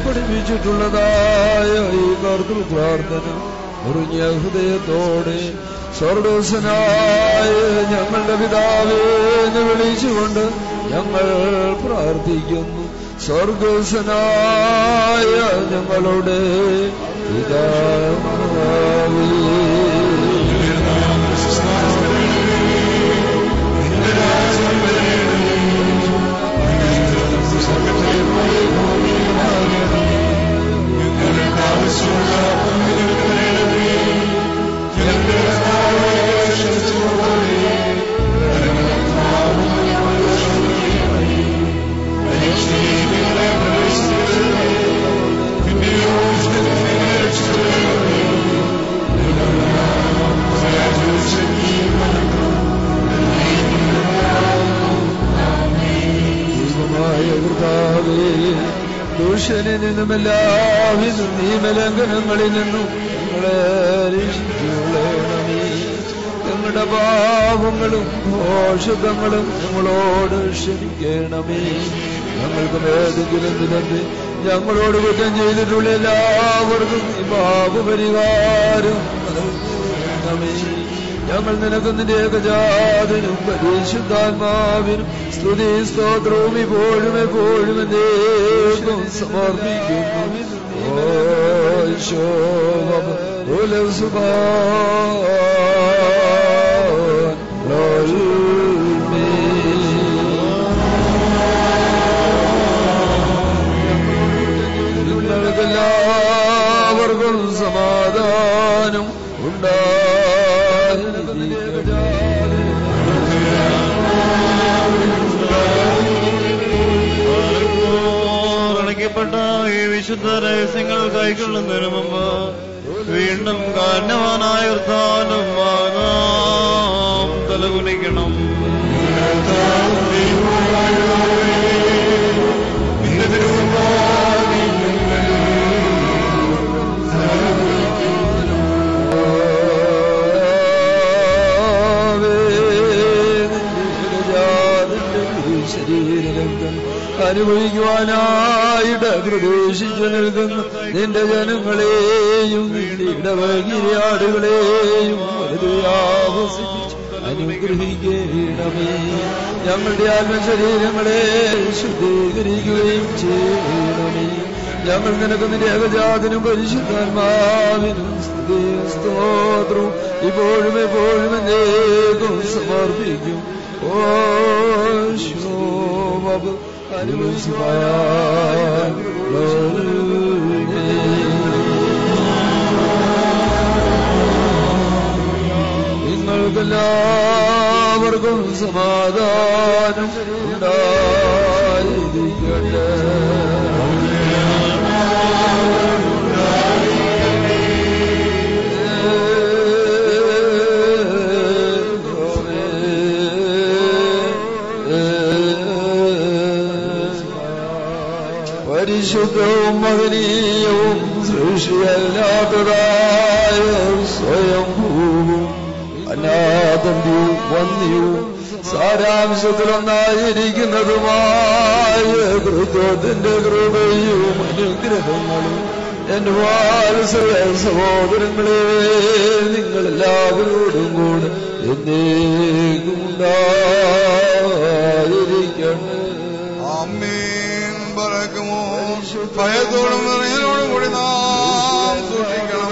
പഠിപ്പിച്ചിട്ടുള്ളതായ ഈ കർത്തൃ പ്രാർത്ഥന മുറിഞ്ഞ ഹൃദയത്തോടെ സ്വർഗസ്വനായ ഞങ്ങളുടെ പിതാവേ എന്ന് വിളിച്ചുകൊണ്ട് ഞങ്ങൾ പ്രാർത്ഥിക്കുന്നു സ്വർഗസ്വനായ ഞങ്ങളുടെ പിതാവേ ദൈവമായ കർത്താവേ ദൂഷനിൽ നിന്നും എല്ലാവിധ നിയമലംഘനങ്ങളിൽ നിന്നും ഞങ്ങളെ രക്ഷിച്ചുകൊള്ളണമേ ഞങ്ങളുടെ പാപങ്ങളും ദോഷങ്ങളും ഞങ്ങളോട് ക്ഷമിക്കണമേ ഞങ്ങൾക്ക് ഏതെങ്കിലും വിധത്തിൽ ഞങ്ങളോട് കുറ്റം ചെയ്തിട്ടുള്ള എല്ലാവർക്കും ഈ പാപപരിഹാരം നൽകണമേ ഞങ്ങൾ നിനക്ക് നിന്റെ ഏകജാതനും പരിശുദ്ധാത്മാവിനും സ്തുതി സ്തോത്രവും ഇപ്പോഴും എപ്പോഴും എന്നേക്കും സമർപ്പിക്കുന്നു ഓ ശോഭ എല്ലാവർക്കും സമാധാനം അണയ്ക്കപ്പെട്ട ഈ വിശുദ്ധ രഹസ്യങ്ങൾ കൈക്കൊള്ളുന്നതിന് മുമ്പ് വീണ്ടും കാരണവാനായ ഉർത്താനും നാം തലകുനിക്കണം ശരീരരംഗം അനുഭവിക്കുവാനായിട്ട് പ്രവേശിച്ചു നിൽക്കുന്ന നിന്റെ ജനങ്ങളെയും നിന്റെ ഇടവകിരിയാടുകളെയും വലുതാവസിപ്പിച്ച് അനുഗ്രഹിക്കണമേ ഞങ്ങളുടെ ആത്മശരീരങ്ങളെ ശുദ്ധീകരിക്കുകയും ചെയ്യണമേ ഞങ്ങൾ നിനക്ക് നിന്റെ ഏകജാതനും പരിശുദ്ധാത്മാവിനും സ്തുതിയും സ്തോത്രവും ഇപ്പോഴും എപ്പോഴും എന്നേക്കും സമർപ്പിക്കും ഓ ശോഭ നിങ്ങൾക്കെല്ലാവർക്കും സമാധാനം ഉണ്ടായിരിക്കട്ടെ പരിശുദ്ധവും മഹനീയവും സൃഷ്ടിയല്ലാത്തതായ സ്വയംഭൂവും അനാഥന്യവും വന്യവും സാരാംശത്തിലൊന്നായിരിക്കുന്നതുമായ കൃത്യത്തിന്റെ കൃപയും അനുഗ്രഹങ്ങളും എന്റെ വാത്സല സഹോദരങ്ങളെ നിങ്ങളെല്ലാവരോടും കൂടെ എന്നേക്കും ഉണ്ടായിരിക്കട്ടെ ആമേൻ പറക്കുമോ ഭയത്തോടും നിറയലോടും കൂടി നാം സൂക്ഷിക്കണം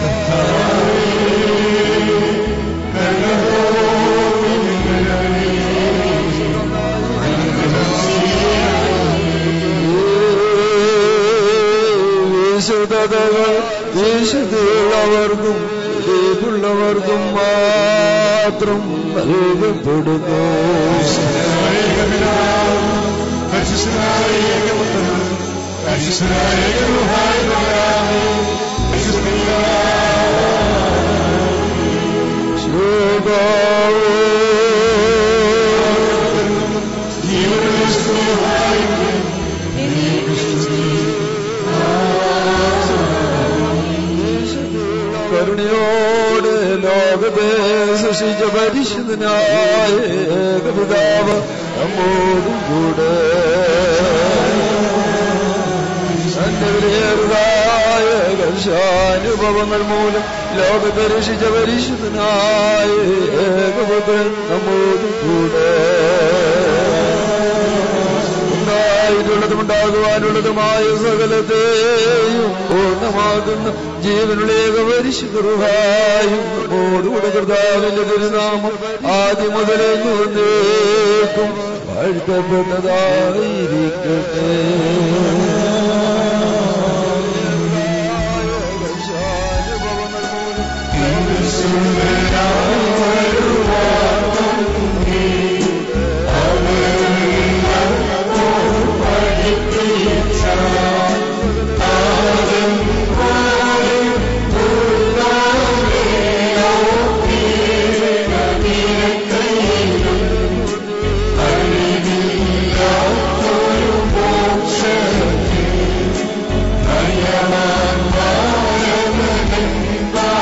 വിശുദ്ധതകൾ വിശുദ്ധുള്ളവർക്കും ദീപുള്ളവർക്കും മാത്രം നൽകപ്പെടുന്നു കരുണയോട് ലോകത്തെ സൃഷ്ടിച്ച പരിശുദ്ധനായ ഏകപിതാവ് നമ്മോടും കൂടെ തന്റെ വിലയേറുതായ കർഷാനുഭവങ്ങൾ മൂലം ലോകത്തെ രക്ഷിച്ച പരിശുദ്ധനായ ഏകപുത്രൻ നമ്മോടും കൂടെ ഉണ്ടായിട്ടുള്ളതും ഉണ്ടാകുവാനുള്ളതുമായ സകലത്തെയും പൂർണ്ണമാകുന്ന ജീവനുള്ള ഏകപരിശുദ്ധറുഹായും നമ്മോടുകൂടെ കർത്താവിന്റെ തിരുനാമം ആദ്യം മുതലേ നിർന്നേക്കും വാഴ്ത്തപ്പെട്ടതായിരിക്കട്ടെ ും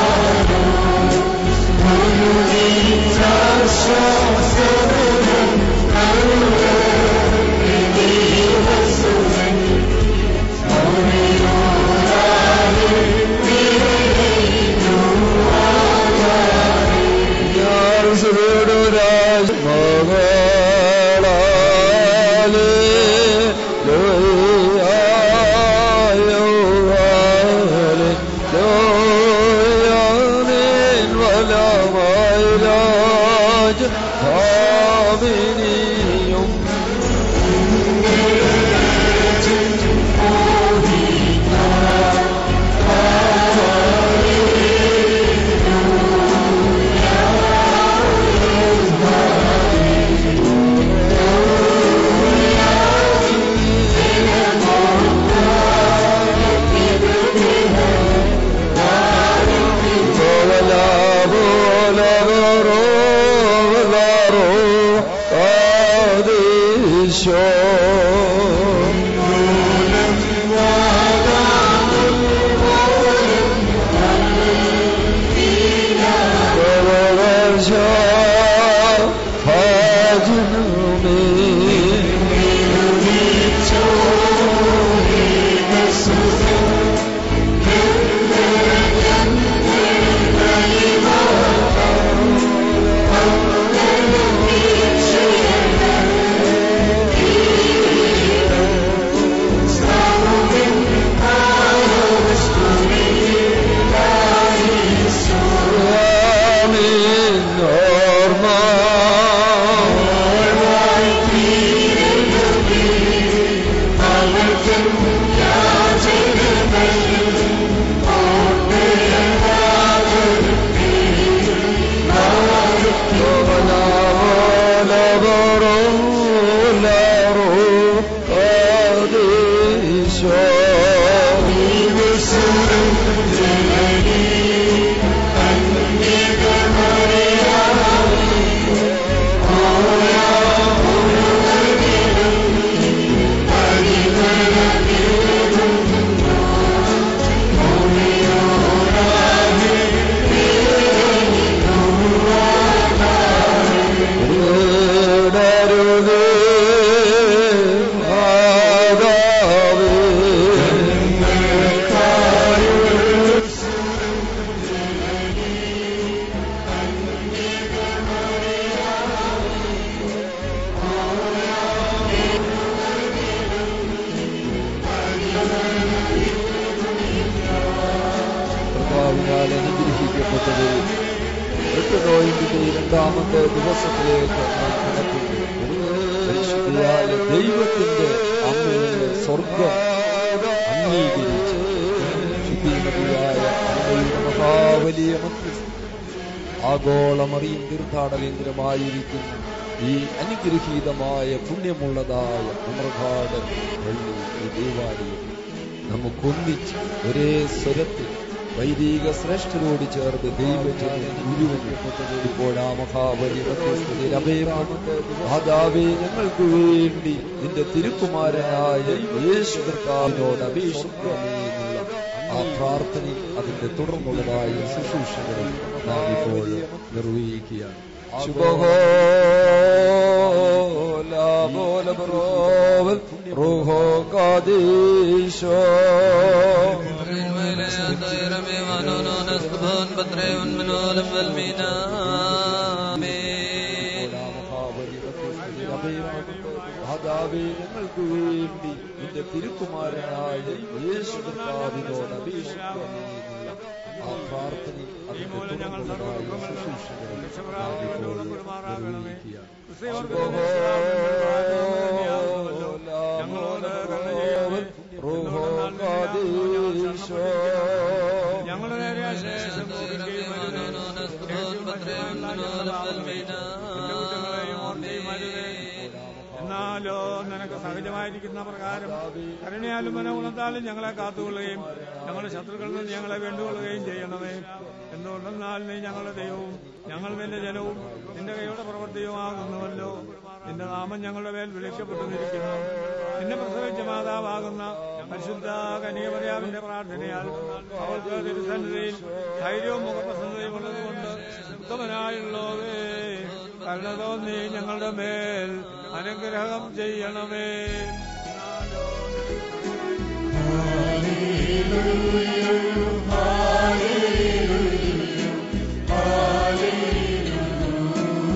കർത്താവിനാൽ അനുഗ്രഹിക്കപ്പെട്ടത് ഋട്ടുനോയിന്റെ രണ്ടാമത്തെ ദിവസത്തിലേക്ക് നാം കടക്കുന്നു പരിശുദ്ധിയായ ദൈവത്തിന്റെ അമ്മയെ സ്വർഗം അംഗീകരിച്ച് ശുദ്ധിമതിയായ അമ്മയുടെ മഹാവലിയ മധ്യസ്ഥ ആഗോളമറിയും തീർത്ഥാടകേന്ദ്രമായിരിക്കുന്ന ഈ അനുഗ്രഹീതമായ പുണ്യമുള്ളതായ ഉമർഘാട് പള്ളി ഈ ദേവാലയം നമുക്കൊന്നിച്ച് ഒരേ സ്വരത്തിൽ വൈദിക ശ്രേഷ്ഠരോട് ചേർന്ന് ദൈവജനം ഗുരുവിന് ഇപ്പോൾ ആ മഹാബലി മധ്യസ്ഥതയിൽ അഭയമാണ് മാതാവേ ഞങ്ങൾക്ക് വേണ്ടി നിന്റെ തിരുക്കുമാരനായ യേശു കർത്താവിനോട് അപേക്ഷിക്കണമേ എന്നുള്ള ആ പ്രാർത്ഥനയും അതിന്റെ തുടർന്നുള്ളതായ ശുശ്രൂഷകളും നാം ഇപ്പോൾ നിർവഹിക്കുകയാണ് ശുഭഹോ ലാഭോലബറോവൽ റൂഹോ കാദീശോ മാതാവേ ഞങ്ങൾക്ക് വേണ്ടി നിന്റെ തിരുക്കുമാരനായ യേശു കർത്താവിനോട് അപേക്ഷിക്കണമേ എന്നുള്ള ആ പ്രാർത്ഥനയും അതിന്റെ തുടർന്നുള്ളതായ ശുശ്രൂഷകളും നാം ഇപ്പോൾ നിർവഹിക്കുകയാണ് റൂഹോ കാദീശോ ഞങ്ങളുടെ നേരെ ശേഷം എന്നാലോ നിനക്ക് സഹജമായിരിക്കുന്ന പ്രകാരം കരുണയാലും മനഗുണത്താലും ഞങ്ങളെ കാത്തുകൊള്ളുകയും ഞങ്ങളുടെ ശത്രുക്കളിൽ നിന്ന് ഞങ്ങളെ വേണ്ടുകൊള്ളുകയും ചെയ്യണമേ എന്തുകൊണ്ടെന്നാൽ നീ ഞങ്ങളുടെ ദൈവവും ഞങ്ങൾ നിന്റെ ജനവും നിന്റെ കൈയുടെ പ്രവൃത്തിയുമാകുന്നുവല്ലോ നിന്റെ നാമം ഞങ്ങളുടെ മേൽ വിളിക്കപ്പെട്ടിരിക്കുന്നു നിന്നെ പ്രസവിച്ച മാതാവാകുന്ന പരിശുദ്ധ കനിയമറിയാവിന്റെ പ്രാർത്ഥനയാൽ അവൾക്ക് തിരുസന്നിധിയിൽ ധൈര്യവും മുഖപ്രസന്നതയും ഉള്ളതുകൊണ്ട് ഉത്തമനായുള്ളവേ കരുണ തോന്നി ഞങ്ങളുടെ മേൽ അനുഗ്രഹം ചെയ്യണമേ Hallelujah, hallelujah,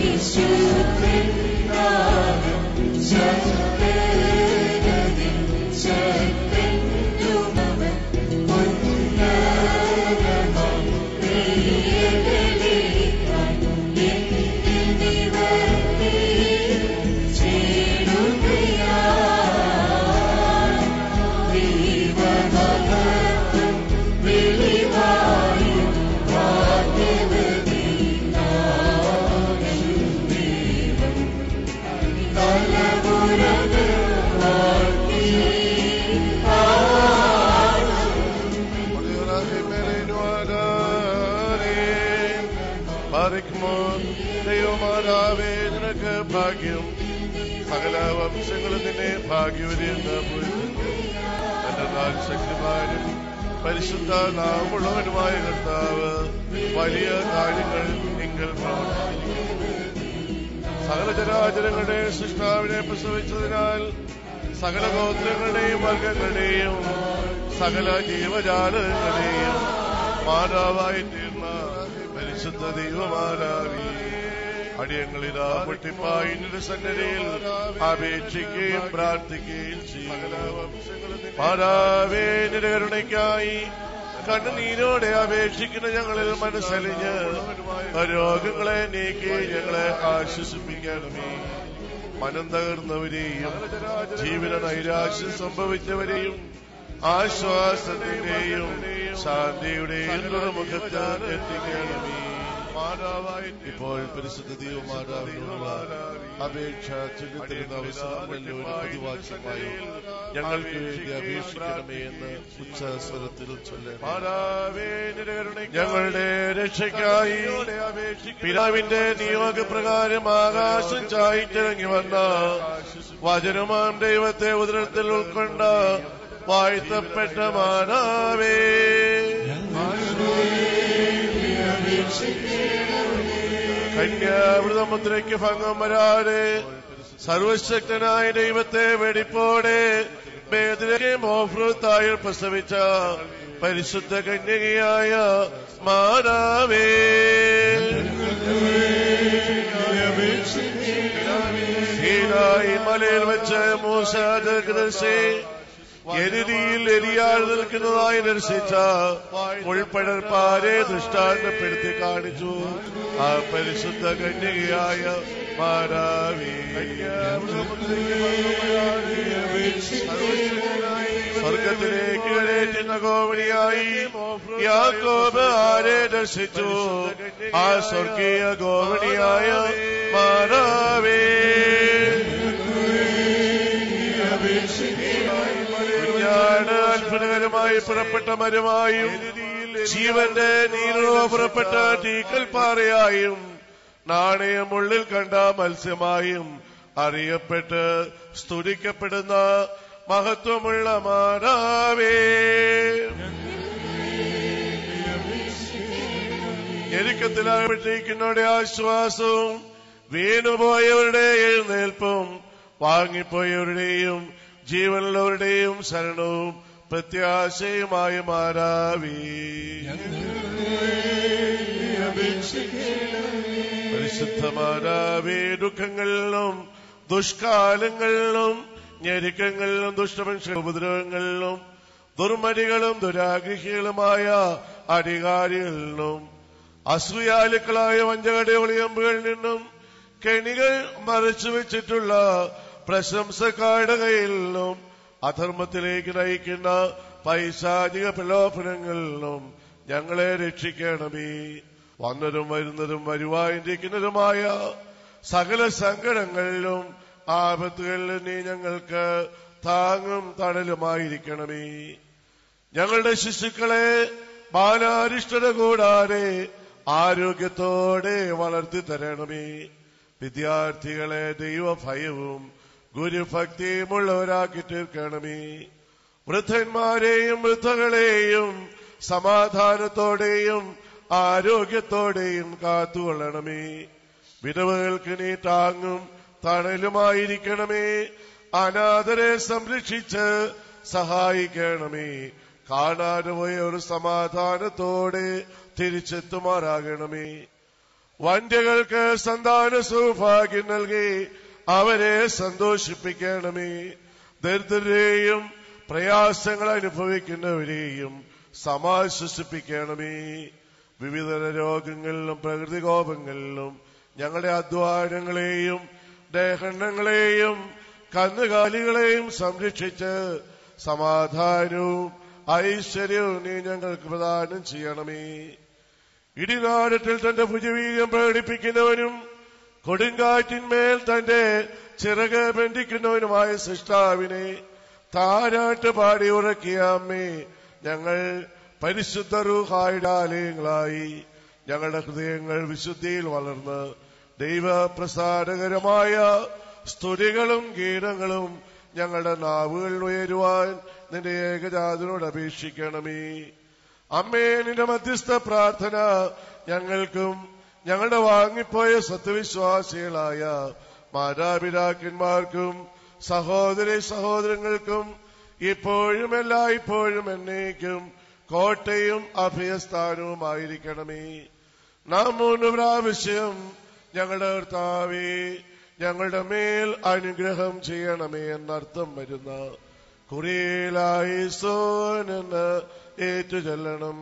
ദൈവമാതാവേ നിനക്ക് ഭാഗ്യം സകല വംശങ്ങളും നിന്നെ ഭാഗ്യവതിയെന്ന് പോയിരുന്നു എന്നാൽ ശക്തിമാനും പരിശുദ്ധ നാമുള്ളവനുമായ കർത്താവ് വലിയ കാര്യങ്ങൾ നിങ്ങൾ പ്രവർത്തിച്ചിരിക്കുന്നു സകല ചരാചരങ്ങളുടെ സൃഷ്ടാവിനെ പ്രസവിച്ചതിനാൽ സകല ഗോത്രങ്ങളുടെയും വർഗങ്ങളുടെയും സകല ജീവജാലങ്ങളുടെയും മാതാവായി തീർന്ന പരിശുദ്ധ ദൈവമാതാവി അടിയങ്ങളിതാ മുട്ടിപ്പായി നിന്റെ സന്നദ്ധയിൽ അപേക്ഷിക്കുകയും പ്രാർത്ഥിക്കുകയും ചെയ്യും മാതാവേ നിന്റെ കരുണയ്ക്കായി കണ്ണുനീരോടെ അപേക്ഷിക്കുന്ന ഞങ്ങളിൽ മനസ്സലിഞ്ഞ് രോഗങ്ങളെ നീക്കി ഞങ്ങളെ ആശ്വസിപ്പിക്കണമേ മനം തകർന്നവരെയും ജീവന നൈരാശ്യം സംഭവിച്ചവരെയും ആശ്വാസത്തിന്റെയും ശാന്തിയുടെയും തുറമുഖത്ത് എത്തിക്കണമേ ഇപ്പോൾ പരിശുദ്ധ ദൈവമാതാവിനോടുള്ള അപേക്ഷ ചൊല്ലിത്തരുന്ന അവസരങ്ങളിൽ ഒരു പൊതുവാക്യമായി ഞങ്ങൾക്ക് വേണ്ടി അപേക്ഷിക്കണമേ എന്ന് ഉച്ചസ്വരത്തിൽ ചൊല്ലണം ഞങ്ങളുടെ രക്ഷയ്ക്കായി പിതാവിന്റെ നിയോഗപ്രകാരം ആകാശം ചായിച്ചിറങ്ങി വന്ന വചനമാം ദൈവത്തെ ഉദരത്തിൽ ഉൾക്കൊണ്ട വാഴ്ത്തപ്പെട്ട മാനാവേ കന്യാവൃതമുദ്രയ്ക്ക് ഭംഗം വരാതെ സർവശക്തനായ ദൈവത്തെ വെടിപ്പോടെ മോഫ്രത്തായി പ്രസവിച്ച പരിശുദ്ധ കന്യകയായ മാനാവേ സീനായി മലയിൽ വെച്ച് മൂസാദർശേ എരുതിയിൽ എരിയാൾ നിൽക്കുന്നതായി ദർശിച്ച ഉൾപ്പെടൽപ്പാരെ ദൃഷ്ടാന്തപ്പെടുത്തി കാണിച്ചു ആ പരിശുദ്ധ കന്യകയായ മാരാവി സ്വർഗത്തിലേക്ക് കരേറ്റുന്ന ഗോവണിയായി യാക്കോബ് ആരെ ദർശിച്ചു ആ സ്വർഗീയ ഗോവണിയായ മാരാവേ കുഞ്ഞാട് അത്ഭുതകരമായി പുറപ്പെട്ട മരമായും ജീവന്റെ നീരുറവ പുറപ്പെട്ട തീക്കൽപ്പാറയായും നാണയമുള്ളിൽ കണ്ട മത്സ്യമായും അറിയപ്പെട്ട് സ്തുതിക്കപ്പെടുന്ന മഹത്വമുള്ള മാതാവേ ഞെരുക്കത്തിലായപ്പെട്ടിരിക്കുന്നവരുടെ ആശ്വാസവും വീണുപോയവരുടെ എഴുന്നേൽപ്പും വാങ്ങിപ്പോയവരുടെയും ജീവനുള്ളവരുടെയും ശരണവും പ്രത്യാശയുമായ മാരാവി പരിശുദ്ധ മാരാവി ദുഃഖങ്ങളിലും ദുഷ്കാലങ്ങളിലും ഞെരുക്കങ്ങളിലും ദുഷ്ടമനുഷ്യ ഉപദ്രവങ്ങളിലും ദുർമരികളും ദുരാഗ്രഹികളുമായ അധികാരികളിലും അസൂയാലുക്കളായ വഞ്ചകടെ ഒളിയമ്പുകളിൽ നിന്നും കെണികൾ മറച്ചു വെച്ചിട്ടുള്ള പ്രശംസക്കാരുടെ കയ്യിലും അധർമ്മത്തിലേക്ക് നയിക്കുന്ന പൈശാചിക പ്രലോഭനങ്ങളിലും ഞങ്ങളെ രക്ഷിക്കണമേ വന്നതും വരുന്നതും വരുവായിരിക്കുന്നതുമായ സകല സങ്കടങ്ങളിലും ആപത്തുകളിലും നീ ഞങ്ങൾക്ക് താങ്ങും തണലുമായിരിക്കണമേ ഞങ്ങളുടെ ശിശുക്കളെ ബാലാരിഷ്ടത കൂടാതെ ആരോഗ്യത്തോടെ വളർത്തി തരണമേ വിദ്യാർത്ഥികളെ ദൈവഭയവും ഗുരുഭക്തിയുമുള്ളവരാക്കി തീർക്കണമേ വൃദ്ധന്മാരെയും വൃദ്ധകളെയും സമാധാനത്തോടെയും ആരോഗ്യത്തോടെയും കാത്തുകൊള്ളണമേ വിധവകൾക്ക് നീ താങ്ങും തണലുമായിരിക്കണമേ അനാഥരെ സംരക്ഷിച്ച് സഹായിക്കണമേ കാണാതെ പോയ ഒരു സമാധാനത്തോടെ തിരിച്ചെത്തുമാറാകണമേ വന്ധ്യകൾക്ക് സന്താന സൗഭാഗ്യം നൽകി അവരെ സന്തോഷിപ്പിക്കണമേ ദരിദ്രരെയും പ്രയാസങ്ങൾ അനുഭവിക്കുന്നവരെയും സമാശ്വസിപ്പിക്കണമേ വിവിധ രോഗങ്ങളിലും പ്രകൃതികോപങ്ങളിലും ഞങ്ങളുടെ അധ്വാനങ്ങളെയും ദേഹണ്ണങ്ങളെയും കന്നുകാലികളെയും സംരക്ഷിച്ച് സമാധാനവും ഐശ്വര്യവും നീ ഞങ്ങൾക്ക് പ്രദാനം ചെയ്യണമേ ഇടിനാടത്തിൽ തന്റെ ഭുജവീര്യം പ്രകടിപ്പിക്കുന്നവനും കൊടുങ്കാറ്റിന്മേൽ തന്റെ ചിറക് ബന്ധിക്കുന്നവനുമായ സൃഷ്ടാവിനെ താരാട്ട് പാടി ഉറക്കിയ അമ്മേ ഞങ്ങൾ പരിശുദ്ധ റൂഹായിടാലയങ്ങളായി ഞങ്ങളുടെ ഹൃദയങ്ങൾ വിശുദ്ധിയിൽ വളർന്ന് ദൈവപ്രസാദകരമായ സ്തുതികളും ഗീതങ്ങളും ഞങ്ങളുടെ നാവുകളിൽ ഉയരുവാൻ നിന്റെ ഏകജാതനോട് അപേക്ഷിക്കണമേ അമ്മേ നിന്റെ മധ്യസ്ഥ പ്രാർത്ഥന ഞങ്ങൾക്കും ഞങ്ങളുടെ വാങ്ങിപ്പോയ സത്യവിശ്വാസികളായ മാതാപിതാക്കന്മാർക്കും സഹോദരി സഹോദരങ്ങൾക്കും ഇപ്പോഴും എല്ലായ്പ്പോഴും എന്നേക്കും കോട്ടയും അഭയസ്ഥാനവുമായിരിക്കണമേ നാം മൂന്ന് പ്രാവശ്യം ഞങ്ങളുടെ കർത്താവേ ഞങ്ങളുടെ മേൽ അനുഗ്രഹം ചെയ്യണമേ എന്നർത്ഥം വരുന്ന കുറിയിലായി സോനെന്ന് ഏറ്റു ചെല്ലണം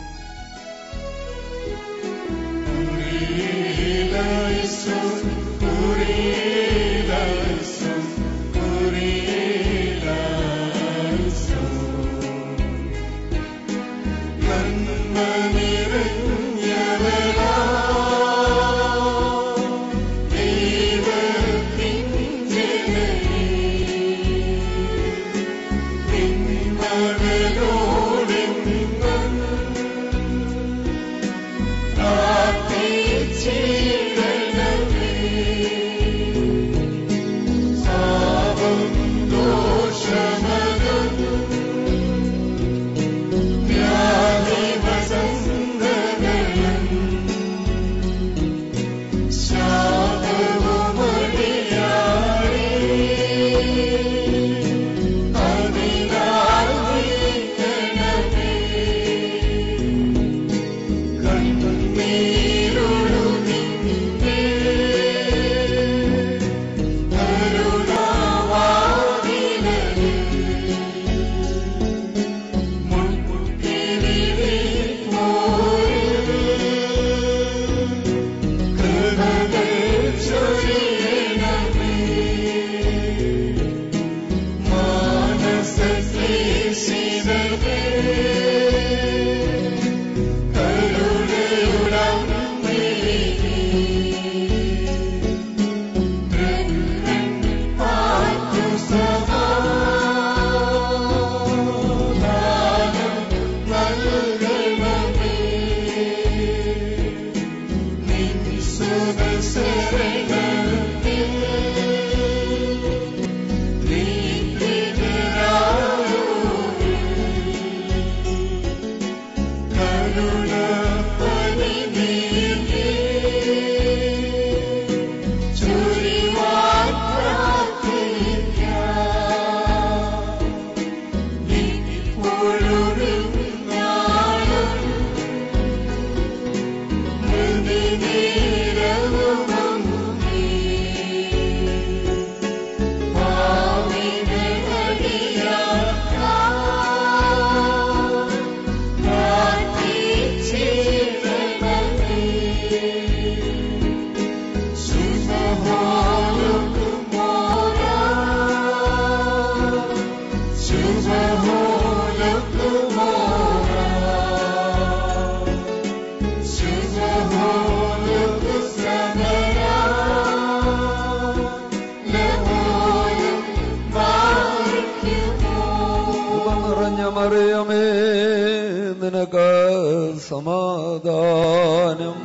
നിറഞ്ഞ മറിയമേ നിനക്ക് സമാധാനം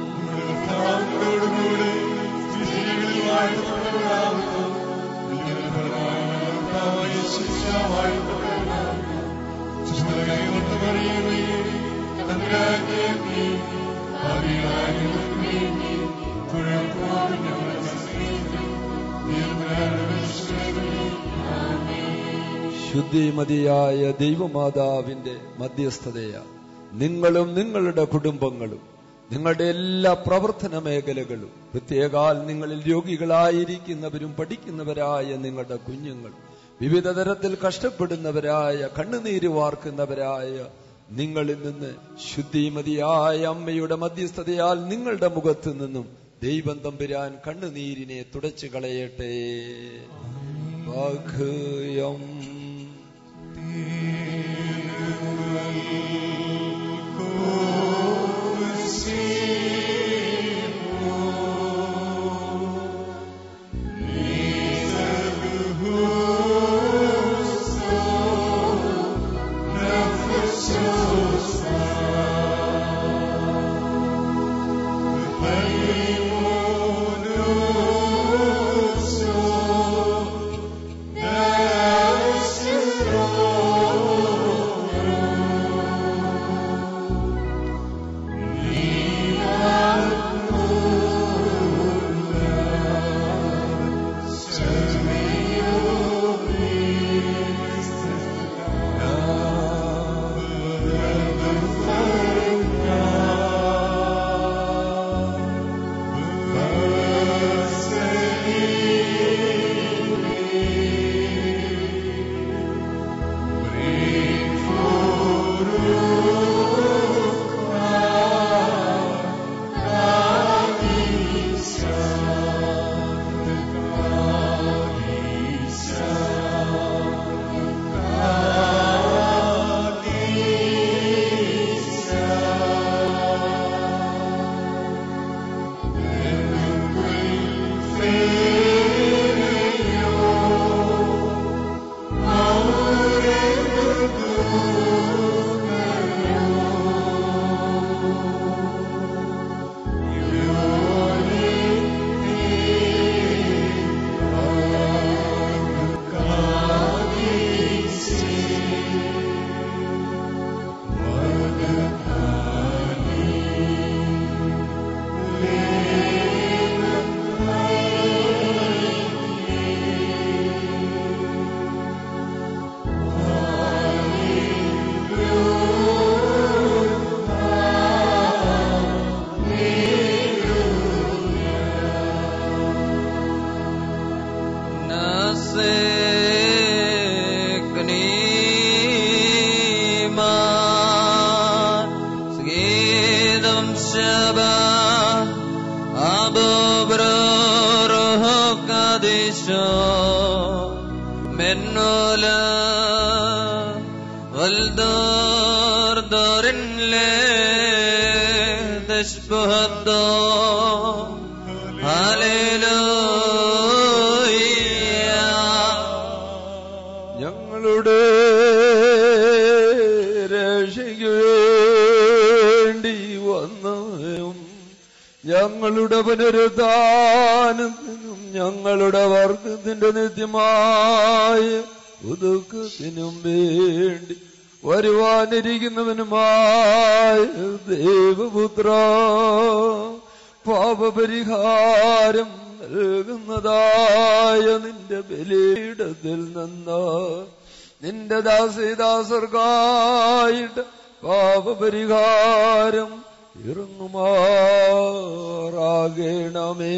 ശുദ്ധിമതിയായ ദൈവമാതാവിന്റെ മധ്യസ്ഥതയ നിങ്ങളും നിങ്ങളുടെ കുടുംബങ്ങളും നിങ്ങളുടെ എല്ലാ പ്രവർത്തന മേഖലകളും പ്രത്യേകാൽ നിങ്ങളിൽ രോഗികളായിരിക്കുന്നവരും പഠിക്കുന്നവരായ നിങ്ങളുടെ കുഞ്ഞുങ്ങൾ വിവിധ തരത്തിൽ കഷ്ടപ്പെടുന്നവരായ കണ്ണുനീര് വാർക്കുന്നവരായ നിങ്ങളിൽ നിന്ന് ശുദ്ധിമതിയായ അമ്മയുടെ മധ്യസ്ഥതയാൽ നിങ്ങളുടെ മുഖത്ത് നിന്നും ദൈവം തമ്പുരാൻ കണ്ണുനീരിനെ തുടച്ചു കളയട്ടെ വാഗ്യം والدار دار لا تشبه الدار هللويا ഞങ്ങളുടെ രക്ഷയ്ക്ക് വേണ്ടി വന്നതും ഞങ്ങളുടെ പുനരുദ്ധാനത്തിനും ഞങ്ങളുടെ വർഗത്തിന്റെ നിത്യമായ ഒതുക്കത്തിനും വേണ്ടി വരുവാനിരിക്കുന്നവനുമായ ദേവപുത്ര പാപപരിഹാരം നൽകുന്നതായ നിന്റെ ബലിയിടത്തിൽ നിന്ന് നിന്റെ ദാസിദാസർക്കായിട്ട് പാപപരിഹാരം ഇറങ്ങുമാറാകണമേ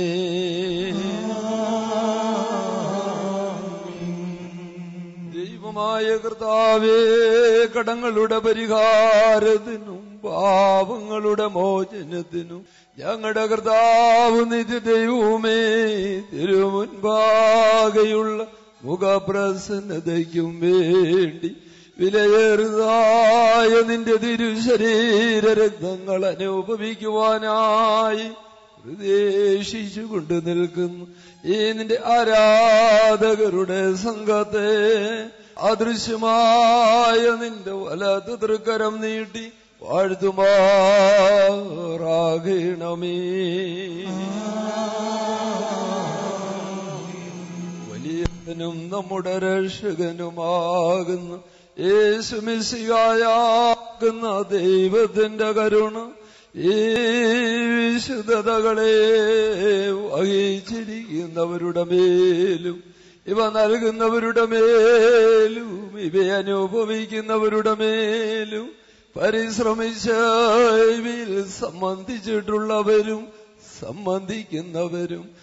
ദൈവമായ കർത്താവേ കടങ്ങളുടെ പരിഹാരത്തിനും പാപങ്ങളുടെ മോചനത്തിനും ഞങ്ങളുടെ കർത്താവ് നിത്യ ദൈവമേ തിരുമുൻപാകെയുള്ള മുഖപ്രസന്നതയ്ക്കും വേണ്ടി വിലയേറുതായ നിന്റെ തിരുശരീര രക്തങ്ങൾ അനുഭവിക്കുവാനായി പ്രതീക്ഷിച്ചുകൊണ്ട് നിൽക്കുന്നു ഈ നിന്റെ ആരാധകരുടെ സംഘത്തെ അദൃശ്യമായ നിന്റെ വലത് തൃക്കരം നീട്ടി വാഴ്ത്തുമാറാകണമേ വലിയവനും നമ്മുടെ രക്ഷകനുമാകുന്നു യേശുമിശിയായാകുന്ന ദൈവത്തിന്റെ കരുണ ഈ വിശുദ്ധതകളെ വഹിച്ചിരിക്കുന്നവരുടെ മേലും ഇവ നൽകുന്നവരുടെ മേലും ഇവ അനുഭവിക്കുന്നവരുടെ മേലും പരിശ്രമിച്ച് ഇവയിൽ സംബന്ധിച്ചിട്ടുള്ളവരും സംബന്ധിക്കുന്നവരും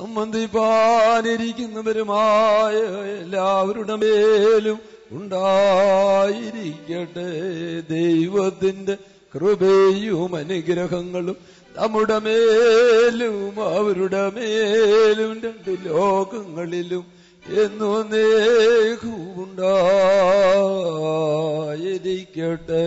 സംബന്ധിപ്പാനിരിക്കുന്നവരുമായ എല്ലാവരുടെ മേലും ഉണ്ടായിരിക്കട്ടെ ദൈവത്തിന്റെ കൃപയും അനുഗ്രഹങ്ങളും നമ്മുടെ മേലും അവരുടെ മേലും രണ്ട് ലോകങ്ങളിലും എന്നേക്കുണ്ടായിരിക്കട്ടെ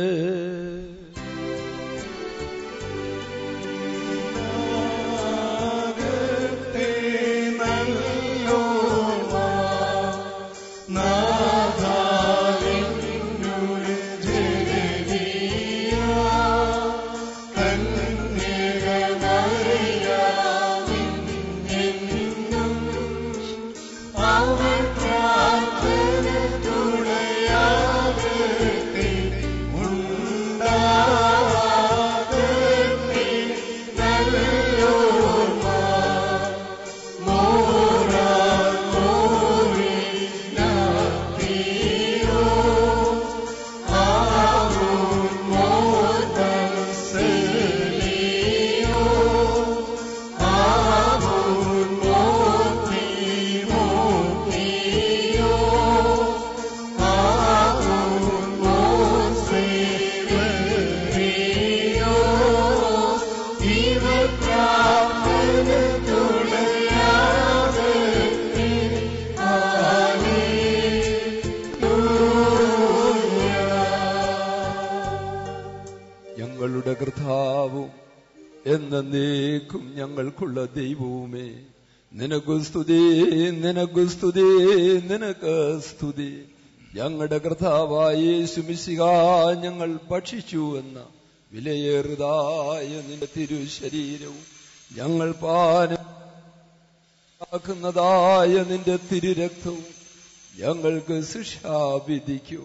ഞങ്ങളുടെ കർത്താവും എന്നേക്കും ഞങ്ങൾക്കുള്ള ദൈവവുമേ നിനക്കു സ്തുതി നിനക്കു സ്തുതി നിനക്ക് സ്തുതി ഞങ്ങളുടെ കർത്താവായ യേശുമിശിക ഞങ്ങൾ ഭക്ഷിച്ചു എന്ന വിലയേറുതായ നിന്റെ തിരുശരീരവും ഞങ്ങൾ പാനം ആക്കുന്നതായ നിന്റെ തിരുരക്തവും ഞങ്ങൾക്ക് ശിക്ഷാവിധിക്കൂ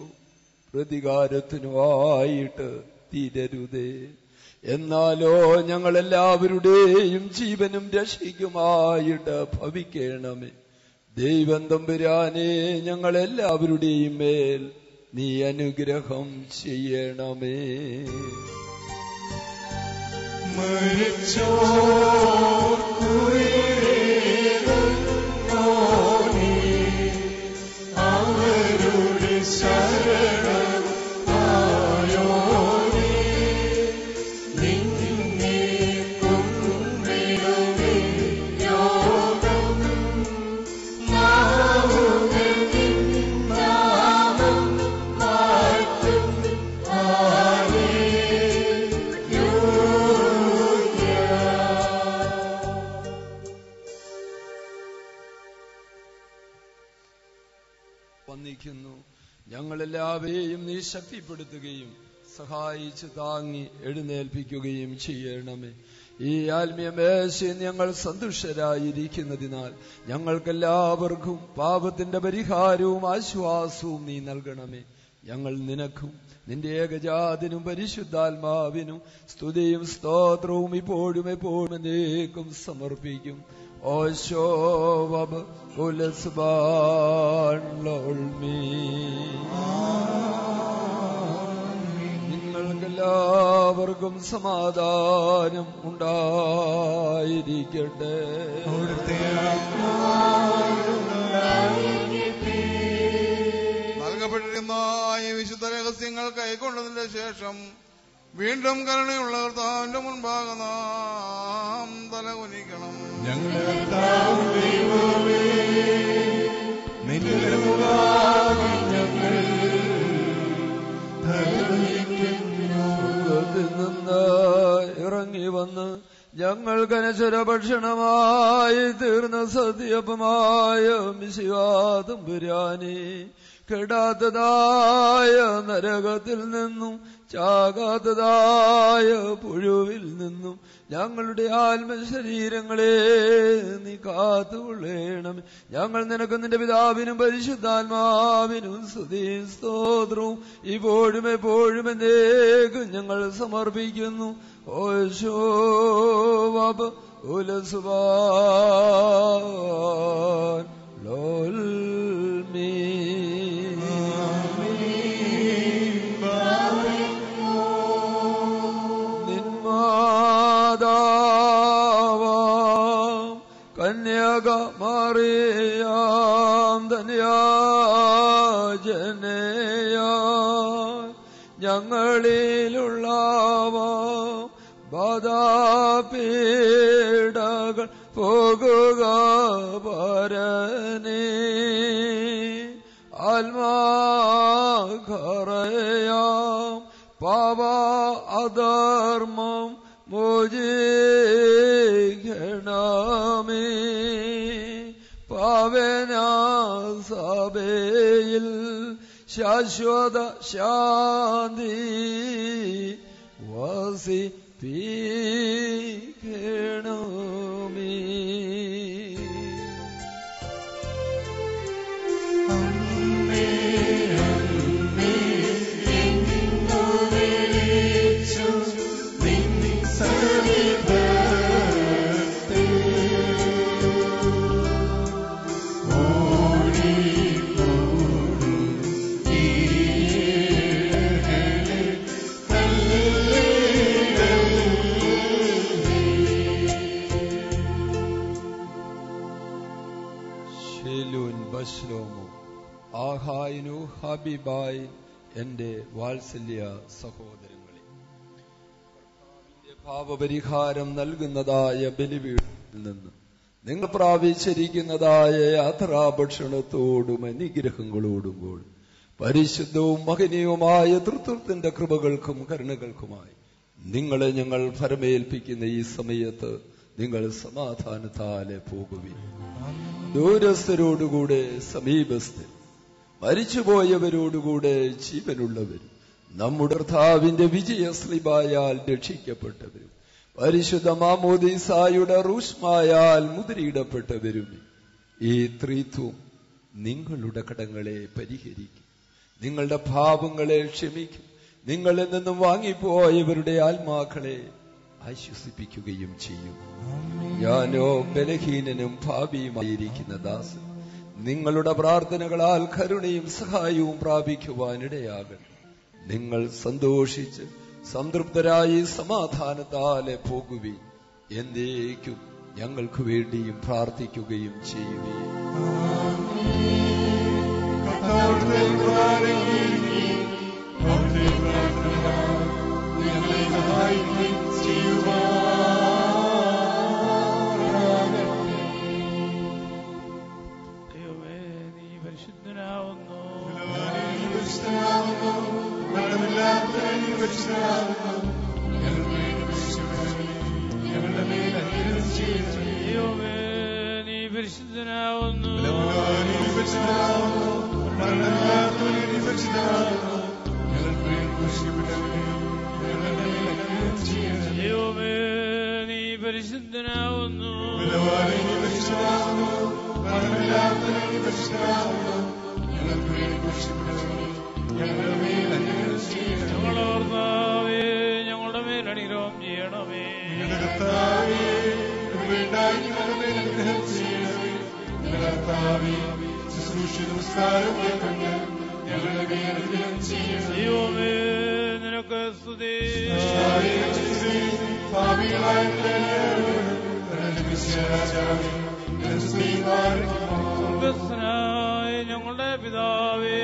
പ്രതികാരത്തിനുമായിട്ട് തീരരുതേ എന്നാലോ ഞങ്ങൾ എല്ലാവരുടെയും ജീവനും രക്ഷയ്ക്കുമായിട്ട് ഭവിക്കണമേ ദൈവം തമ്പുരാനെ ഞങ്ങൾ എല്ലാവരുടെയും മേൽ നീ അനുഗ്രഹം ചെയ്യണമേ അവരുടെ ശരണം ആയോനേ നിന്നെ കുമ്പിടുമേ യോഗം നാവുകൾ നിന്നാമം വാഴ്ത്തും വന്നിക്കുന്നു ഞങ്ങളെല്ലാവരെയും നീ ശക്തിപ്പെടുത്തുകയും സഹായിച്ച് താങ്ങി എഴുന്നേൽപ്പിക്കുകയും ചെയ്യണമേ ഈ ആത്മീയ മേശയിൽ ഞങ്ങൾ സന്തുഷ്ടരായിരിക്കുന്നതിനാൽ ഞങ്ങൾക്കെല്ലാവർക്കും പാപത്തിന്റെ പരിഹാരവും ആശ്വാസവും നീ നൽകണമേ ഞങ്ങൾ നിനക്കും നിന്റെ ഏകജാതിനും പരിശുദ്ധാത്മാവിനും സ്തുതിയും സ്തോത്രവും ഇപ്പോഴും എപ്പോഴും എന്നേക്കും സമർപ്പിക്കും ഓശോ വബ ഉലസ്ബാൻലോൾമീ നിങ്ങൾക്കെല്ലാവർക്കും സമാധാനം ഉണ്ടായിരിക്കട്ടെ നൽകപ്പെട്ടിരിക്കുന്ന ഈ വിശുദ്ധ രഹസ്യങ്ങൾ കൈക്കൊണ്ടതിന്റെ ശേഷം വീണ്ടും കരുണയുള്ള കർത്താവിന്റെ മുൻപാകെ നാം തലകുനിക്കണം ഞങ്ങളുടെ കർത്താവ് ദൈവമേ നിന്റെ മുഖാകെ ഞങ്ങൾ സ്വർഗ്ഗത്തിൽ നിന്ന് ഇറങ്ങി വന്ന് ഞങ്ങൾക്കനശ്വര ഭക്ഷണമായി തീർന്ന സത്യപമായ മിശിവാദം പുരാനെ കെടാത്തതായ നരകത്തിൽ നിന്നും ചാകാത്തതായ പുഴുവിൽ നിന്നും ഞങ്ങളുടെ ആത്മശരീരങ്ങളെ നീ കാത്തുകൊള്ളേണം ഞങ്ങൾ നിനക്ക് നിന്റെ പിതാവിനും പരിശുദ്ധാത്മാവിനും സ്തുതിയും സ്തോത്രവും ഇപ്പോഴും എപ്പോഴും എന്നേക്കും ഞങ്ങൾ സമർപ്പിക്കുന്നു ഓശോ വബ ഉലസുവാൻ ലോൽമീ മറിയാം ധന്യാജനയ ഞങ്ങളിലുള്ളവ ബാധാപീഡകൾ പോകുക പരനേ ആത്മാഖറയാം പാപ അധർമ്മം മോചിക്കണമേ പാവന സഭയിൽ ശാശ്വത ശാന്തി വസിപ്പിക്കണമേ ഷെലൂൻ ബശ്ലോമു ആഹായിനു ഹബിബായി എന്റെ വാത്സല്യ സഹോദരങ്ങളെ കർത്താവിന്റെ പാപപരിഹാരം നൽകുന്നതായ ബലിപീഠത്തിൽ നിന്ന് നിങ്ങൾ പ്രാപിച്ചിരിക്കുന്നതായ യാത്രാഭക്ഷണത്തോടും അനുഗ്രഹങ്ങളോടും കൂടി പരിശുദ്ധവും മഹനീയവുമായ തൃത്വത്തിന്റെ കൃപകൾക്കും കരുണകൾക്കുമായി നിങ്ങളെ ഞങ്ങൾ ഫരമേൽപ്പിക്കുന്ന ഈ സമയത്ത് നിങ്ങൾ സമാധാനത്താലെ പോകുവിൻ ദൂരസ്ഥരോടുകൂടെ സമീപസ്ഥർ മരിച്ചുപോയവരോടുകൂടെ ജീവനുള്ളവരും നമ്മുടെ കർത്താവിന്റെ വിജയസ്ലിബായാൽ രക്ഷിക്കപ്പെട്ടവരും പരിശുദ്ധ മാമോദീസായുടെ റൂഷ്മായാൽ മുദ്രയിടപ്പെട്ടവരും ഈ ത്രിത്വം നിങ്ങളുടെ കടങ്ങളെ പരിഹരിക്കും നിങ്ങളുടെ പാപങ്ങളെ ക്ഷമിക്കും നിങ്ങളിൽ നിന്നും വാങ്ങിപ്പോയവരുടെ ആത്മാക്കളെ ആശ്വസിപ്പിക്കുകയും ചെയ്യും ഞാനോ ബലഹീനനും ഭാവിയുമായിരിക്കുന്ന ദാസൻ നിങ്ങളുടെ പ്രാർത്ഥനകളാൽ കരുണയും സഹായവും പ്രാപിക്കുവാനിടയാകണം നിങ്ങൾ സന്തോഷിച്ച് സംതൃപ്തരായി സമാധാനത്താലെ പോകുവി എന്തേക്കും ഞങ്ങൾക്ക് വേണ്ടിയും പ്രാർത്ഥിക്കുകയും ചെയ്യുവേ ദൈവമേ നീ പരിശുദ്ധനാവുന്നു ദൈവമേ നീ പരിശുദ്ധനാവുന്നു ദൈവമേ നീ പരിശുദ്ധനാവുന്നു ഞങ്ങളുടെ കർത്താവേ ഞങ്ങളുടെ മേൽ അനുഗ്രഹം ചെയ്യണമേ ദൈവമേ നിനക്ക് സ്തുതി സ്വർഗസ്നായ ഞങ്ങളുടെ പിതാവേ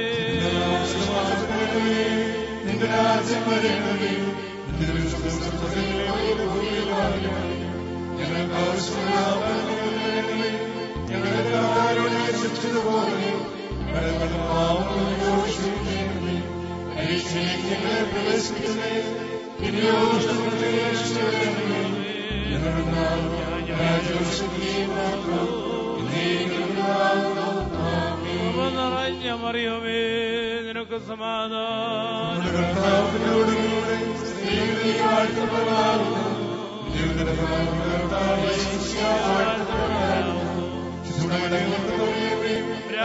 നിന്റെ രാജ്യം വരണമേ നിന്റെ വിശുദ്ധ ഞങ്ങൾക്ക് ആവശ്യമുള്ള ആഹാരമേ ഞങ്ങളുടെ ആരോടെ ശിക്ഷിച്ചതുപോലെ ഞങ്ങളുടെ പാവങ്ങളോട് ക്ഷമിക്കണമേ പരീക്ഷയിലേക്ക് ഞങ്ങളെ പ്രവേശിപ്പിക്കണേ പിന്നെയോ ദുഷ്ടത്തെ രക്ഷിക്കണമേ ഞങ്ങളുടെ നാം രാജ്യവും ശക്തിയും മാത്രം കൃപ നിറഞ്ഞ മറിയമേ നിനക്ക് സമാധാനം കർത്താവിനോടുകൂടെ സ്ത്രീകളെ വാഴ്ത്തപ്പെടാറുണ്ട് ഞങ്ങളുടെ കർത്താവ് വാഴ്ത്തപ്പെടാറുണ്ട് ചുമടെ കൊണ്ടുപോയവേ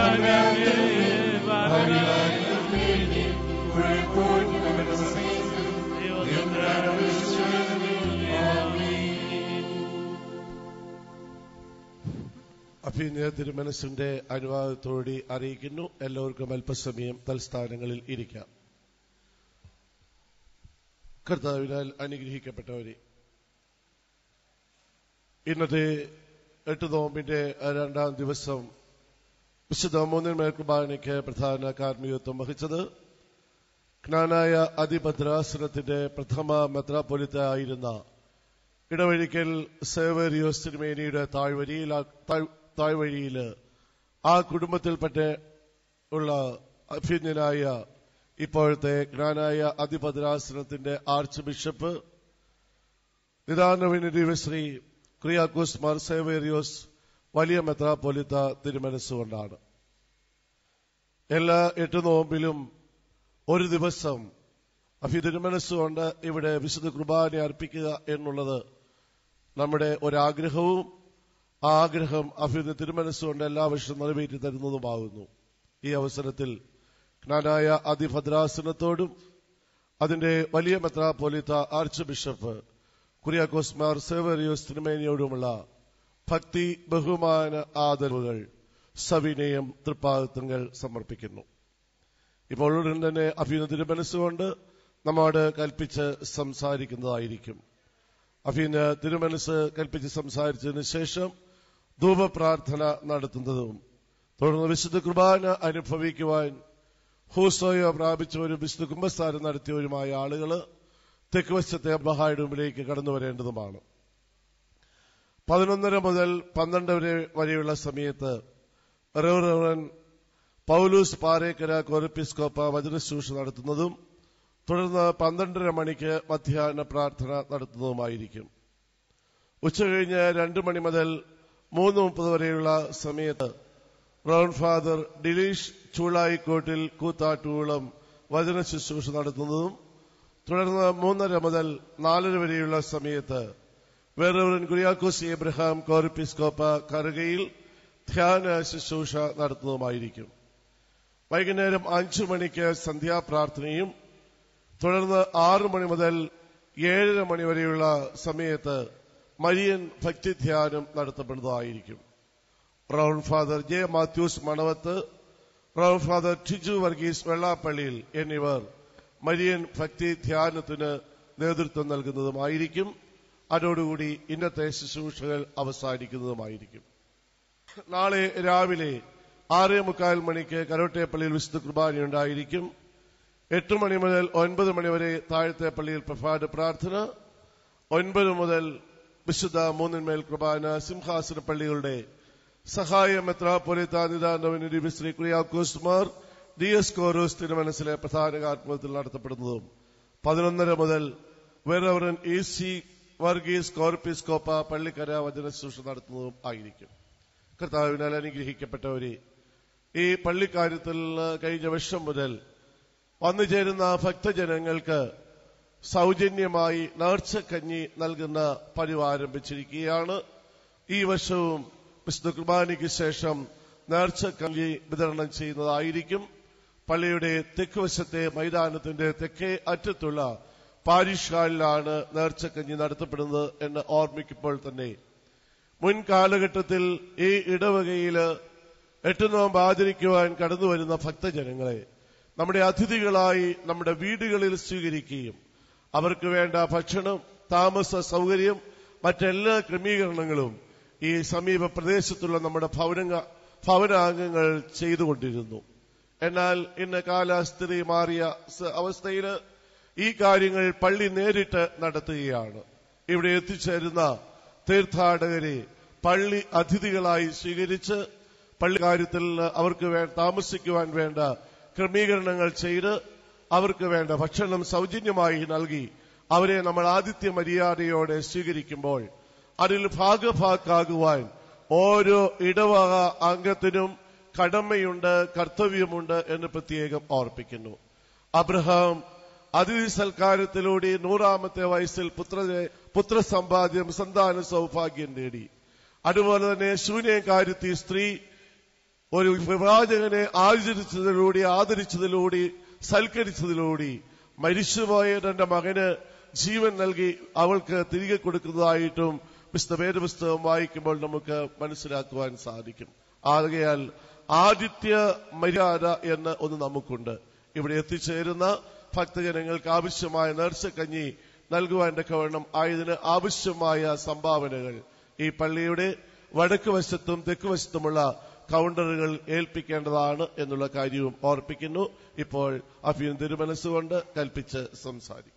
അഭിനയ തിരുമനസിന്റെ അനുവാദത്തോടെ അറിയിക്കുന്നു എല്ലാവർക്കും അല്പസമയം തൽസ്ഥാനങ്ങളിൽ ഇരിക്കാം കർത്താവിനാൽ അനുഗ്രഹിക്കപ്പെട്ടവരെ ഇന്നത്തെ എട്ട് നോമ്പിന്റെ രണ്ടാം ദിവസം വിശുദ്ധ മൂന്നിന്മേൽ കുർബാനയ്ക്ക് പ്രധാന കാർമ്മികത്വം വഹിച്ചത് ജ്ഞാനായ അതിഭദ്രാസനത്തിന്റെ പ്രഥമ മെത്രാപൊലിത്ത ആയിരുന്ന ഇടവഴിക്കൽ സേവേറിയോസ് തിരുമേനിയുടെ താഴ്വരിയിൽ താഴ്വഴിയിൽ ആ കുടുംബത്തിൽപ്പെട്ട ഉള്ള അഭ്യഞ്ജനായ ഇപ്പോഴത്തെ ജ്ഞാനായ അതിഭദ്രാസനത്തിന്റെ ആർച്ച് ബിഷപ്പ് നിദാനവിന് ശ്രീ ക്രിയാക്കോസ് മാർ സേവേറിയോസ് വലിയ മെത്രാപ്പൊലിത്ത തിരുമനസ്സുകൊണ്ടാണ് എല്ലാ എട്ട് നോമ്പിലും ഒരു ദിവസം അഭി തിരുമനസ്സുകൊണ്ട് ഇവിടെ വിശുദ്ധ കുർബാന അർപ്പിക്കുക എന്നുള്ളത് നമ്മുടെ ഒരാഗ്രഹവും ആ ആഗ്രഹം അഭ്യുന്ന തിരുമനസ്സുകൊണ്ട് എല്ലാ വർഷവും നിറവേറ്റി തരുന്നതുമാകുന്നു ഈ അവസരത്തിൽ ജ്ഞാനായ അതിഭദ്രാസനത്തോടും അതിന്റെ വലിയ മെത്രാപ്പൊലിത്ത ആർച്ച് ബിഷപ്പ് കുര്യാക്കോസ് മാർ സേവറിയോസ് തിരുമേനിയോടുമുള്ള ഭക്തി ബഹുമാന ആദരവുകൾ സവിനയം തൃപ്പാദത്തങ്ങൾ സമർപ്പിക്കുന്നു ഇപ്പോൾ ഉടൻ തന്നെ അഭീന തിരുമനസ്സുകൊണ്ട് നമ്മോട് കൽപ്പിച്ച് സംസാരിക്കുന്നതായിരിക്കും അഭീന തിരുമനസ് കൽപ്പിച്ച് സംസാരിച്ചതിന് ശേഷം ധൂപപ്രാർത്ഥന നടത്തുന്നതും തുടർന്ന് വിശുദ്ധ കുർബാന അനുഭവിക്കുവാൻ ഹൂസോയോ പ്രാപിച്ചവരും വിശുദ്ധ കുംഭസ്ഥാനം നടത്തിയവരുമായ ആളുകൾ തെക്കുവശത്തെ അബ്ബഹായുടെ മുമ്പിലേക്ക് കടന്നു വരേണ്ടതുമാണ് പതിനൊന്നര മുതൽ പന്ത്രണ്ട് വരെ വരെയുള്ള സമയത്ത് റവറൻ പൗലൂസ് പാറേക്കര കൊറപ്പിസ്കോപ്പ വജ്രശൂഷ നടത്തുന്നതും തുടർന്ന് പന്ത്രണ്ടര മണിക്ക് മധ്യാഹ്ന പ്രാർത്ഥന നടത്തുന്നതുമായിരിക്കും ഉച്ചകഴിഞ്ഞ് രണ്ടു മണി മുതൽ മൂന്ന് മുപ്പത് വരെയുള്ള സമയത്ത് റൗണ്ട് ഫാദർ ഡിലീഷ് ചൂളായിക്കോട്ടിൽ കൂത്താട്ടൂളം വചന ശുശ്രൂഷ നടത്തുന്നതും തുടർന്ന് മൂന്നര മുതൽ നാലര വരെയുള്ള സമയത്ത് വേറൊരു കുര്യാക്കോസ് എബ്രഹാം കോർപ്പിസ്കോപ്പ കറുകയിൽ ധ്യാന ശുശ്രൂഷ നടത്തുന്നതുമായിരിക്കും വൈകുന്നേരം അഞ്ചു മണിക്ക് സന്ധ്യാപ്രാർത്ഥനയും തുടർന്ന് ആറു മണി മുതൽ ഏഴര മണി വരെയുള്ള സമയത്ത് മരിയൻ ഭക്തിധ്യാനം നടത്തപ്പെടുന്നതായിരിക്കും റൗണ്ട് ഫാദർ ജെ മാത്യൂസ് മണവത്ത് റൗണ്ട് ഫാദർ ടിജു വർഗീസ് വെള്ളാപ്പള്ളിയിൽ എന്നിവർ മരിയൻ ഭക്തി ധ്യാനത്തിന് നേതൃത്വം നൽകുന്നതുമായിരിക്കും അതോടുകൂടി ഇന്നത്തെ ശുശ്രൂഷകൾ അവസാനിക്കുന്നതുമായിരിക്കും നാളെ രാവിലെ ആറേ മുക്കാൽ മണിക്ക് കരോട്ടേപ്പള്ളിയിൽ വിശുദ്ധ കുർബാനയുണ്ടായിരിക്കും എട്ട് മണി മുതൽ ഒൻപത് മണി വരെ താഴത്തെ പള്ളിയിൽ പ്രഭാത പ്രാർത്ഥന ഒൻപത് മുതൽ വിശുദ്ധ മൂന്നിന്മേൽ കുർബാന സിംഹാസന പള്ളികളുടെ സഹായ മെത്രാപൊലിത്ത നിദാനവനുരി ശ്രീ കുര്യാക്കോസ്മാർ ഡി എസ് കോറോസ് തിരുമനസിലെ പ്രധാന ആത്മഹത്യത്തിൽ നടത്തപ്പെടുന്നതും പതിനൊന്നര മുതൽ വേറവറൻ ഇ സി വർഗീസ് കോർപ്പിസ്കോപ്പ പള്ളിക്കര വചന ശുശ്രൂഷ നടത്തുന്നതും ആയിരിക്കും കർത്താവിനാൽ അനുഗ്രഹിക്കപ്പെട്ടവരെ ഈ പള്ളിക്കാര്യത്തിൽ കഴിഞ്ഞ വർഷം മുതൽ വന്നു ചേരുന്ന ഭക്തജനങ്ങൾക്ക് സൗജന്യമായി നേർച്ചക്കഞ്ഞി നൽകുന്ന പതിവ് ആരംഭിച്ചിരിക്കുകയാണ് ഈ വർഷവും വിശുദ്ധ കുർബാനയ്ക്ക് ശേഷം നേർച്ചക്കഞ്ഞി വിതരണം ചെയ്യുന്നതായിരിക്കും പള്ളിയുടെ തെക്കുവശത്തെ മൈതാനത്തിന്റെ തെക്കേ അറ്റത്തുള്ള പാരിഷ് ഹാളിലാണ് നേർച്ചക്കഞ്ഞി നടത്തപ്പെടുന്നത് എന്ന് ഓർമ്മിക്കുമ്പോൾ തന്നെ മുൻ കാലഘട്ടത്തിൽ ഈ ഇടവകയില് എട്ട് നോമ്പ് ആചരിക്കുവാൻ കടന്നുവരുന്ന ഭക്തജനങ്ങളെ നമ്മുടെ അതിഥികളായി നമ്മുടെ വീടുകളിൽ സ്വീകരിക്കുകയും അവർക്ക് വേണ്ട ഭക്ഷണം താമസ സൗകര്യം മറ്റെല്ലാ ക്രമീകരണങ്ങളും ഈ സമീപ പ്രദേശത്തുള്ള നമ്മുടെ ഭവന ഭവനാംഗങ്ങൾ ചെയ്തുകൊണ്ടിരുന്നു എന്നാൽ ഇന്ന് കാലാസ്ഥിതി മാറിയ അവസ്ഥയിൽ ഈ കാര്യങ്ങൾ പള്ളി നേരിട്ട് നടത്തുകയാണ് ഇവിടെ എത്തിച്ചേരുന്ന തീർത്ഥാടകരെ പള്ളി അതിഥികളായി സ്വീകരിച്ച് പള്ളി കാര്യത്തിൽ അവർക്ക് വേ താമസിക്കുവാൻ വേണ്ട ക്രമീകരണങ്ങൾ ചെയ്ത് അവർക്ക് വേണ്ട ഭക്ഷണം സൗജന്യമായി നൽകി അവരെ നമ്മൾ ആതിഥ്യ മര്യാദയോടെ സ്വീകരിക്കുമ്പോൾ അതിൽ ഭാഗഭാക്കാകുവാൻ ഓരോ ഇടവക അംഗത്തിനും കടമയുണ്ട് കർത്തവ്യമുണ്ട് എന്ന് പ്രത്യേകം ഓർപ്പിക്കുന്നു അബ്രഹാം അതിഥി സൽക്കാരത്തിലൂടെ നൂറാമത്തെ വയസ്സിൽ പുത്ര പുത്രസമ്പാദ്യം സന്താന സൗഭാഗ്യം നേടി അതുപോലെ തന്നെ ശൂന്യകാര്യത്തിൽ സ്ത്രീ ഒരു പ്രവാചകനെ ആചരിച്ചതിലൂടെ ആദരിച്ചതിലൂടെ സൽക്കരിച്ചതിലൂടെ മരിച്ചുപോയ തന്റെ മകന് ജീവൻ നൽകി അവൾക്ക് തിരികെ കൊടുക്കുന്നതായിട്ടും വിശുദ്ധ വേദപുസ്തകം വായിക്കുമ്പോൾ നമുക്ക് മനസ്സിലാക്കുവാൻ സാധിക്കും ആകയാൽ ആദിത്യ മര്യാദ എന്ന് ഒന്ന് നമുക്കുണ്ട് ഇവിടെ എത്തിച്ചേരുന്ന ഭക്തജനങ്ങൾക്ക് ആവശ്യമായ നേർച്ചക്കഞ്ഞി നൽകുവാൻ തക്കവണ്ണം ആയതിന് ആവശ്യമായ സംഭാവനകൾ ഈ പള്ളിയുടെ വടക്ക് വശത്തും തെക്ക് വശത്തുമുള്ള കൗണ്ടറുകൾ ഏൽപ്പിക്കേണ്ടതാണ് എന്നുള്ള കാര്യവും ഓർപ്പിക്കുന്നു ഇപ്പോൾ അഫീൻ തിരുമനസ്സുകൊണ്ട് കൽപ്പിച്ച് സംസാരിക്കും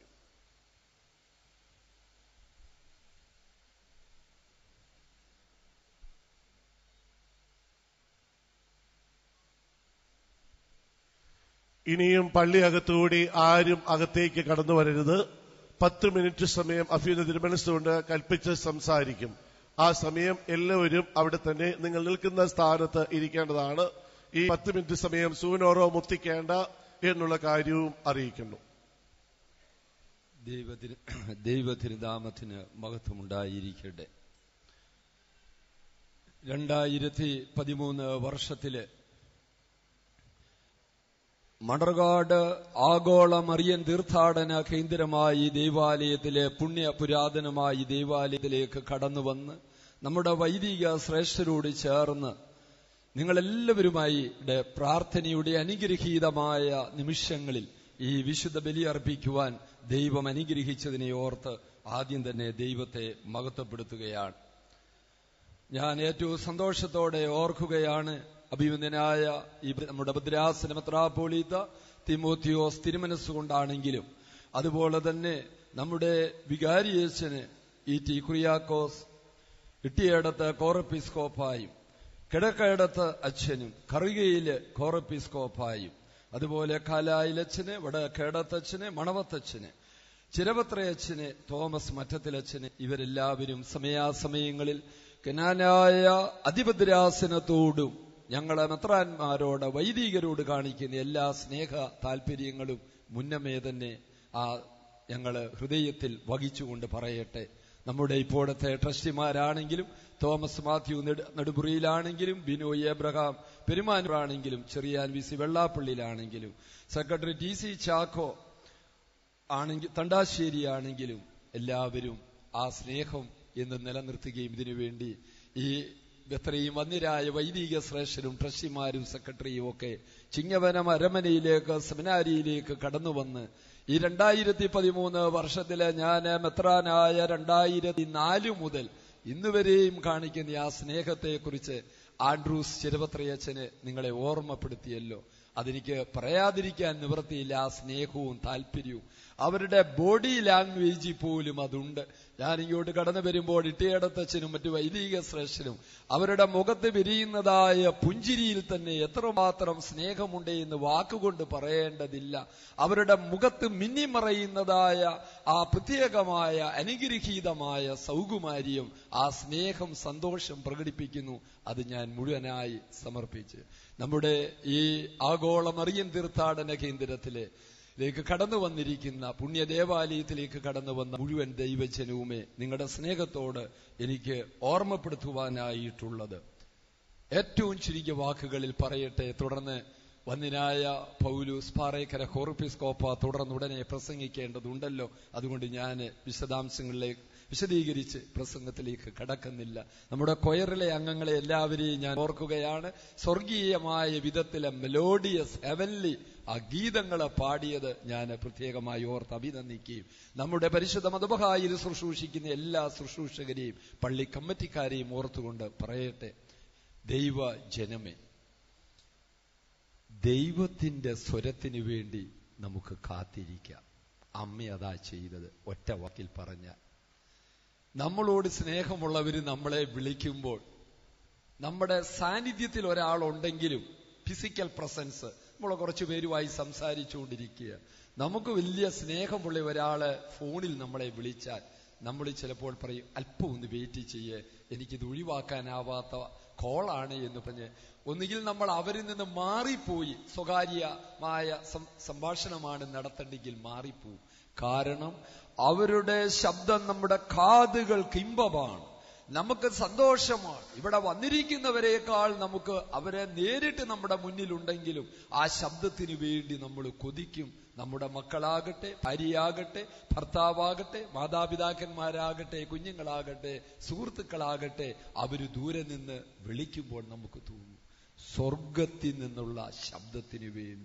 ഇനിയും പള്ളി അകത്തുകൂടി ആരും അകത്തേക്ക് കടന്നു വരരുത് പത്ത് മിനിറ്റ് സമയം അഫീന തിരുമനസ്സുകൊണ്ട് കൽപ്പിച്ച് സംസാരിക്കും ആ സമയം എല്ലാവരും അവിടെ തന്നെ നിങ്ങൾ നിൽക്കുന്ന സ്ഥാനത്ത് ഇരിക്കേണ്ടതാണ് ഈ പത്ത് മിനിറ്റ് സമയം സൂനോറോ മുത്തിക്കേണ്ട എന്നുള്ള കാര്യവും അറിയിക്കുന്നു ദൈവത്തിന് ദൈവതിരുനാമത്തിന് മഹത്വമുണ്ടായിരിക്കട്ടെ രണ്ടായിരത്തി പതിമൂന്ന് വർഷത്തില് മണർകാട് ആഗോള മറിയൻ തീർത്ഥാടന കേന്ദ്രമായി ദേവാലയത്തിലെ പുണ്യ പുരാതനമായി ദേവാലയത്തിലേക്ക് കടന്നുവന്ന് നമ്മുടെ വൈദിക ശ്രേഷ്ഠരോട് ചേർന്ന് നിങ്ങളെല്ലാവരുമായി ടെ പ്രാർത്ഥനയുടെ അനുഗ്രഹീതമായ നിമിഷങ്ങളിൽ ഈ വിശുദ്ധ ബലി അർപ്പിക്കുവാൻ ദൈവം അനുഗ്രഹിച്ചതിനെ ഓർത്ത് ആദ്യം തന്നെ ദൈവത്തെ മഹത്വപ്പെടുത്തുകയാണ് ഞാൻ ഏറ്റവും സന്തോഷത്തോടെ ഓർക്കുകയാണ് അഭിമന്യനായ ഈ നമ്മുടെ ഭദ്രാസന മെത്രാപോളീത്ത തിമോത്തിയോസ് തിരുമനസ്സുകൊണ്ടാണെങ്കിലും അതുപോലെ തന്നെ നമ്മുടെ വികാരിയേശന് ഇ ടി കുറിയാക്കോസ് ഇട്ടിയേടത്ത് കോറപ്പിസ്കോപ്പായും കിഴക്കേടത്ത് അച്ഛനും കറുകയില് കോറപ്പിസ്കോപ്പായും അതുപോലെ കാലായിലച്ഛന് വടക്കേടത്തച്ഛന് മണവത്തച്ഛന് ചിരപത്രയച്ഛന് തോമസ് മറ്റത്തിലച്ഛന് ഇവരെല്ലാവരും സമയാസമയങ്ങളിൽ കനാനായ അധിപദ്രാസനത്തോടും ഞങ്ങളെ മെത്രാന്മാരോട് വൈദികരോട് കാണിക്കുന്ന എല്ലാ സ്നേഹ താല്പര്യങ്ങളും മുന്നമേ തന്നെ ആ ഞങ്ങള് ഹൃദയത്തിൽ വഹിച്ചുകൊണ്ട് പറയട്ടെ നമ്മുടെ ഇപ്പോഴത്തെ ട്രസ്റ്റിമാരാണെങ്കിലും തോമസ് മാത്യു നെടുമുറിയിലാണെങ്കിലും ബിനോയ് എബ്രഹാം പെരുമാനൂരാണെങ്കിലും ചെറിയാൻ വി സി വെള്ളാപ്പള്ളിയിലാണെങ്കിലും സെക്രട്ടറി ടി സി ചാക്കോ ആണെങ്കിൽ തണ്ടാശ്ശേരി ആണെങ്കിലും എല്ലാവരും ആ സ്നേഹം എന്ന് നിലനിർത്തുകയും ഇതിനുവേണ്ടി ഈ എത്രയും വന്നിരായ വൈദിക ശ്രേഷ്ഠരും ട്രസ്റ്റിമാരും സെക്രട്ടറിയും ഒക്കെ ചിങ്ങവനം അരമനയിലേക്ക് സെമിനാരിയിലേക്ക് കടന്നുവന്ന് ഈ രണ്ടായിരത്തി പതിമൂന്ന് വർഷത്തിലെ ഞാൻ മെത്രാനായ രണ്ടായിരത്തി നാല് മുതൽ ഇന്നുവരെയും കാണിക്കുന്ന ആ സ്നേഹത്തെക്കുറിച്ച് ആൻഡ്രൂസ് ചിരപത്രയച്ചന് നിങ്ങളെ ഓർമ്മപ്പെടുത്തിയല്ലോ അതെനിക്ക് പറയാതിരിക്കാൻ നിവൃത്തിയില്ല ആ സ്നേഹവും താല്പര്യവും അവരുടെ ബോഡി ലാംഗ്വേജിൽ പോലും അതുണ്ട് ഞാൻ ഇങ്ങോട്ട് കടന്നു വരുമ്പോൾ ഇട്ടിയടത്തച്ഛനും മറ്റു വൈദിക ശ്രേഷ്ഠനും അവരുടെ മുഖത്ത് വിരിയുന്നതായ പുഞ്ചിരിയിൽ തന്നെ എത്രമാത്രം സ്നേഹമുണ്ട് എന്ന് വാക്കുകൊണ്ട് പറയേണ്ടതില്ല അവരുടെ മുഖത്ത് മിന്നിമറയുന്നതായ ആ പ്രത്യേകമായ അനുഗ്രഹീതമായ സൗകുമാര്യം ആ സ്നേഹം സന്തോഷം പ്രകടിപ്പിക്കുന്നു അത് ഞാൻ മുഴുവനായി സമർപ്പിച്ച് നമ്മുടെ ഈ ആഗോള മറിയൻ തീർത്ഥാടന കേന്ദ്രത്തിലെ ലേക്ക് കടന്നു വന്നിരിക്കുന്ന പുണ്യ ദേവാലയത്തിലേക്ക് കടന്നു വന്ന മുഴുവൻ ദൈവജനവുമേ നിങ്ങളുടെ സ്നേഹത്തോട് എനിക്ക് ഓർമ്മപ്പെടുത്തുവാനായിട്ടുള്ളത് ഏറ്റവും ചുരുങ്ങിയ വാക്കുകളിൽ പറയട്ടെ തുടർന്ന് വന്നിനായ പൗലൂസ് പാറേക്കര ഹോർപ്പിസ്കോപ്പ തുടർന്ന് ഉടനെ പ്രസംഗിക്കേണ്ടതുണ്ടല്ലോ അതുകൊണ്ട് ഞാൻ വിശദാംശങ്ങളിലേക്ക് വിശദീകരിച്ച് പ്രസംഗത്തിലേക്ക് കടക്കുന്നില്ല നമ്മുടെ കൊയറിലെ അംഗങ്ങളെ എല്ലാവരെയും ഞാൻ ഓർക്കുകയാണ് സ്വർഗീയമായ വിധത്തിലെ മെലോഡിയസ് ഹെവൻലി ആ ഗീതങ്ങളെ പാടിയത് ഞാൻ പ്രത്യേകമായി ഓർത്ത് അഭിനന്ദിക്കുകയും നമ്മുടെ പരിശുദ്ധ മതബഹായിൽ ശുശ്രൂഷിക്കുന്ന എല്ലാ ശുശ്രൂഷകരെയും പള്ളി കമ്മിറ്റിക്കാരെയും ഓർത്തുകൊണ്ട് പറയട്ടെ ദൈവ ജനമേ ദൈവത്തിന്റെ സ്വരത്തിനു വേണ്ടി നമുക്ക് കാത്തിരിക്കാം അമ്മ അതാ ചെയ്തത് ഒറ്റ വാക്കിൽ പറഞ്ഞാൽ നമ്മളോട് സ്നേഹമുള്ളവർ നമ്മളെ വിളിക്കുമ്പോൾ നമ്മുടെ സാന്നിധ്യത്തിൽ ഒരാളുണ്ടെങ്കിലും ഫിസിക്കൽ പ്രസൻസ് നമ്മൾ കുറച്ചു പേരുമായി സംസാരിച്ചുകൊണ്ടിരിക്കുക നമുക്ക് വലിയ സ്നേഹമുള്ള ഒരാള് ഫോണിൽ നമ്മളെ വിളിച്ചാൽ നമ്മൾ ചിലപ്പോൾ പറയും അല്പം ഒന്ന് വെയിറ്റ് ചെയ്യേ എനിക്കിത് ഒഴിവാക്കാനാവാത്ത കോളാണ് എന്ന് പറഞ്ഞ് ഒന്നുകിൽ നമ്മൾ അവരിൽ നിന്ന് മാറിപ്പോയി സ്വകാര്യമായ സംഭാഷണമാണ് നടത്തേണ്ടെങ്കിൽ മാറിപ്പോവും കാരണം അവരുടെ ശബ്ദം നമ്മുടെ കാതുകൾക്ക് ഇമ്പമാണ് നമുക്ക് സന്തോഷമാണ് ഇവിടെ വന്നിരിക്കുന്നവരെക്കാൾ നമുക്ക് അവരെ നേരിട്ട് നമ്മുടെ മുന്നിലുണ്ടെങ്കിലും ആ ശബ്ദത്തിന് വേണ്ടി നമ്മൾ കൊതിക്കും നമ്മുടെ മക്കളാകട്ടെ ഭാര്യയാകട്ടെ ഭർത്താവാകട്ടെ മാതാപിതാക്കന്മാരാകട്ടെ കുഞ്ഞുങ്ങളാകട്ടെ സുഹൃത്തുക്കളാകട്ടെ അവര് ദൂരെ നിന്ന് വിളിക്കുമ്പോൾ നമുക്ക് തോന്നും സ്വർഗത്തിൽ നിന്നുള്ള ശബ്ദത്തിന് വേണ്ടി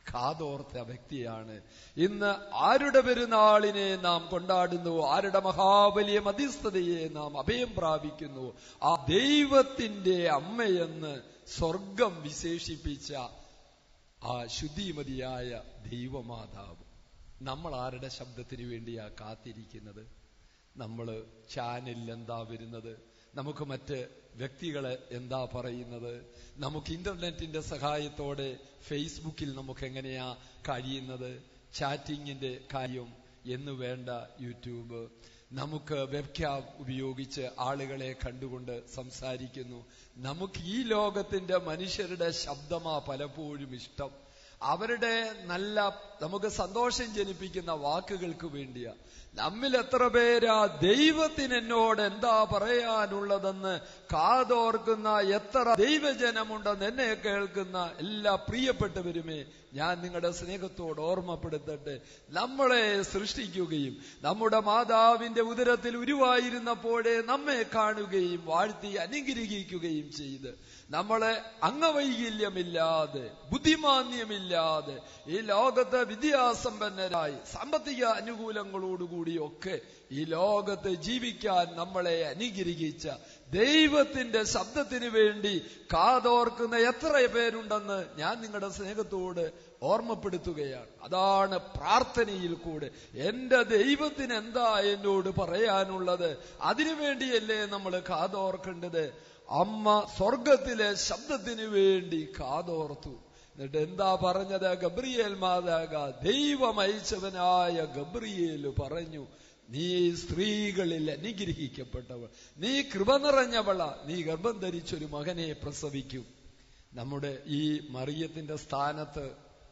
കാതോർത്ത വ്യക്തിയാണ് ഇന്ന് ആരുടെ പെരുന്നാളിനെ നാം കൊണ്ടാടുന്നു ആരുടെ മഹാബലിയ മധ്യസ്ഥതയെ നാം അഭയം പ്രാപിക്കുന്നു ആ ദൈവത്തിന്റെ അമ്മയെന്ന് സ്വർഗം വിശേഷിപ്പിച്ച ആ ശുദ്ധിമതിയായ ദൈവമാതാവ് നമ്മൾ ആരുടെ ശബ്ദത്തിന് വേണ്ടിയാ കാത്തിരിക്കുന്നത് നമ്മൾ ചാനലിൽ എന്താ വരുന്നത് നമുക്ക് മറ്റ് വ്യക്തികളെ എന്താ പറയുന്നത് നമുക്ക് ഇന്റർനെറ്റിന്റെ സഹായത്തോടെ ഫേസ്ബുക്കിൽ നമുക്ക് എങ്ങനെയാ കഴിയുന്നത് ചാറ്റിങ്ങിന്റെ കാര്യം എന്ന് വേണ്ട യൂട്യൂബ് നമുക്ക് വെബ് ക്യാം ഉപയോഗിച്ച് ആളുകളെ കണ്ടുകൊണ്ട് സംസാരിക്കുന്നു നമുക്ക് ഈ ലോകത്തിന്റെ മനുഷ്യരുടെ ശബ്ദമാ പലപ്പോഴും ഇഷ്ടം അവരുടെ നല്ല നമുക്ക് സന്തോഷം ജനിപ്പിക്കുന്ന വാക്കുകൾക്ക് വേണ്ടിയാ നമ്മിൽ എത്ര പേരാ ദൈവത്തിന് എന്നോട് എന്താ പറയാനുള്ളതെന്ന് കാതോർക്കുന്ന എത്ര ദൈവജനമുണ്ടെന്ന് എന്നെ കേൾക്കുന്ന എല്ലാ പ്രിയപ്പെട്ടവരുമേ ഞാൻ നിങ്ങളുടെ സ്നേഹത്തോട് ഓർമ്മപ്പെടുത്തട്ടെ നമ്മളെ സൃഷ്ടിക്കുകയും നമ്മുടെ മാതാവിന്റെ ഉദരത്തിൽ ഉരുവായിരുന്നപ്പോഴേ നമ്മെ കാണുകയും വാഴ്ത്തി അനുഗ്രഹിക്കുകയും ചെയ്ത് നമ്മളെ അംഗവൈകല്യമില്ലാതെ ബുദ്ധിമാന്യമില്ലാതെ ഈ ലോകത്തെ വിദ്യാസമ്പന്നരായി സാമ്പത്തിക അനുകൂലങ്ങളോടുകൂടിയൊക്കെ ഈ ലോകത്ത് ജീവിക്കാൻ നമ്മളെ അനുഗ്രഹിച്ച ദൈവത്തിന്റെ ശബ്ദത്തിന് വേണ്ടി കാതോർക്കുന്ന എത്ര പേരുണ്ടെന്ന് ഞാൻ നിങ്ങളുടെ സ്നേഹത്തോട് ഓർമ്മപ്പെടുത്തുകയാണ് അതാണ് പ്രാർത്ഥനയിൽ കൂടെ എന്റെ ദൈവത്തിന് എന്താ എന്നോട് പറയാനുള്ളത് അതിനുവേണ്ടിയല്ലേ നമ്മൾ കാതോർക്കേണ്ടത് അമ്മ സ്വർഗത്തിലെ ശബ്ദത്തിന് വേണ്ടി കാതോർത്തു എന്നിട്ട് എന്താ പറഞ്ഞത് ഗബ്രിയേൽ മാതാക ദൈവം അയച്ചവനായ ഗബ്രിയേൽ പറഞ്ഞു നീ സ്ത്രീകളിൽ അനുഗ്രഹിക്കപ്പെട്ടവൾ നീ കൃപ നിറഞ്ഞവള നീ ഗർഭം ധരിച്ചൊരു മകനെ പ്രസവിക്കും നമ്മുടെ ഈ മറിയത്തിന്റെ സ്ഥാനത്ത്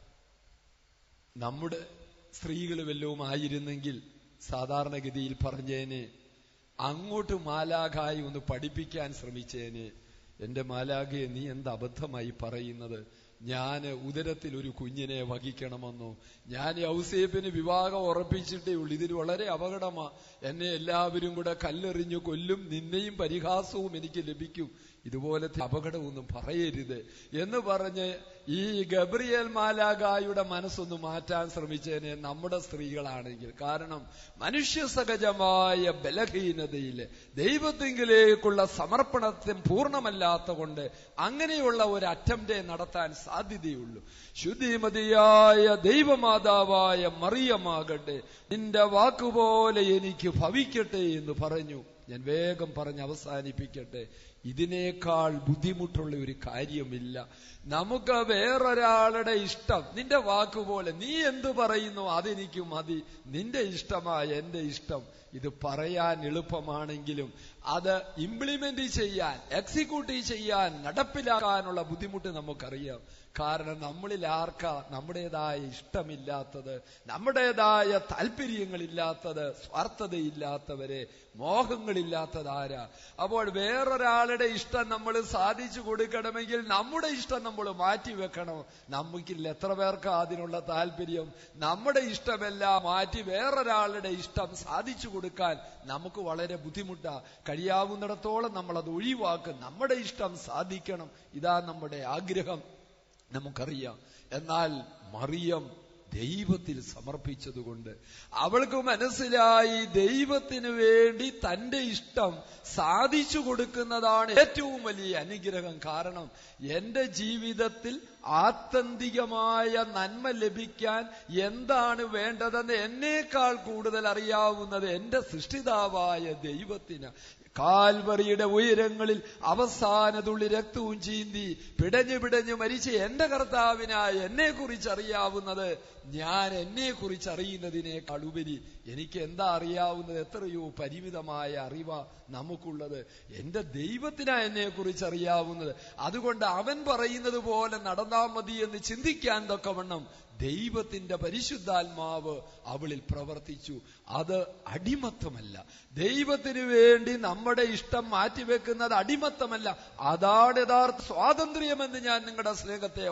നമ്മുടെ സ്ത്രീകൾ വല്ലതും ആയിരുന്നെങ്കിൽ സാധാരണഗതിയിൽ പറഞ്ഞേനെ അങ്ങോട്ട് മാലാഖായി ഒന്ന് പഠിപ്പിക്കാൻ ശ്രമിച്ചേനെ എന്റെ മാലാഖയെ നീ എന്ത് അബദ്ധമായി പറയുന്നത് ഞാൻ ഉദരത്തിൽ ഒരു കുഞ്ഞിനെ വഹിക്കണമെന്നോ ഞാൻ ഔസേപ്പിന് വിവാഹം ഉറപ്പിച്ചിട്ടേ ഉള്ളൂ ഇതിന് വളരെ അപകടമാ എന്നെ എല്ലാവരും കൂടെ കല്ലെറിഞ്ഞു കൊല്ലും നിന്നെയും പരിഹാസവും എനിക്ക് ലഭിക്കും ഇതുപോലത്തെ അപകടമൊന്നും പറയരുത് എന്ന് പറഞ്ഞ് ഈ ഗബ്രിയേൽ മാലാഗായുടെ മനസ്സൊന്ന് മാറ്റാൻ ശ്രമിച്ചതിനെ നമ്മുടെ സ്ത്രീകളാണെങ്കിൽ കാരണം മനുഷ്യ സഹജമായ ബലഹീനതയില് ദൈവത്തെങ്കിലേക്കുള്ള സമർപ്പണത്തിന് പൂർണ്ണമല്ലാത്ത കൊണ്ട് അങ്ങനെയുള്ള ഒരു അറ്റംപ്റ്റ് നടത്താൻ സാധ്യതയുള്ളൂ ശുദ്ധിമതിയായ ദൈവമാതാവായ മറിയമാകട്ടെ നിന്റെ വാക്കുപോലെ എനിക്ക് ഭവിക്കട്ടെ എന്ന് പറഞ്ഞു ഞാൻ വേഗം പറഞ്ഞ് അവസാനിപ്പിക്കട്ടെ ഇതിനേക്കാൾ ബുദ്ധിമുട്ടുള്ള ഒരു കാര്യമില്ല നമുക്ക് വേറൊരാളുടെ ഇഷ്ടം നിന്റെ വാക്കുപോലെ നീ എന്ത് പറയുന്നു അതെനിക്ക് മതി നിന്റെ ഇഷ്ടമായ എന്റെ ഇഷ്ടം ഇത് പറയാൻ എളുപ്പമാണെങ്കിലും അത് ഇംപ്ലിമെന്റ് ചെയ്യാൻ എക്സിക്യൂട്ടീവ് ചെയ്യാൻ നടപ്പിലാക്കാനുള്ള ബുദ്ധിമുട്ട് നമുക്കറിയാം കാരണം നമ്മളിൽ ആർക്കാ നമ്മുടേതായ ഇഷ്ടമില്ലാത്തത് നമ്മുടേതായ താല്പര്യങ്ങളില്ലാത്തത് സ്വാർത്ഥതയില്ലാത്തവരെ മോഹങ്ങളില്ലാത്തതാരാ അപ്പോൾ വേറൊരാളുടെ ഇഷ്ടം നമ്മൾ സാധിച്ചു കൊടുക്കണമെങ്കിൽ നമ്മുടെ ഇഷ്ടം നമ്മൾ മാറ്റിവെക്കണം നമുക്കില്ല എത്ര പേർക്ക് അതിനുള്ള താല്പര്യം നമ്മുടെ ഇഷ്ടമെല്ലാം മാറ്റി വേറൊരാളുടെ ഇഷ്ടം സാധിച്ചു കൊടുക്കാൻ നമുക്ക് വളരെ ബുദ്ധിമുട്ടാ കഴിയാവുന്നിടത്തോളം നമ്മൾ അത് ഒഴിവാക്കും നമ്മുടെ ഇഷ്ടം സാധിക്കണം ഇതാ നമ്മുടെ ആഗ്രഹം നമുക്കറിയാം എന്നാൽ മറിയം ദൈവത്തിൽ സമർപ്പിച്ചതുകൊണ്ട് അവൾക്ക് മനസ്സിലായി ദൈവത്തിന് വേണ്ടി തന്റെ ഇഷ്ടം സാധിച്ചു കൊടുക്കുന്നതാണ് ഏറ്റവും വലിയ അനുഗ്രഹം കാരണം എന്റെ ജീവിതത്തിൽ ആത്യന്തികമായ നന്മ ലഭിക്കാൻ എന്താണ് വേണ്ടതെന്ന് എന്നേക്കാൾ കൂടുതൽ അറിയാവുന്നത് എന്റെ സൃഷ്ടിതാവായ ദൈവത്തിന് കാൽവറിയുടെ ഉയരങ്ങളിൽ അവസാനതുള്ളി രക്തവും ചീന്തി പിടഞ്ഞു പിടഞ്ഞു മരിച്ച എന്റെ കർത്താവിനായ എന്നെ കുറിച്ച് അറിയാവുന്നത് ഞാൻ എന്നെ കുറിച്ച് അറിയുന്നതിനേക്കാൾ ഉപരി എനിക്ക് എന്താ അറിയാവുന്നത് എത്രയോ പരിമിതമായ അറിവ നമുക്കുള്ളത് എന്റെ ദൈവത്തിനാ എന്നെ കുറിച്ച് അറിയാവുന്നത് അതുകൊണ്ട് അവൻ പറയുന്നത് പോലെ നടന്നാ മതി എന്ന് ചിന്തിക്കാൻ തക്കവണ്ണം ദൈവത്തിന്റെ പരിശുദ്ധാത്മാവ് അവളിൽ പ്രവർത്തിച്ചു അത് അടിമത്തമല്ല ദൈവത്തിന് വേണ്ടി നമ്മുടെ ഇഷ്ടം മാറ്റിവെക്കുന്നത് അടിമത്തമല്ല അതാണ് യഥാർത്ഥ സ്വാതന്ത്ര്യമെന്ന് ഞാൻ നിങ്ങളുടെ സ്നേഹത്തെ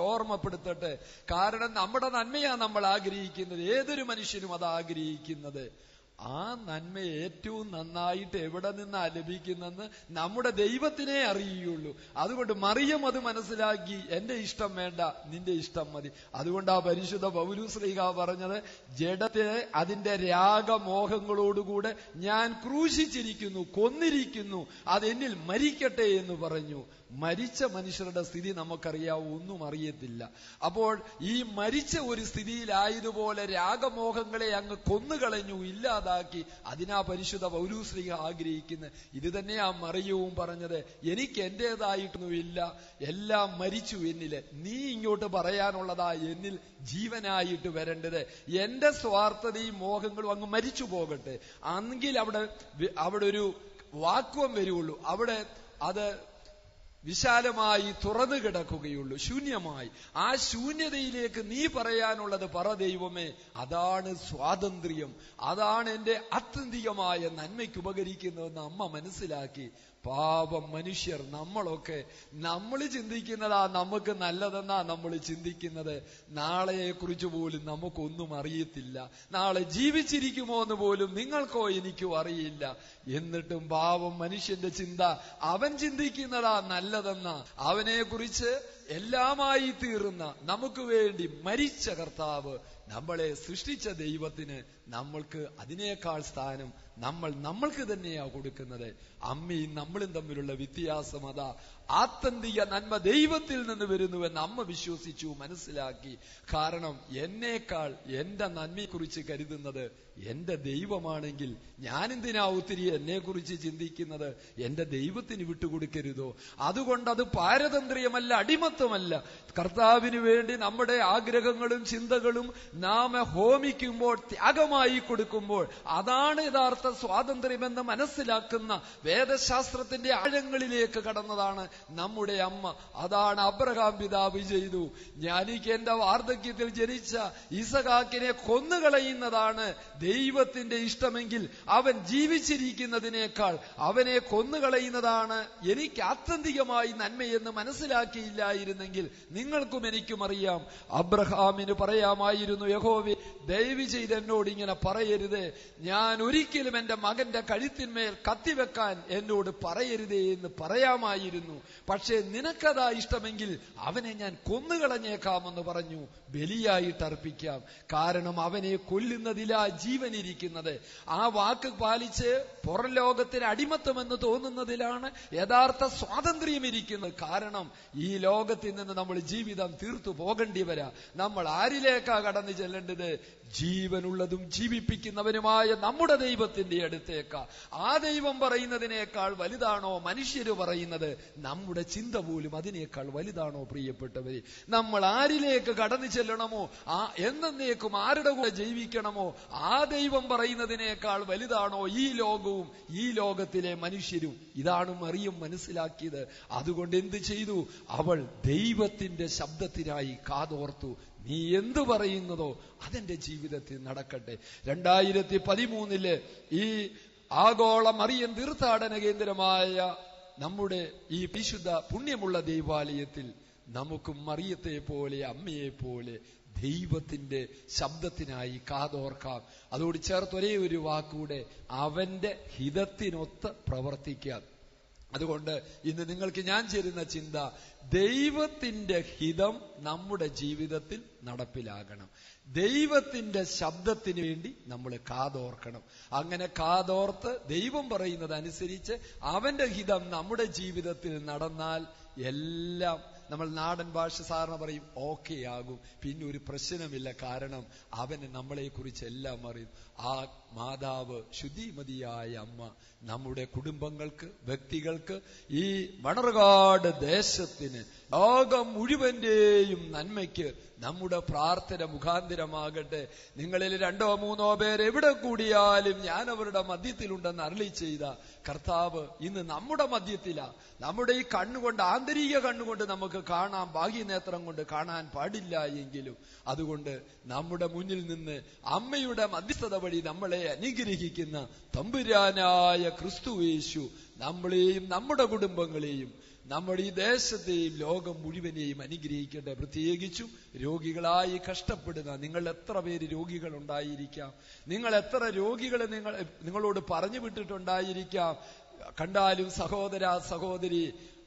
ഓർമ്മപ്പെടുത്തട്ടെ കാരണം നമ്മുടെ നന്മയാ നമ്മൾ ആഗ്രഹിക്കുന്നത് ഏതൊരു മനുഷ്യനും അത് ആഗ്രഹിക്കുന്നത് ആ നന്മ ഏറ്റവും നന്നായിട്ട് എവിടെ നിന്നാ ലഭിക്കുന്നെന്ന് നമ്മുടെ ദൈവത്തിനെ അറിയുകയുള്ളൂ അതുകൊണ്ട് മറിയം അത് മനസ്സിലാക്കി എന്റെ ഇഷ്ടം വേണ്ട നിന്റെ ഇഷ്ടം മതി അതുകൊണ്ട് ആ പരിശുദ്ധ പൗലുശ്രീക പറഞ്ഞത് ജഡത്തെ അതിന്റെ രാഗമോഹങ്ങളോടുകൂടെ ഞാൻ ക്രൂശിച്ചിരിക്കുന്നു കൊന്നിരിക്കുന്നു അതെന്നിൽ മരിക്കട്ടെ എന്ന് പറഞ്ഞു മരിച്ച മനുഷ്യരുടെ സ്ഥിതി നമുക്കറിയാം ഒന്നും അറിയത്തില്ല അപ്പോൾ ഈ മരിച്ച ഒരു സ്ഥിതിയിലായതുപോലെ രാഗമോഹങ്ങളെ അങ്ങ് കൊന്നുകളഞ്ഞു ഇല്ലാതാക്കി അതിനാ പരിശുദ്ധ പൗരൂശ്രീ ആഗ്രഹിക്കുന്നത് ഇത് തന്നെയാ മറിയവും പറഞ്ഞത് എനിക്ക് എന്റേതായിട്ടൊന്നുമില്ല എല്ലാം മരിച്ചു എന്നില് നീ ഇങ്ങോട്ട് പറയാനുള്ളതാ എന്നിൽ ജീവനായിട്ട് വരേണ്ടത് എന്റെ സ്വാർത്ഥതയും മോഹങ്ങളും അങ്ങ് മരിച്ചു പോകട്ടെ അന്നെങ്കിൽ അവിടെ വി- അവിടെ ഒരു വാക്വം വരുള്ളൂ അവിടെ അത് വിശാലമായി തുറന്നു കിടക്കുകയുള്ളൂ ശൂന്യമായി ആ ശൂന്യതയിലേക്ക് നീ പറയാനുള്ളത് പറ ദൈവമേ അതാണ് സ്വാതന്ത്ര്യം അതാണ് എന്റെ ആത്യന്തികമായ നന്മയ്ക്ക് ഉപകരിക്കുന്നതെന്ന് അമ്മ മനസ്സിലാക്കി പാപം മനുഷ്യർ നമ്മളൊക്കെ നമ്മൾ ചിന്തിക്കുന്നതാ നമുക്ക് നല്ലതെന്നാ നമ്മൾ ചിന്തിക്കുന്നത് നാളെയെ കുറിച്ച് പോലും നമുക്കൊന്നും അറിയത്തില്ല നാളെ ജീവിച്ചിരിക്കുമോ എന്ന് പോലും നിങ്ങൾക്കോ എനിക്കോ അറിയില്ല എന്നിട്ടും പാവം മനുഷ്യന്റെ ചിന്ത അവൻ ചിന്തിക്കുന്നതാ നല്ലതെന്ന അവനെ കുറിച്ച് എല്ലാമായി തീർന്ന നമുക്ക് വേണ്ടി മരിച്ച കർത്താവ് നമ്മളെ സൃഷ്ടിച്ച ദൈവത്തിന് നമ്മൾക്ക് അതിനേക്കാൾ സ്ഥാനം നമ്മൾ നമ്മൾക്ക് തന്നെയാ കൊടുക്കുന്നത് അമ്മയും നമ്മളും തമ്മിലുള്ള വ്യത്യാസം അതാ ആത്യന്തിക നന്മ ദൈവത്തിൽ നിന്ന് വരുന്നുവെന്ന് അമ്മ വിശ്വസിച്ചു മനസ്സിലാക്കി കാരണം എന്നേക്കാൾ എന്റെ നന്മയെക്കുറിച്ച് കരുതുന്നത് എന്റെ ദൈവമാണെങ്കിൽ ഞാനെന്തിനാ ഒത്തിരി എന്നെക്കുറിച്ച് ചിന്തിക്കുന്നത് എന്റെ ദൈവത്തിന് വിട്ടുകൊടുക്കരുതോ അതുകൊണ്ട് അത് പാരതന്ത്ര്യമല്ല അടിമത്തമല്ല കർത്താവിന് വേണ്ടി നമ്മുടെ ആഗ്രഹങ്ങളും ചിന്തകളും നാം ഹോമിക്കുമ്പോൾ ത്യാഗമായി കൊടുക്കുമ്പോൾ അതാണ് യഥാർത്ഥ സ്വാതന്ത്ര്യമെന്ന് മനസ്സിലാക്കുന്ന വേദശാസ്ത്രത്തിന്റെ ആഴങ്ങളിലേക്ക് കടന്നതാണ് നമ്മുടെ അമ്മ അതാണ് അബ്രഹാം പിതാവ് ചെയ്തു ഞാനിക്ക് എന്റെ വാർദ്ധക്യത്തിൽ ജനിച്ച ഇസഹാക്കിനെ കൊന്നുകളയുന്നതാണ് ദൈവത്തിന്റെ ഇഷ്ടമെങ്കിൽ അവൻ ജീവിച്ചിരിക്കുന്നതിനേക്കാൾ അവനെ കൊന്നുകളയുന്നതാണ് എനിക്ക് ആത്യന്തികമായി നന്മയെന്ന് മനസ്സിലാക്കിയില്ലായിരുന്നെങ്കിൽ നിങ്ങൾക്കും എനിക്കും അറിയാം അബ്രഹാമിന് പറയാമായിരുന്നു യഹോവെ ദയവ് ചെയ്ത് എന്നോട് ഇങ്ങനെ പറയരുത് ഞാൻ ഒരിക്കലും എന്റെ മകന്റെ കഴുത്തിന്മേൽ കത്തിവെക്കാൻ എന്നോട് പറയരുതേ എന്ന് പറയാമായിരുന്നു പക്ഷേ നിനക്കതാ ഇഷ്ടമെങ്കിൽ അവനെ ഞാൻ കൊന്നുകളഞ്ഞേക്കാമെന്ന് പറഞ്ഞു ബലിയായിട്ട് അർപ്പിക്കാം കാരണം അവനെ കൊല്ലുന്നതിലാ ജീവനിരിക്കുന്നത് ആ വാക്ക് പാലിച്ച് പുറം ലോകത്തിന് അടിമത്തമെന്ന് തോന്നുന്നതിലാണ് യഥാർത്ഥ സ്വാതന്ത്ര്യം ഇരിക്കുന്നത് കാരണം ഈ ലോകത്തിൽ നിന്ന് നമ്മൾ ജീവിതം തീർത്തു പോകേണ്ടി വരാ നമ്മൾ ആരിലേക്കാ കടന്നു ചെല്ലേണ്ടത് ജീവനുള്ളതും ജീവിപ്പിക്കുന്നവനുമായ നമ്മുടെ ദൈവത്തിന്റെ അടുത്തേക്കാ ആ ദൈവം പറയുന്നതിനേക്കാൾ വലുതാണോ മനുഷ്യര് പറയുന്നത് നമ്മുടെ ചിന്ത പോലും അതിനേക്കാൾ വലുതാണോ പ്രിയപ്പെട്ടവരെ നമ്മൾ ആരിലേക്ക് കടന്നു ചെല്ലണമോ ആ എന്നേക്കും ആരുടെ കൂടെ ജീവിക്കണമോ ആ ദൈവം പറയുന്നതിനേക്കാൾ വലുതാണോ ഈ ലോകവും ഈ ലോകത്തിലെ മനുഷ്യരും ഇതാണ് മറിയം മനസ്സിലാക്കിയത് അതുകൊണ്ട് എന്ത് ചെയ്തു അവൾ ദൈവത്തിന്റെ ശബ്ദത്തിനായി കാതോർത്തു നീ എന്തു പറയുന്നതോ അതെന്റെ ജീവിതത്തിൽ നടക്കട്ടെ രണ്ടായിരത്തി പതിമൂന്നില് ഈ ആഗോള മറിയൻ തീർത്ഥാടന കേന്ദ്രമായ നമ്മുടെ ഈ വിശുദ്ധ പുണ്യമുള്ള ദൈവാലയത്തിൽ നമുക്ക് മറിയത്തെ പോലെ അമ്മയെ പോലെ ദൈവത്തിന്റെ ശബ്ദത്തിനായി കാതോർക്കാം അതോട് ചേർത്ത് ഒരേ ഒരു വാക്കൂടെ അവന്റെ ഹിതത്തിനൊത്ത് പ്രവർത്തിക്കാം അതുകൊണ്ട് ഇന്ന് നിങ്ങൾക്ക് ഞാൻ ചേരുന്ന ചിന്ത ദൈവത്തിന്റെ ഹിതം നമ്മുടെ ജീവിതത്തിൽ നടപ്പിലാകണം ദൈവത്തിന്റെ ശബ്ദത്തിന് വേണ്ടി നമ്മൾ കാതോർക്കണം അങ്ങനെ കാതോർത്ത് ദൈവം പറയുന്നത് അനുസരിച്ച് അവന്റെ ഹിതം നമ്മുടെ ജീവിതത്തിൽ നടന്നാൽ എല്ലാം നമ്മൾ നാടൻ ഭാഷ സാറിന് പറയും ഓക്കെ ആകും പിന്നെ ഒരു പ്രശ്നമില്ല കാരണം അവന് നമ്മളെ കുറിച്ച് എല്ലാം അറിയും ആ മാതാവ് ശുദ്ധിമതിയായ അമ്മ നമ്മുടെ കുടുംബങ്ങൾക്ക് വ്യക്തികൾക്ക് ഈ മണർകാട് ദേശത്തിന് ലോകം മുഴുവന്റെയും നന്മയ്ക്ക് നമ്മുടെ പ്രാർത്ഥന മുഖാന്തിരമാകട്ടെ നിങ്ങളിൽ രണ്ടോ മൂന്നോ പേർ എവിടെ കൂടിയാലും ഞാൻ അവരുടെ മധ്യത്തിലുണ്ടെന്ന് അരളി ചെയ്ത കർത്താവ് ഇന്ന് നമ്മുടെ മധ്യത്തിലാ നമ്മുടെ ഈ കണ്ണുകൊണ്ട് ആന്തരിക കണ്ണുകൊണ്ട് നമുക്ക് കാണാം ബാഹ്യനേത്രം കൊണ്ട് കാണാൻ പാടില്ല എങ്കിലും അതുകൊണ്ട് നമ്മുടെ മുന്നിൽ നിന്ന് അമ്മയുടെ മധ്യസ്ഥത വഴി നമ്മളെ അനുഗ്രഹിക്കുന്ന തമ്പുരാനായ ക്രിസ്തുവേശു നമ്മളെയും നമ്മുടെ കുടുംബങ്ങളെയും നമ്മുടെ ഈ ദേശത്തെയും ലോകം മുഴുവനെയും അനുഗ്രഹിക്കട്ടെ പ്രത്യേകിച്ചും രോഗികളായി കഷ്ടപ്പെടുന്ന നിങ്ങൾ എത്ര പേര് രോഗികൾ ഉണ്ടായിരിക്കാം നിങ്ങൾ എത്ര രോഗികളെ നിങ്ങൾ നിങ്ങളോട് പറഞ്ഞു വിട്ടിട്ടുണ്ടായിരിക്കാം കണ്ടാലും സഹോദര സഹോദരി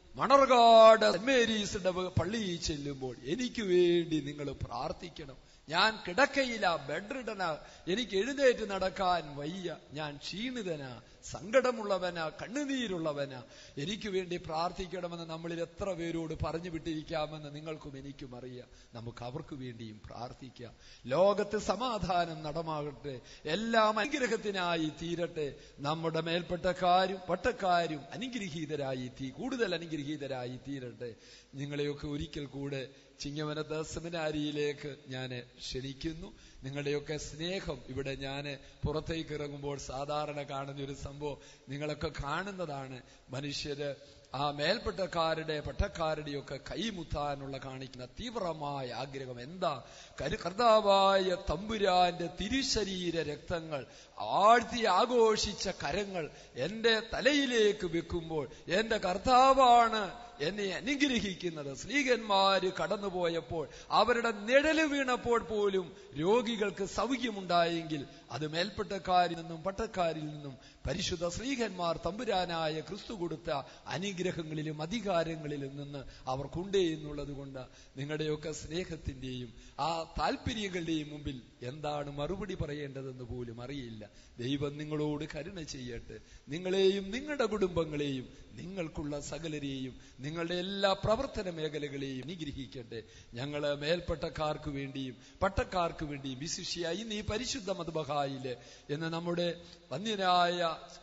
മണർകാട് സെന്റ് മേരീസിന്റെ പള്ളിയിൽ ചെല്ലുമ്പോൾ എനിക്ക് വേണ്ടി നിങ്ങൾ പ്രാർത്ഥിക്കണം ഞാൻ കിടക്കയില്ല ബെഡ്രിഡനാ എനിക്ക് എഴുന്നേറ്റ് നടക്കാൻ വയ്യ ഞാൻ ക്ഷീണിതനാ സങ്കടമുള്ളവനാ കണ്ണുനീരുള്ളവനാ എനിക്ക് വേണ്ടി പ്രാർത്ഥിക്കണമെന്ന് നമ്മളിൽ എത്ര പേരോട് പറഞ്ഞു വിട്ടിരിക്കാമെന്ന് നിങ്ങൾക്കും എനിക്കും അറിയാം നമുക്ക് അവർക്ക് വേണ്ടിയും പ്രാർത്ഥിക്കാം ലോകത്ത് സമാധാനം നടമാകട്ടെ എല്ലാം അനുഗ്രഹത്തിനായി തീരട്ടെ നമ്മുടെ മേൽപ്പെട്ടക്കാരും പട്ടക്കാരും അനുഗ്രഹീതരായി തീ കൂടുതൽ അനുഗ്രഹീതരായി തീരട്ടെ നിങ്ങളെയൊക്കെ ഒരിക്കൽ കൂടെ ചിങ്ങവനത്ത് സെമിനാരിയിലേക്ക് ഞാൻ ക്ഷണിക്കുന്നു നിങ്ങളുടെയൊക്കെ സ്നേഹം ഇവിടെ ഞാൻ പുറത്തേക്ക് ഇറങ്ങുമ്പോൾ സാധാരണ കാണുന്ന ഒരു സംഭവം നിങ്ങളൊക്കെ കാണുന്നതാണ് മനുഷ്യര് ആ മേൽപ്പെട്ടക്കാരുടെ പട്ടക്കാരുടെയൊക്കെ കൈമുത്താനുള്ള കാണിക്കുന്ന തീവ്രമായ ആഗ്രഹം എന്താ കരു കർത്താവായ തമ്പുരാന്റെ തിരുശരീര രക്തങ്ങൾ ആഴ്ത്തി ആഘോഷിച്ച കരങ്ങൾ എന്റെ തലയിലേക്ക് വെക്കുമ്പോൾ എന്റെ കർത്താവാണ് എന്നെ അനുഗ്രഹിക്കുന്നത് സ്ത്രീകന്മാര് കടന്നുപോയപ്പോൾ അവരുടെ നിഴല് വീണപ്പോൾ പോലും രോഗികൾക്ക് സൗഖ്യമുണ്ടായെങ്കിൽ അത് മേൽപ്പെട്ടക്കാരിൽ നിന്നും പട്ടക്കാരിൽ നിന്നും പരിശുദ്ധ സ്ത്രീകന്മാർ തമ്പുരാനായ ക്രിസ്തു കൊടുത്ത അനുഗ്രഹങ്ങളിലും അധികാരങ്ങളിലും നിന്ന് അവർക്കുണ്ടേ എന്നുള്ളത് കൊണ്ട് നിങ്ങളുടെയൊക്കെ സ്നേഹത്തിന്റെയും ആ താല്പര്യങ്ങളുടെയും മുമ്പിൽ എന്താണ് മറുപടി പറയേണ്ടതെന്ന് പോലും അറിയില്ല ദൈവം നിങ്ങളോട് കരുണ ചെയ്യട്ടെ നിങ്ങളെയും നിങ്ങളുടെ കുടുംബങ്ങളെയും നിങ്ങൾക്കുള്ള സകലരെയും നിങ്ങളുടെ എല്ലാ പ്രവർത്തന മേഖലകളെയും അനുഗ്രഹിക്കട്ടെ ഞങ്ങള് മേൽപ്പെട്ടക്കാർക്ക് വേണ്ടിയും പട്ടക്കാർക്ക് വേണ്ടിയും വിശിഷ്യ ഇന്ന് ഈ പരിശുദ്ധ മധുബഹായില് എന്ന് നമ്മുടെ വന്യനായ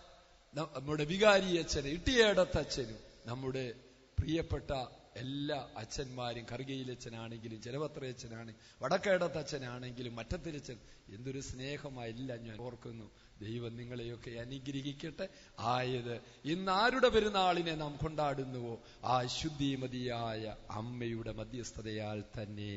നമ്മുടെ വികാരി അച്ഛന് ഇട്ടിയേടത്തച്ഛനും നമ്മുടെ പ്രിയപ്പെട്ട എല്ലാ അച്ഛന്മാരും കറുകയിലച്ഛനാണെങ്കിലും ജലപത്രയച്ഛനാണ് വടക്കേടത്തച്ഛനാണെങ്കിലും മറ്റത്തിലച്ഛൻ എന്തൊരു സ്നേഹമായില്ല ഞാൻ ഓർക്കുന്നു ദൈവം നിങ്ങളെയൊക്കെ അനുഗ്രഹിക്കട്ടെ ആയത് ഇന്ന് ആരുടെ പെരുന്നാളിനെ നാം കൊണ്ടാടുന്നുവോ ആ ശുദ്ധിമതിയായ അമ്മയുടെ മധ്യസ്ഥതയാൽ തന്നെ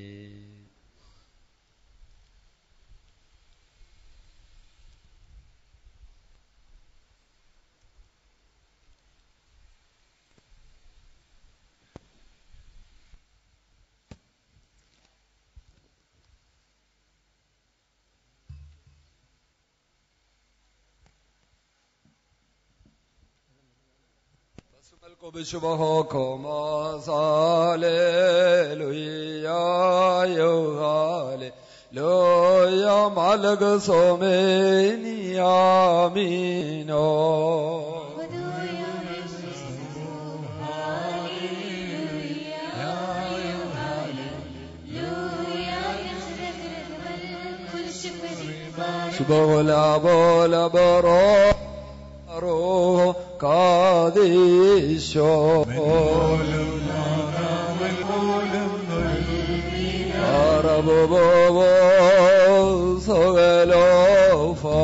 Kobishubaho koma sale luya yohale loya malag some ni amino Subola bola boro ro kadisho Arabu bobo sogelo fa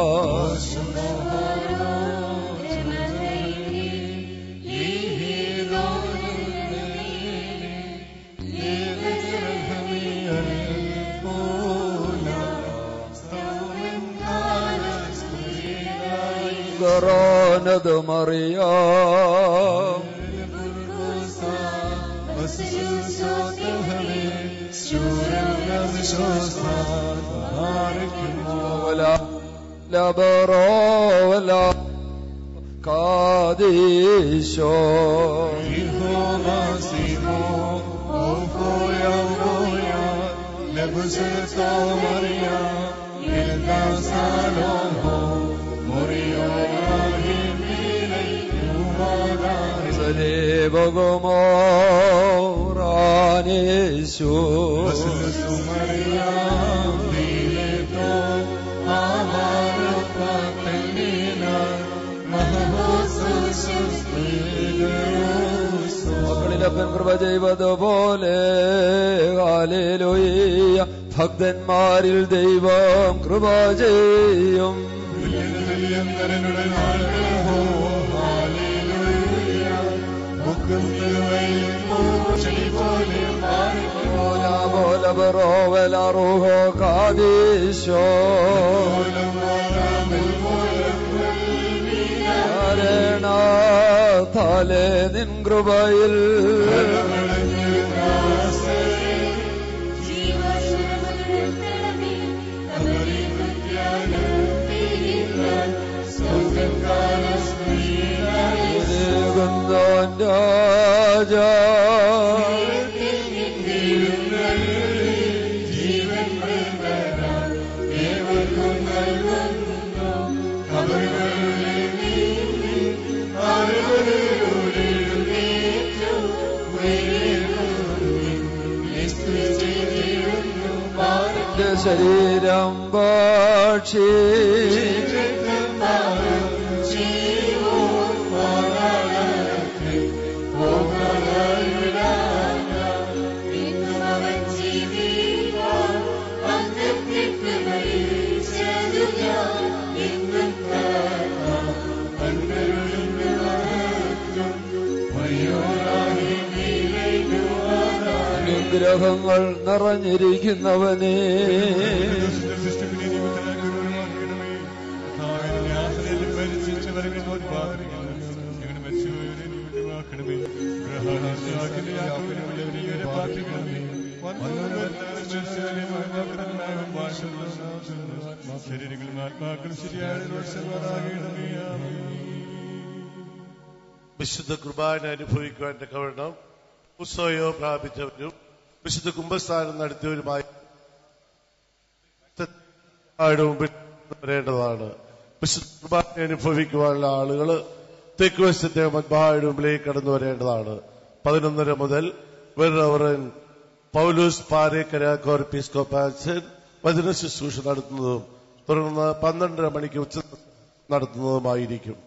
قرانة مريم ولا لا برا ولا قاديشو സലേവകുമോറാനേശു മക്കളിലപ്പൻ കൃപ ചെയ്വതുപോലെ ഹാലേലൂയ ഭക്തന്മാരിൽ ദൈവം കൃപ ചെയ്യും Bola bola bro vela ruho kadisho Arena കൃപാവരത്താലേ നിൻ കൃപയിൽ ദേവന്താൻ രാജാ എന്റെ ശരീരം ഭാഷി അനുഗ്രഹങ്ങൾ നിറഞ്ഞിരിക്കുന്നവനേ ശരീരങ്ങളും ആത്മാക്കളും ശരിയായ വിശുദ്ധ കുർബാന അനുഭവിക്കുവാൻ തക്കവണ്ണം ഉത്സവയോ പ്രാപിച്ചവരും വിശുദ്ധ കുംഭസ്ഥാനം നടത്തിയവരുമായി ആരുടെ മുമ്പിൽ വരേണ്ടതാണ് വിശുദ്ധ കുർബാന അനുഭവിക്കുവാനുള്ള ആളുകൾ തെക്ക് വശത്തെ മദ്ബായുടെ മുമ്പിലേക്ക് കടന്നു വരേണ്ടതാണ് പതിനൊന്നര മുതൽ വെറവറൻ പൗലൂസ് പാരേക്കര കോർപ്പിസ്കോപ്പാച്ചൻ വചന ശുശ്രൂഷ നടത്തുന്നതും തുടർന്ന് പന്ത്രണ്ടര മണിക്ക് ഉച്ച നടത്തുന്നതുമായിരിക്കും